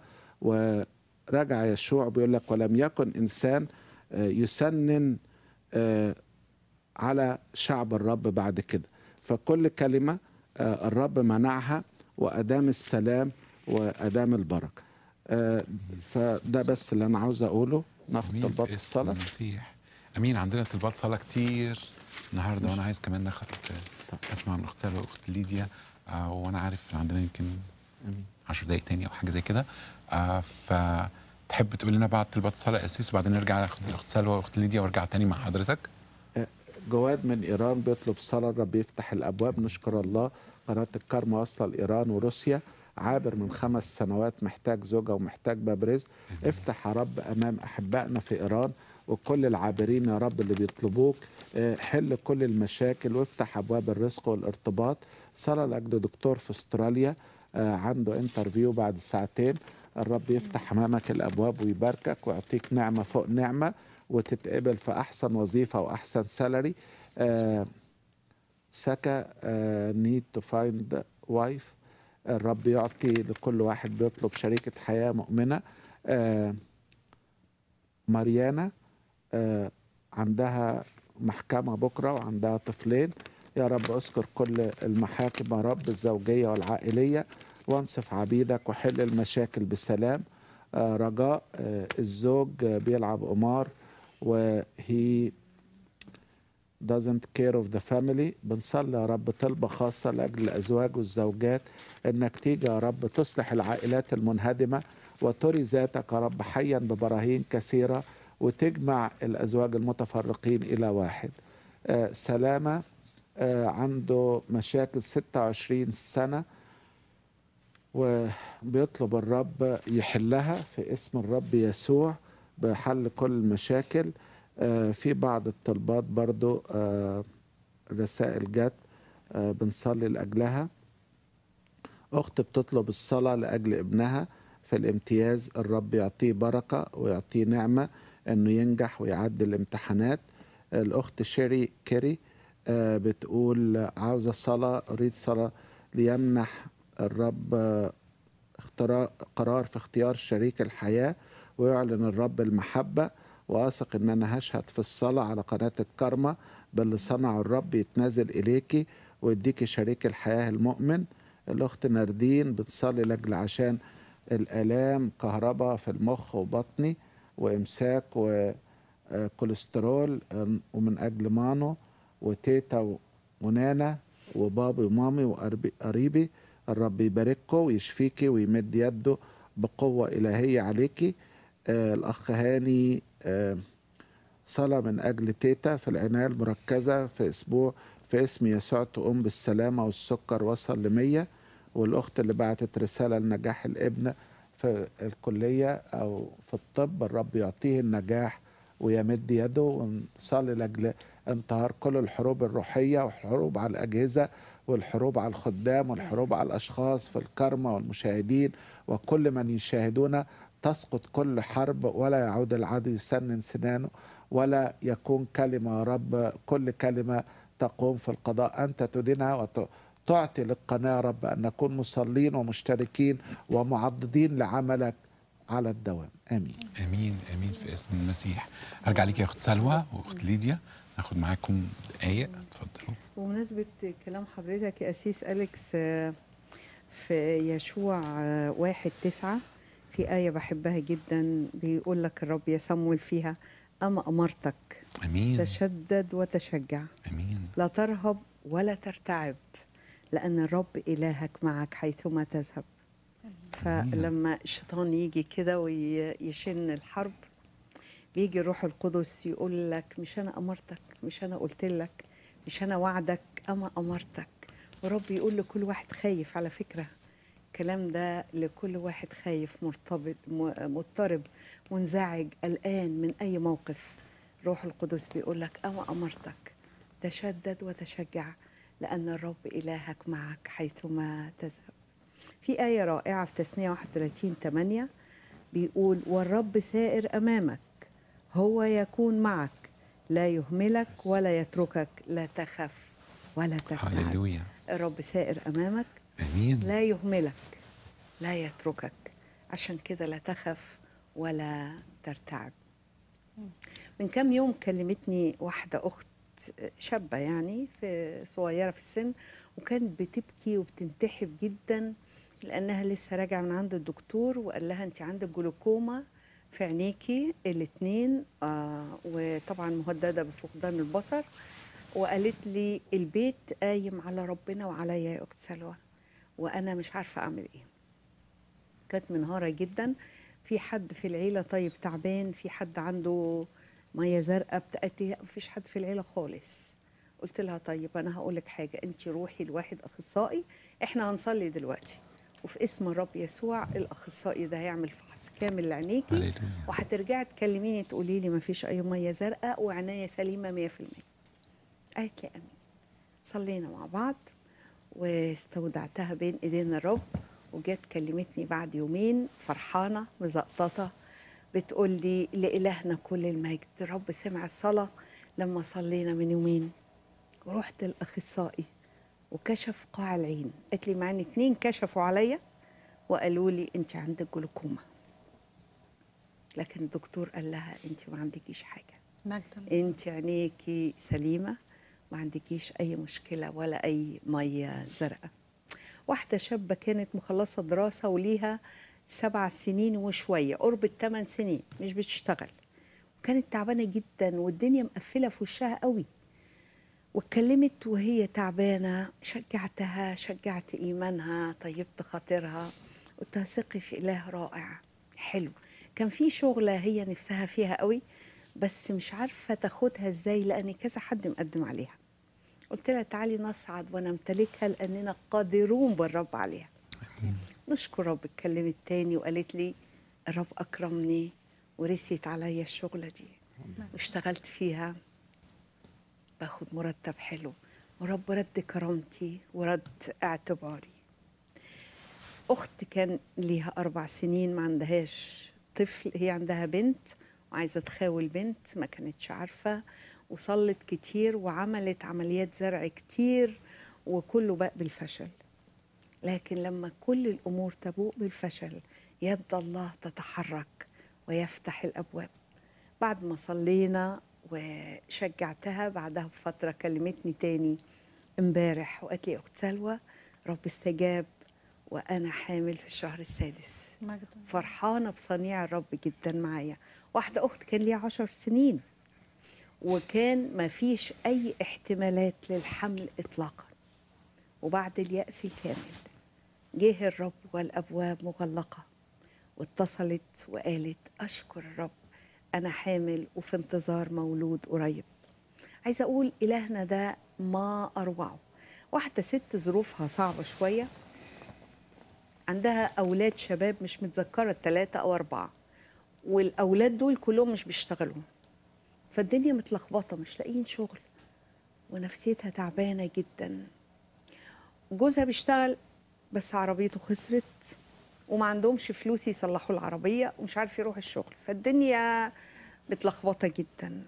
ورجع يشوع بيقول لك ولم يكن إنسان آه، يسنن آه، على شعب الرب بعد كده فكل كلمة آه، الرب منعها وأدام السلام وأدام البركة آه، فده بس اللي أنا عاوز أقوله ناخد أمين طلبات باسم الصلاة المسيح امين عندنا طلبات صلاه كتير النهارده وانا عايز كمان ناخد اسمع من اخت سالة واخت ليديا آه وانا عارف إن عندنا يمكن 10 دقايق تاني او حاجه زي كده آه فتحب تقول لنا بعد طلبات الصلاه يا اسيس وبعدين نرجع ناخد الاخت سلوى واخت ليديا وارجع تاني مع حضرتك جواد من ايران بيطلب صلاه الرب يفتح الابواب نشكر الله قناة الكرم واصلة لإيران وروسيا عابر من خمس سنوات محتاج زوجة ومحتاج باب رزق افتح يا رب أمام أحبائنا في إيران وكل العابرين يا رب اللي بيطلبوك آه، حل كل المشاكل وافتح أبواب الرزق والارتباط صلاة لأجل دكتور في استراليا آه، عنده انترفيو بعد ساعتين الرب يفتح أمامك الأبواب ويباركك ويعطيك نعمة فوق نعمة وتتقبل في أحسن وظيفة وأحسن سالري آه سكا نيد تو فايند وايف الرب يعطي لكل واحد بيطلب شريكة حياة مؤمنة آه ماريانا آه عندها محكمة بكرة وعندها طفلين يا رب اذكر كل المحاكم يا رب الزوجية والعائلية وانصف عبيدك وحل المشاكل بسلام آه رجاء آه الزوج آه بيلعب قمار وهي doesn't care of the family بنصلي يا رب طلبة خاصة لأجل الأزواج والزوجات إنك تيجي يا رب تصلح العائلات المنهدمة وتري ذاتك يا رب حيا ببراهين كثيرة وتجمع الأزواج المتفرقين إلى واحد آه سلامة آه عنده مشاكل 26 سنة وبيطلب الرب يحلها في اسم الرب يسوع بحل كل المشاكل آه، في بعض الطلبات برضو آه، رسائل جت آه، بنصلي لأجلها أخت بتطلب الصلاة لأجل ابنها في الامتياز الرب يعطيه بركة ويعطيه نعمة أنه ينجح ويعدي الامتحانات الأخت شيري كيري آه، بتقول عاوزة صلاة أريد صلاة ليمنح الرب آه، اختراع قرار في اختيار شريك الحياة ويعلن الرب المحبة واثق ان انا هشهد في الصلاه على قناه الكرمة باللي صنعه الرب يتنازل اليكي ويديكي شريك الحياه المؤمن الاخت ناردين بتصلي لاجل عشان الالام كهرباء في المخ وبطني وامساك وكوليسترول ومن اجل مانو وتيتا ونانا وبابي ومامي وقريبي الرب يبارككم ويشفيكي ويمد يده بقوه الهيه عليكي آه الاخ هاني آه صلاة من أجل تيتا في العناية المركزة في أسبوع في اسم يسوع تقوم بالسلامة والسكر وصل لمية والأخت اللي بعتت رسالة لنجاح الابن في الكلية أو في الطب الرب يعطيه النجاح ويمد يده ونصلي لأجل انتهار كل الحروب الروحية والحروب على الأجهزة والحروب على الخدام والحروب على الأشخاص في الكرمة والمشاهدين وكل من يشاهدون تسقط كل حرب ولا يعود العدو يسنن سنانه ولا يكون كلمة يا رب كل كلمة تقوم في القضاء أنت تدينها وتعطي للقناة يا رب أن نكون مصلين ومشتركين ومعضدين لعملك على الدوام آمين امين امين في اسم المسيح ارجع ليك يا اخت سلوى واخت ليديا ناخد معاكم دقايق اتفضلوا بمناسبة كلام حضرتك يا أسيس أليكس آه، في يشوع آه، واحد تسعة في آية بحبها جدا بيقول لك الرب يا صمويل فيها أما أمرتك امين تشدد وتشجع امين لا ترهب ولا ترتعب لأن الرب إلهك معك حيثما تذهب فلما الشيطان يجي كده ويشن الحرب بيجي الروح القدس يقول لك مش أنا أمرتك مش أنا قلت لك مش أنا وعدك أما أمرتك ورب يقول لكل واحد خايف على فكرة الكلام ده لكل واحد خايف مرتبط م- مضطرب منزعج قلقان من أي موقف روح القدس بيقول لك أما أمرتك تشدد وتشجع لأن الرب إلهك معك حيثما تذهب في آية رائعة في تثنية 31 8 بيقول والرب سائر أمامك هو يكون معك لا يهملك ولا يتركك لا تخف ولا ترتعب هللويا الرب سائر أمامك امين لا يهملك لا يتركك عشان كده لا تخف ولا ترتعب من كام يوم كلمتني واحدة أخت شابة يعني في صغيرة في السن وكانت بتبكي وبتنتحب جدا لأنها لسه راجعة من عند الدكتور وقال لها أنت عندك جلوكوما في عينيكي الاتنين آه وطبعا مهددة بفقدان البصر وقالت لي البيت قايم على ربنا وعليا يا أخت سلوى وأنا مش عارفة أعمل إيه كانت منهارة جدا في حد في العيلة طيب تعبان في حد عنده مية زرقاء بتأتي مفيش حد في العيلة خالص قلت لها طيب انا هقول لك حاجه انت روحي لواحد اخصائي احنا هنصلي دلوقتي وفي اسم الرب يسوع الاخصائي ده هيعمل فحص كامل لعينيكي وهترجعي تكلميني تقولي لي ما فيش اي ميه زرقاء وعنايه سليمه 100% قالت لي امين صلينا مع بعض واستودعتها بين ايدين الرب وجت كلمتني بعد يومين فرحانه مزقططه بتقول لي لإلهنا كل المجد الرب سمع الصلاة لما صلينا من يومين ورحت الأخصائي وكشف قاع العين قالت لي معانا اتنين كشفوا عليا وقالوا لي انت عندك جلوكوما لكن الدكتور قال لها انت ما عندكيش حاجه مجد انت عينيكي سليمه ما عندكيش اي مشكله ولا اي ميه زرقاء واحده شابه كانت مخلصه دراسه وليها سبع سنين وشويه قرب الثمان سنين مش بتشتغل وكانت تعبانه جدا والدنيا مقفله في وشها قوي واتكلمت وهي تعبانه شجعتها شجعت ايمانها طيبت خاطرها قلت لها ثقي في اله رائع حلو كان في شغله هي نفسها فيها قوي بس مش عارفه تاخدها ازاي لان كذا حد مقدم عليها قلت لها تعالي نصعد ونمتلكها لاننا قادرون بالرب عليها نشكر رب اتكلمت تاني وقالت لي الرب اكرمني ورسيت عليا الشغله دي واشتغلت فيها باخد مرتب حلو ورب رد كرامتي ورد اعتباري اخت كان ليها اربع سنين ما عندهاش طفل هي عندها بنت وعايزه تخاول بنت ما كانتش عارفه وصلت كتير وعملت عمليات زرع كتير وكله بقى بالفشل لكن لما كل الامور تبوء بالفشل يد الله تتحرك ويفتح الابواب بعد ما صلينا وشجعتها بعدها بفتره كلمتني تاني امبارح وقالت لي اخت سلوى رب استجاب وانا حامل في الشهر السادس مجد فرحانه بصنيع الرب جدا معايا واحده اخت كان ليها عشر سنين وكان ما فيش اي احتمالات للحمل اطلاقا وبعد الياس الكامل جه الرب والابواب مغلقه واتصلت وقالت اشكر الرب انا حامل وفي انتظار مولود قريب عايزه اقول الهنا ده ما اروعه واحده ست ظروفها صعبه شويه عندها اولاد شباب مش متذكره ثلاثه او اربعه والاولاد دول كلهم مش بيشتغلوا فالدنيا متلخبطه مش لاقيين شغل ونفسيتها تعبانه جدا جوزها بيشتغل بس عربيته خسرت وما عندهمش فلوس يصلحوا العربيه ومش عارف يروح الشغل فالدنيا متلخبطه جدا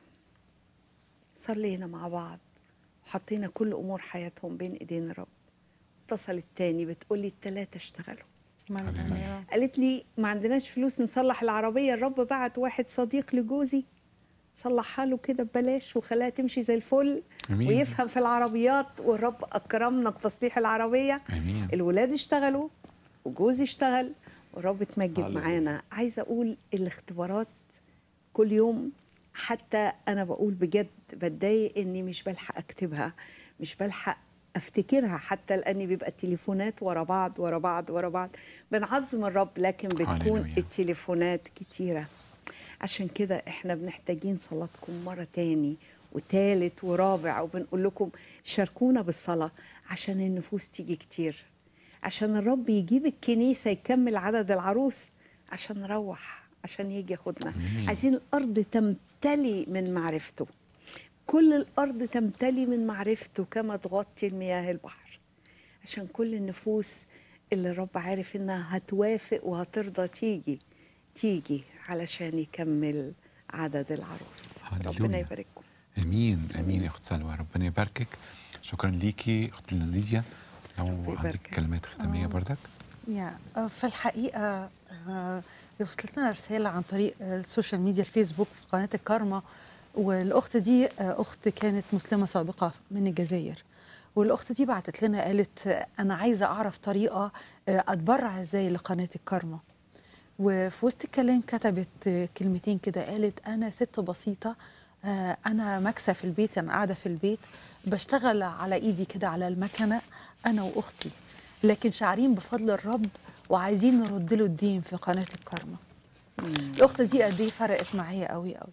صلينا مع بعض وحطينا كل امور حياتهم بين ايدين الرب اتصلت تاني بتقولي التلاتة اشتغلوا قالت لي ما عندناش فلوس نصلح العربية الرب بعت واحد صديق لجوزي صلحها له كده ببلاش وخلاها تمشي زي الفل أمين. ويفهم في العربيات والرب أكرمنا بتصليح العربية امين الولاد اشتغلوا وجوزي اشتغل والرب اتمجد هللويا. معانا عايزة أقول الاختبارات كل يوم حتى أنا بقول بجد بتضايق إني مش بلحق أكتبها مش بلحق افتكرها حتى لاني بيبقى التليفونات ورا بعض ورا بعض ورا بعض بنعظم الرب لكن بتكون هللويا. التليفونات كتيره عشان كده احنا بنحتاجين صلاتكم مره تاني وتالت ورابع وبنقول لكم شاركونا بالصلاه عشان النفوس تيجي كتير عشان الرب يجيب الكنيسه يكمل عدد العروس عشان نروح عشان يجي ياخدنا أمين. عايزين الارض تمتلي من معرفته كل الارض تمتلي من معرفته كما تغطي المياه البحر عشان كل النفوس اللي الرب عارف انها هتوافق وهترضى تيجي تيجي علشان يكمل عدد العروس ربنا هللويا. يبارككم امين امين يا اخت سلوى ربنا يباركك شكرا ليكي اختنا ليديا لو عندك يباركك. كلمات ختاميه آه. بردك يا آه، في الحقيقة آه، وصلت لنا رسالة عن طريق آه، السوشيال ميديا الفيسبوك في قناة الكارما والأخت دي آه، أخت كانت مسلمة سابقة من الجزائر والأخت دي بعتت لنا قالت آه، أنا عايزة أعرف طريقة آه، أتبرع إزاي لقناة الكارما وفي وسط الكلام كتبت آه، كلمتين كده قالت أنا ست بسيطة آه، أنا مكسة في البيت أنا قاعدة في البيت بشتغل على إيدي كده على المكنة أنا وأختي لكن شاعرين بفضل الرب وعايزين نرد له الدين في قناة الكارما الأخت دي قد إيه فرقت معايا قوي قوي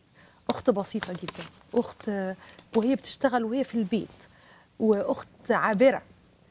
اخت بسيطه جدا اخت وهي بتشتغل وهي في البيت واخت عابره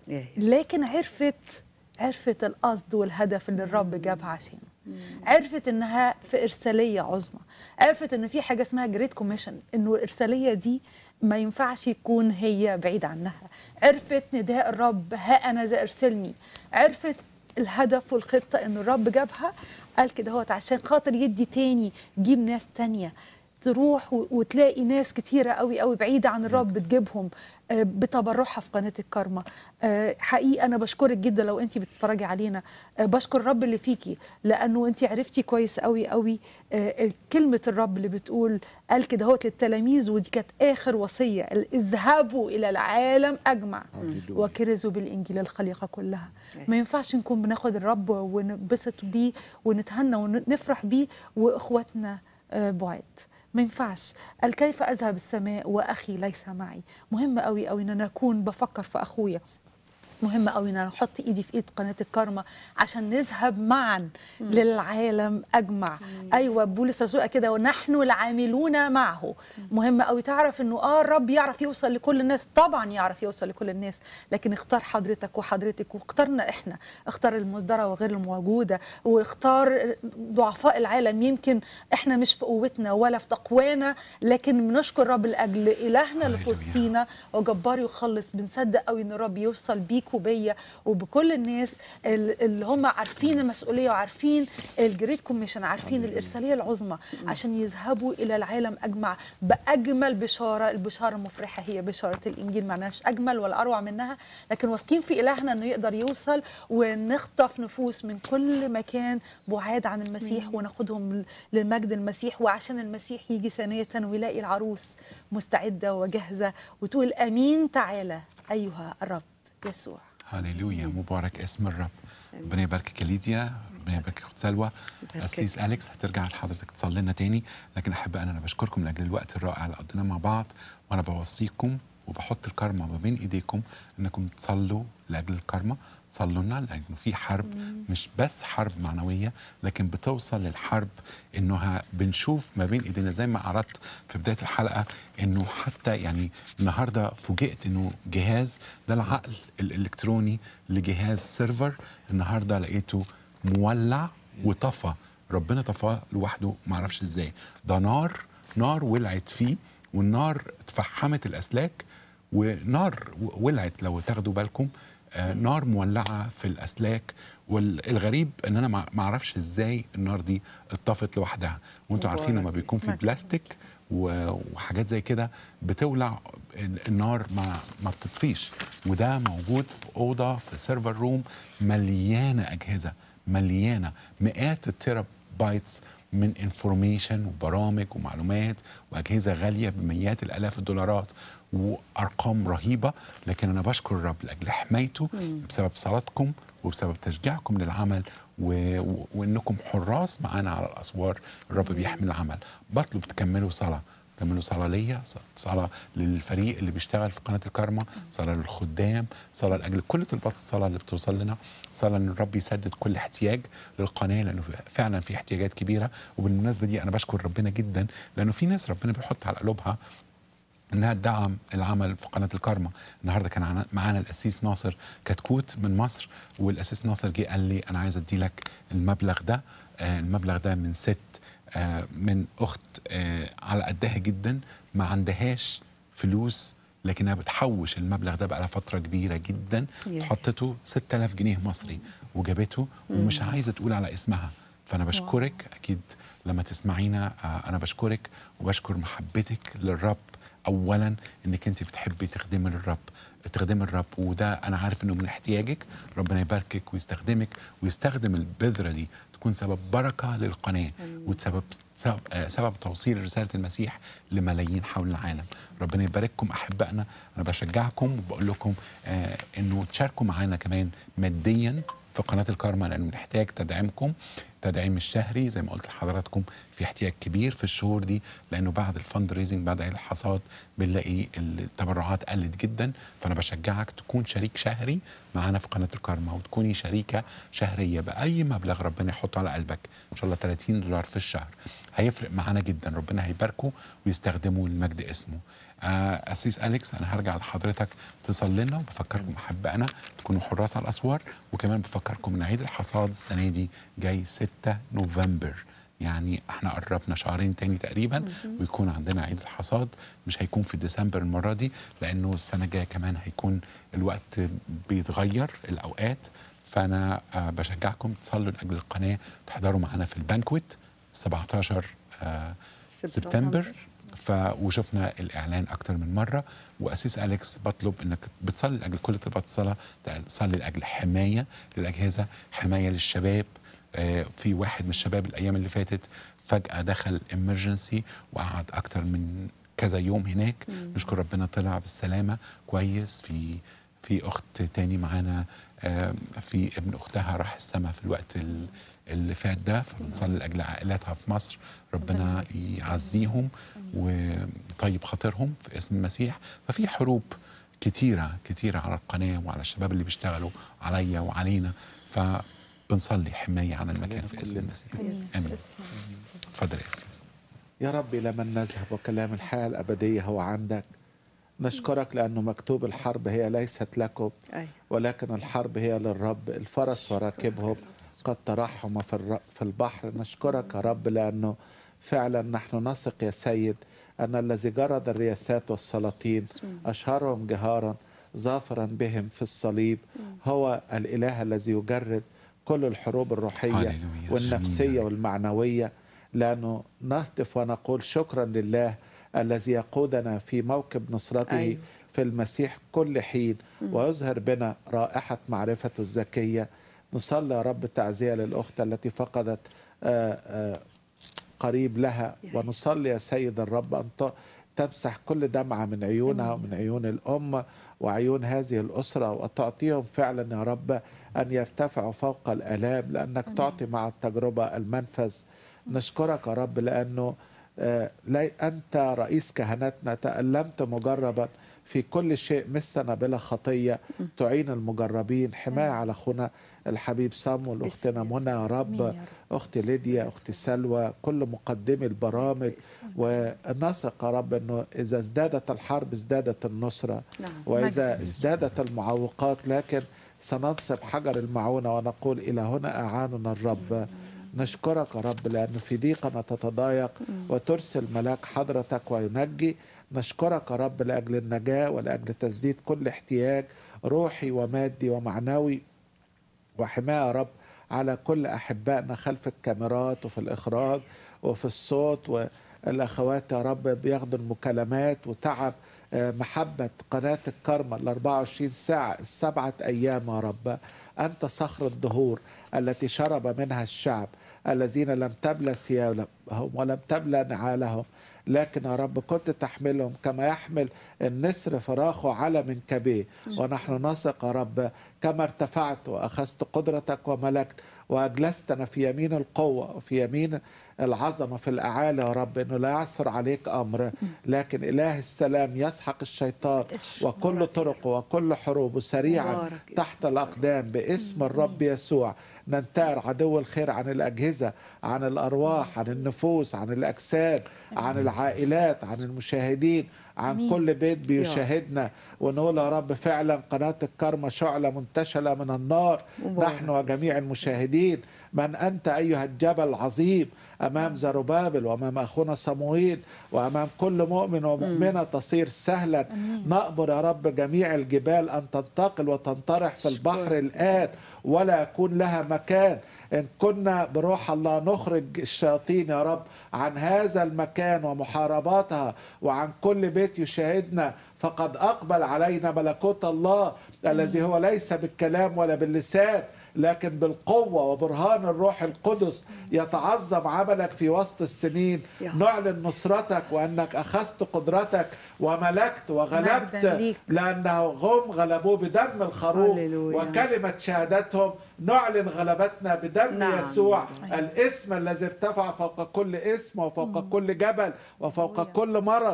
لكن عرفت عرفت القصد والهدف اللي الرب جابها عشانه عرفت انها في ارساليه عظمى عرفت ان في حاجه اسمها جريت كوميشن انه الارساليه دي ما ينفعش يكون هي بعيد عنها عرفت نداء الرب ها انا ذا ارسلني عرفت الهدف والخطه ان الرب جابها قال كده هوت عشان خاطر يدي تاني يجيب ناس تانية تروح و- وتلاقي ناس كتيرة قوي قوي بعيدة عن الرب تجيبهم آه، بتبرعها في قناة الكارما آه، حقيقة أنا بشكرك جدا لو أنت بتتفرجي علينا آه، بشكر الرب اللي فيكي لأنه أنت عرفتي كويس قوي قوي آه، كلمة الرب اللي بتقول قال كده هوت للتلاميذ ودي كانت آخر وصية ال- اذهبوا إلى العالم أجمع وكرزوا بالإنجيل الخليقة كلها ما ينفعش نكون بناخد الرب وننبسط بيه ونتهنى ونفرح بيه وإخواتنا آه، بعاد ما ينفعش قال كيف اذهب السماء واخي ليس معي مهم قوي قوي ان انا اكون بفكر في اخويا مهم قوي ان انا احط ايدي في ايد قناه الكارما عشان نذهب معا للعالم اجمع ايوه بولس الرسول قال كده ونحن العاملون معه مهم قوي تعرف انه اه الرب يعرف يوصل لكل الناس طبعا يعرف يوصل لكل الناس لكن اختار حضرتك وحضرتك واختارنا احنا اختار المصدره وغير الموجوده واختار ضعفاء العالم يمكن احنا مش في قوتنا ولا في تقوانا لكن بنشكر الرب لاجل الهنا اللي في وسطينا وجبار يخلص بنصدق قوي ان الرب يوصل بيك وبيا وبكل الناس ال- اللي هم عارفين المسؤوليه وعارفين الجريت كوميشن عارفين الارساليه العظمى عشان يذهبوا الى العالم اجمع باجمل بشاره البشاره المفرحه هي بشاره الانجيل معناش اجمل ولا اروع منها لكن واثقين في الهنا انه يقدر يوصل ونخطف نفوس من كل مكان بعاد عن المسيح وناخدهم لمجد المسيح وعشان المسيح يجي ثانيه ويلاقي العروس مستعده وجاهزه وتقول امين تعالى ايها الرب يسوع هللويا مبارك اسم الرب ربنا يباركك يا ليديا ربنا يباركك اخت سلوى يباركك. اسيس اليكس هترجع لحضرتك تصلي لنا تاني لكن احب انا انا بشكركم لاجل الوقت الرائع اللي قضيناه مع بعض وانا بوصيكم وبحط الكارما ما بين ايديكم انكم تصلوا لاجل الكارما صلوا لنا لانه في حرب مش بس حرب معنويه لكن بتوصل للحرب انها بنشوف ما بين ايدينا زي ما عرضت في بدايه الحلقه انه حتى يعني النهارده فوجئت انه جهاز ده العقل الالكتروني لجهاز سيرفر النهارده لقيته مولع وطفى ربنا طفاه لوحده ما اعرفش ازاي ده نار نار ولعت فيه والنار اتفحمت الاسلاك ونار ولعت لو تاخدوا بالكم آه، نار مولعه في الاسلاك والغريب ان انا ما ما اعرفش ازاي النار دي اتطفت لوحدها وانتوا عارفين لما بيكون في اسمك. بلاستيك و- وحاجات زي كده بتولع ال- النار ما ما بتطفيش وده موجود في اوضه في سيرفر روم مليانه اجهزه مليانه مئات التيرا بايتس من انفورميشن وبرامج ومعلومات واجهزه غاليه بمئات الالاف الدولارات وارقام رهيبه لكن انا بشكر الرب لاجل حمايته مم. بسبب صلاتكم وبسبب تشجيعكم للعمل و... و... وانكم حراس معانا على الاسوار الرب بيحمل العمل بطلب تكملوا صلاه كملوا صلاة ليا ص- صلاة للفريق اللي بيشتغل في قناة الكارما صلاة للخدام صلاة لأجل كل طلبات الصلاة اللي بتوصل لنا صلاة إن الرب يسدد كل احتياج للقناة لأنه فعلا في احتياجات كبيرة وبالمناسبة دي أنا بشكر ربنا جدا لأنه في ناس ربنا بيحط على قلوبها انها تدعم العمل في قناه الكارما النهارده كان عنا- معانا الاسيس ناصر كتكوت من مصر والاسيس ناصر جه قال لي انا عايز ادي لك المبلغ ده آه المبلغ ده من ست آه من اخت آه على قدها جدا ما عندهاش فلوس لكنها بتحوش المبلغ ده بقى لها فتره كبيره جدا ياه. حطته 6000 جنيه مصري وجابته ومش مم. عايزه تقول على اسمها فانا بشكرك اكيد لما تسمعينا آه، انا بشكرك وبشكر محبتك للرب اولا انك انت بتحبي تخدمي للرب تخدمي الرب وده انا عارف انه من احتياجك ربنا يباركك ويستخدمك ويستخدم البذره دي تكون سبب بركه للقناه وسبب سبب, آه، سبب توصيل رساله المسيح لملايين حول العالم ربنا يبارككم احبائنا انا بشجعكم وبقول لكم آه انه تشاركوا معانا كمان ماديا في قناه الكارما لانه بنحتاج تدعيمكم تدعيم الشهري زي ما قلت لحضراتكم في احتياج كبير في الشهور دي لانه بعد الفند ريزنج بعد الحصاد بنلاقي التبرعات قلت جدا فانا بشجعك تكون شريك شهري معانا في قناه الكارما وتكوني شريكه شهريه باي مبلغ ربنا يحطه على قلبك ان شاء الله 30 دولار في الشهر هيفرق معانا جدا ربنا هيباركه ويستخدمه لمجد اسمه آه، أسيس أليكس أنا هرجع لحضرتك تصلي لنا وبفكركم أحب أنا تكونوا حراس على الأسوار وكمان بفكركم إن عيد الحصاد السنة دي جاي 6 نوفمبر يعني احنا قربنا شهرين تاني تقريبا مهم. ويكون عندنا عيد الحصاد مش هيكون في ديسمبر المرة دي لأنه السنة الجاية كمان هيكون الوقت بيتغير الأوقات فأنا آه، بشجعكم تصلوا لأجل القناة تحضروا معانا في البانكويت 17 آه، سبتمبر ف وشفنا الاعلان اكتر من مره واسيس اليكس بطلب انك بتصلي لاجل كل طلبات الصلاه تصلي لاجل حمايه للاجهزه حمايه للشباب آه، في واحد من الشباب الايام اللي فاتت فجاه دخل امرجنسي وقعد اكتر من كذا يوم هناك مم. نشكر ربنا طلع بالسلامه كويس في في اخت تاني معانا آه، في ابن اختها راح السما في الوقت ال- اللي فات ده فبنصلي لاجل عائلاتها في مصر ربنا يعزيهم ويطيب خاطرهم في اسم المسيح ففي حروب كتيره كتيره على القناه وعلى الشباب اللي بيشتغلوا عليا وعلينا فبنصلي حمايه عن المكان في اسم المسيح امين اتفضل يا اسيس يا رب لمن نذهب وكلام الحياة الأبدية هو عندك نشكرك لأنه مكتوب الحرب هي ليست لكم أيوة. ولكن الحرب هي للرب الفرس وراكبهم قد ترحم في, الر... في البحر نشكرك يا رب لأنه فعلا نحن نثق يا سيد أن الذي جرد الرياسات والسلاطين أشهرهم جهارا ظافرا بهم في الصليب هو الإله الذي يجرد كل الحروب الروحية هللويا. والنفسية والمعنوية لأنه نهتف ونقول شكرا لله الذي يقودنا في موكب نصرته أيوة. في المسيح كل حين مم. ويظهر بنا رائحة معرفته الزكية نصلي يا رب تعزية للأخت التي فقدت آه، آه، قريب لها ونصلي يا سيد الرب أن ت- تمسح كل دمعة من عيونها ومن عيون الأم وعيون هذه الأسرة وتعطيهم فعلا يا رب أن يرتفعوا فوق الآلام لأنك تعطي مع التجربة المنفذ نشكرك يا رب لأنه آه، لا أنت رئيس كهنتنا تألمت مجربا في كل شيء مثلنا بلا خطية تعين المجربين حماية على أخونا الحبيب صامول أختنا منى يا رب أختي ليديا أختي سلوى كل مقدمي البرامج ونثق يا رب أنه إذا ازدادت الحرب ازدادت النصرة نعم. وإذا مجد. ازدادت المعوقات لكن سننصب حجر المعونة ونقول إلى هنا أعاننا الرب نشكرك يا رب لأن في ضيقنا تتضايق وترسل ملاك حضرتك وينجي نشكرك يا رب لأجل النجاة ولأجل تسديد كل احتياج روحي ومادي ومعنوي وحماية يا رب على كل أحبائنا خلف الكاميرات وفي الإخراج وفي الصوت والأخوات يا رب بياخدوا المكالمات وتعب آه، محبة قناة الكرمة ال 24 ساعة السبعة أيام يا رب أنت صخر الدهور التي شرب منها الشعب الذين لم تبلى ثيابهم ولم تبلى نعالهم لكن يا رب كنت تحملهم كما يحمل النسر فراخه على منكبيه ونحن نثق يا رب كما ارتفعت واخذت قدرتك وملكت واجلستنا في يمين القوه وفي يمين العظمه في الاعالي يا رب انه لا يعثر عليك امر لكن اله السلام يسحق الشيطان وكل طرقه وكل حروبه سريعا مبارك تحت الاقدام باسم الرب يسوع ننتهر عدو الخير عن الاجهزه عن الارواح عن النفوس عن الاجساد عن العائلات عن المشاهدين عن آمين. كل بيت يا بيشاهدنا ونقول يا رب فعلا قناه الكرمه شعله منتشله من النار مبارك. نحن وجميع المشاهدين من انت ايها الجبل العظيم امام زربابل وامام اخونا صموئيل وامام كل مؤمن ومؤمنه تصير سهلا نامر يا رب جميع الجبال ان تنتقل وتنطرح في البحر الان ولا يكون لها مكان ان كنا بروح الله نخرج الشياطين يا رب عن هذا المكان ومحارباتها وعن كل بيت يشاهدنا فقد اقبل علينا ملكوت الله الذي هو ليس بالكلام ولا باللسان لكن بالقوة وبرهان الروح القدس يتعظم عملك في وسط السنين يا نعلن نصرتك وأنك أخذت قدرتك وملكت مجداً وغلبت ليك. لأنه هم غلبوه بدم الخروف هللويا. وكلمة شهادتهم نعلن غلبتنا بدم نعم. يسوع الاسم الذي ارتفع فوق كل اسم وفوق كل جبل وفوق كل مرض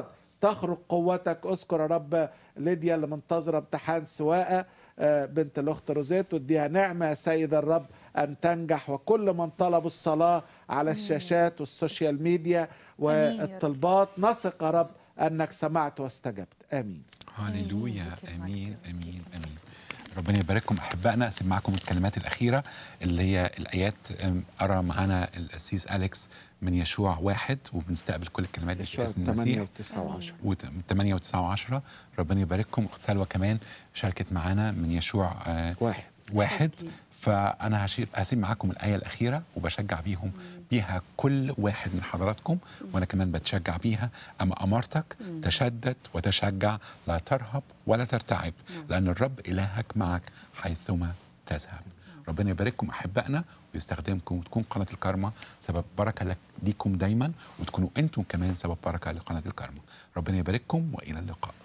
تخرج قوتك اذكر يا رب ليديا اللي منتظره امتحان سواقه آه، بنت الاخت روزيت واديها نعمه يا سيد الرب ان تنجح وكل من طلبوا الصلاه على الشاشات والسوشيال ميديا والطلبات نثق يا رب انك سمعت واستجبت امين هللويا امين امين امين ربنا يبارككم احبائنا اسيب معكم الكلمات الاخيره اللي هي الايات أم، ارى معانا القسيس اليكس من يشوع واحد وبنستقبل كل الكلمات دي في يشوع اسم 8 المسيح و9 و10 8 و9 و10 ربنا يبارككم اخت سلوى كمان شاركت معانا من يشوع آه واحد واحد فانا هشيب هسيب معاكم الايه الاخيره وبشجع بيهم بيها كل واحد من حضراتكم وانا كمان بتشجع بيها اما امرتك تشدد وتشجع لا ترهب ولا ترتعب لان الرب الهك معك حيثما تذهب ربنا يبارككم احبائنا ويستخدمكم وتكون قناه الكارما سبب بركه لك ليكم دايما وتكونوا انتم كمان سبب بركه لقناه الكارما ربنا يبارككم والى اللقاء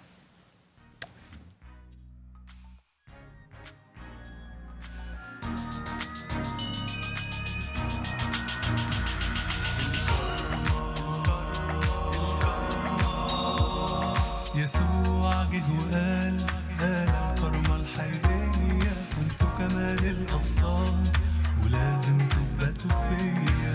يسوع جه وقال انا الكرمة الحقيقية كنتوا كمان الأبصار ولازم تثبتوا فيا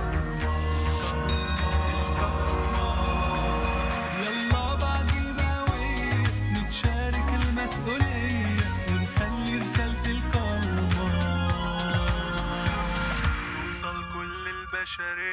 يلا بعزيمة قوية نتشارك المسؤولية ونخلي رسالة الكرمة توصل كل البشرية